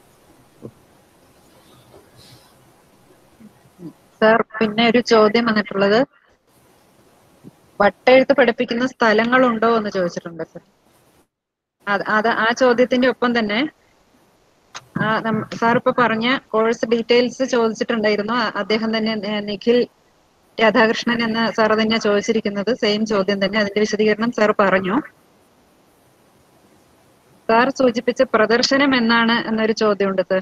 സാർ പിന്നെ ഒരു ചോദ്യം വന്നിട്ടുള്ളത് വട്ടെഴുത്ത് പഠിപ്പിക്കുന്ന സ്ഥലങ്ങളുണ്ടോ എന്ന് ചോദിച്ചിട്ടുണ്ട് സാർ അത് അത് ആ ചോദ്യത്തിന്റെ ഒപ്പം തന്നെ ആ, നം- സാർ ഇപ്പൊ പറഞ്ഞ കോഴ്സ് ഡീറ്റെയിൽസ് ചോദിച്ചിട്ടുണ്ടായിരുന്നു ആ, അദ്ദേഹം തന്നെ ന- നിഖിൽ രാധാകൃഷ്ണൻ എന്ന സാർ തന്നെ ചോദിച്ചിരിക്കുന്നത് സെയിം ചോദ്യം തന്നെ അതിന്റെ വിശദീകരണം സാർ പറഞ്ഞു സാർ സൂചിപ്പിച്ച പ്രദർശനം എന്നാണ് എന്നൊരു ചോദ്യമുണ്ട് സാർ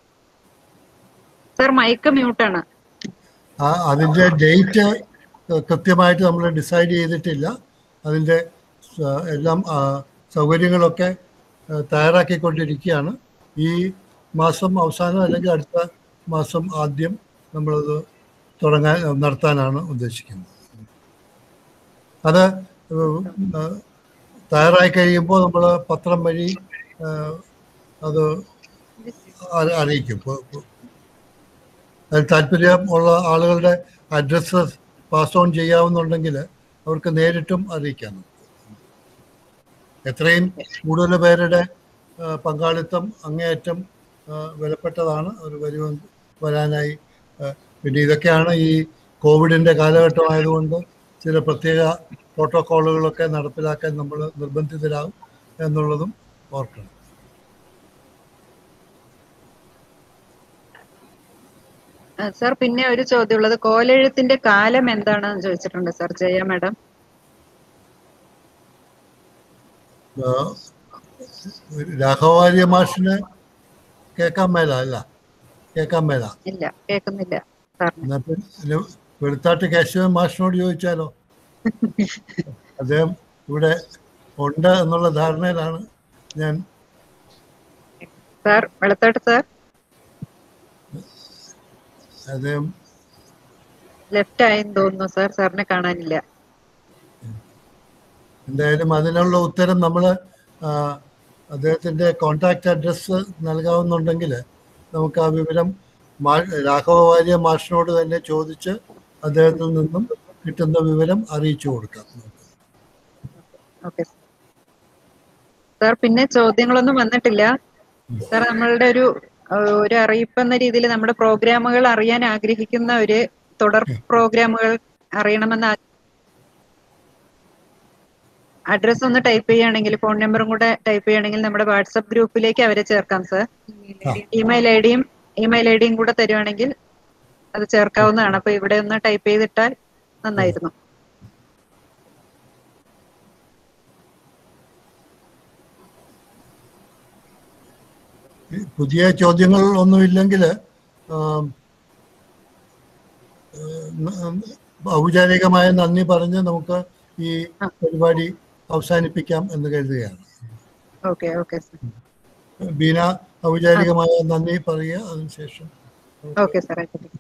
സാർ മൈക്ക് മ്യൂട്ടാണ് ആ അതിൻ്റെ ഡേറ്റ് കൃത്യമായിട്ട് നമ്മൾ ഡിസൈഡ് ചെയ്തിട്ടില്ല അതിൻ്റെ സ- എല്ലാം ആ, സൗകര്യങ്ങളൊക്കെ ആ, തയ്യാറാക്കിക്കൊണ്ടിരിക്കുകയാണ് ഈ മാസം അവസാനം അല്ലെങ്കിൽ അടുത്ത മാസം ആദ്യം നമ്മളത് തുടങ്ങാൻ നടത്താനാണ് ഉദ്ദേശിക്കുന്നത് അത് ഉം, ആ, തയ്യാറായി കഴിയുമ്പോൾ നമ്മൾ പത്രം വഴി ആ, അത് അ- അറിയിക്കും ഇപ്പൊ- ഇപ്പൊ അതിൽ താല്പര്യമുള്ള ആളുകളുടെ അഡ്രസ്സ് പാസ് ഓൺ ചെയ്യാവുന്നുണ്ടെങ്കിൽ അവർക്ക് നേരിട്ടും അറിയിക്കാം എത്രയും കൂടുതൽ പേരുടെ ആ, പങ്കാളിത്തം അങ്ങേയറ്റം ആ, വിലപ്പെട്ടതാണ് അവർ വരുവ വരാനായി ആ, പിന്നെ ഇതൊക്കെയാണ് ഈ കോവിഡിൻ്റെ കാലഘട്ടമായതുകൊണ്ട് ചില പ്രത്യേക പ്രോട്ടോക്കോളുകളൊക്കെ നടപ്പിലാക്കാൻ നമ്മൾ നിർബന്ധിതരാകും എന്നുള്ളതും ഓർക്കണം ആ, സാർ പിന്നെ ഒരു ചോദ്യം ഉള്ളത് കോലെഴുത്തിന്റെ കാലം എന്താണെന്ന് ചോദിച്ചിട്ടുണ്ട് സാർ ജയ മാഡം ആ, രാഘവാര്യ മാഷിന് കേൾക്കാൻ മേല അല്ല കേൾക്കാൻ മേല ഇല്ല കേൾക്കുന്നില്ല സാറിന് എന്നാ പിന്നെ വെളുത്താട്ട് കേശവൻ മാഷിനോട് ചോദിച്ചാലോ അദ്ദേഹം ഇവിടെ ഉണ്ട് എന്നുള്ള ധാരണയിലാണ് ഞാൻ സാർ വെളുത്തോട്ട് സാർ അദ്ദേഹം ലെഫ്റ്റ് ആയെന്ന് തോന്നുന്നു സാർ സാറിനെ കാണാനില്ല എന്തായാലും അതിനുള്ള ഉത്തരം നമ്മൾ അദ്ദേഹത്തിൻ്റെ കോണ്ടാക്ട് അഡ്രസ്സ് നൽകാവുന്നുണ്ടെങ്കിൽ നമുക്ക് ആ വിവരം മാ രാഘവ വാര്യ മാഷിനോട് തന്നെ ചോദിച്ച് അദ്ദേഹത്തിൽ നിന്നും കിട്ടുന്ന വിവരം അറിയിച്ചു കൊടുക്കാം ഓക്കെ സാർ പിന്നെ ചോദ്യങ്ങളൊന്നും വന്നിട്ടില്ല സാർ നമ്മളുടെ ഒരു ഏഹ്, ഒരു അറിയിപ്പ് എന്ന രീതിയിൽ നമ്മുടെ പ്രോഗ്രാമുകൾ അറിയാൻ ആഗ്രഹിക്കുന്ന ഒരു തുടർ പ്രോഗ്രാമുകൾ അറിയണമെന്ന് ആ- അഡ്രസ് ഒന്ന് ടൈപ്പ് ചെയ്യുകയാണെങ്കിൽ ഫോൺ നമ്പറും കൂടെ ടൈപ്പ് ചെയ്യുകയാണെങ്കിൽ നമ്മുടെ വാട്സപ്പ് ഗ്രൂപ്പിലേക്ക് അവരെ ചേർക്കാം സർ ആ. ഇമെയിൽ ഐ ഡിയും ഇമെയിൽ ഐ ഡിയും കൂടെ തരുവാണെങ്കിൽ അത് ചേർക്കാവുന്നതാണ് അപ്പൊ ഇവിടെ ഒന്ന് ടൈപ്പ് ചെയ്തിട്ടാൽ നന്നായിരുന്നു ഈ പുതിയ ചോദ്യങ്ങൾ ഒന്നുമില്ലെങ്കിൽ ഔപചാരികമായ നന്ദി പറഞ്ഞ് നമുക്ക് ഈ ആ. പരിപാടി അവസാനിപ്പിക്കാം എന്ന് കരുതുകയാണ് ഓക്കെ ഓക്കെ സർ ബീന ഔപചാരികമായ നന്ദി പറയുക അതിനുശേഷം ഓക്കെ സാർ ആയിക്കോട്ടെ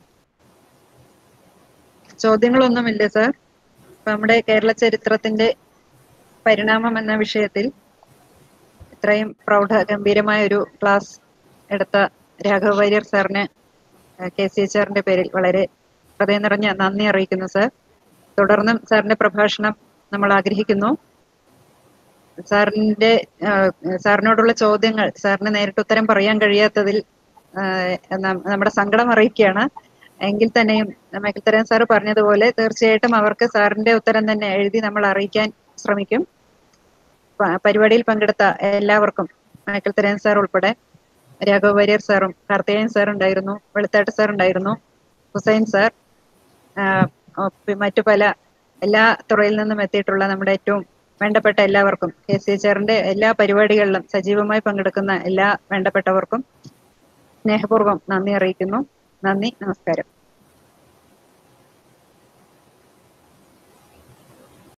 ചോദ്യങ്ങളൊന്നുമില്ല സാർ ഇപ്പൊ നമ്മുടെ കേരള ചരിത്രത്തിന്റെ പരിണാമം എന്ന വിഷയത്തിൽ ഇത്രയും പ്രൗഢ ഗംഭീരമായ ഒരു ക്ലാസ് എടുത്ത രാഘവ വാര്യർ സാറിന് കെ സി എച്ച് ആറിന്റെ പേരിൽ വളരെ ഹൃദയം നിറഞ്ഞ നന്ദി അറിയിക്കുന്നു സാർ തുടർന്നും സാറിന്റെ പ്രഭാഷണം നമ്മൾ ആഗ്രഹിക്കുന്നു സാറിന്റെ ആ, സാറിനോടുള്ള ചോദ്യങ്ങൾ സാറിന് നേരിട്ട് ഉത്തരം പറയാൻ കഴിയാത്തതിൽ ആ, നം- നമ്മുടെ സങ്കടം അറിയിക്കുകയാണ് എങ്കിൽ തന്നെയും മൈക്കിൾ തരൻ സാർ പറഞ്ഞതുപോലെ തീർച്ചയായിട്ടും അവർക്ക് സാറിന്റെ ഉത്തരം തന്നെ എഴുതി നമ്മൾ അറിയിക്കാൻ ശ്രമിക്കും പ- പരിപാടിയിൽ പങ്കെടുത്ത എല്ലാവർക്കും മൈക്കിൾ തരൻ സാർ ഉൾപ്പെടെ രാഘവ വാര്യർ സാറും കാർത്തികേയൻ സാർ ഉണ്ടായിരുന്നു വെളുത്താട്ട് സാർ ഉണ്ടായിരുന്നു ഹുസൈൻ സാർ ആ, ഒ- പി- മറ്റു പല എല്ലാ തുറയിൽ നിന്നും എത്തിയിട്ടുള്ള നമ്മുടെ ഏറ്റവും വേണ്ടപ്പെട്ട എല്ലാവർക്കും കെ സി എച്ച് ആറിന്റെ എല്ലാ പരിപാടികളിലും സജീവമായി പങ്കെടുക്കുന്ന എല്ലാ വേണ്ടപ്പെട്ടവർക്കും സ്നേഹപൂർവ്വം നന്ദി അറിയിക്കുന്നു നന്ദി നമസ്കാരം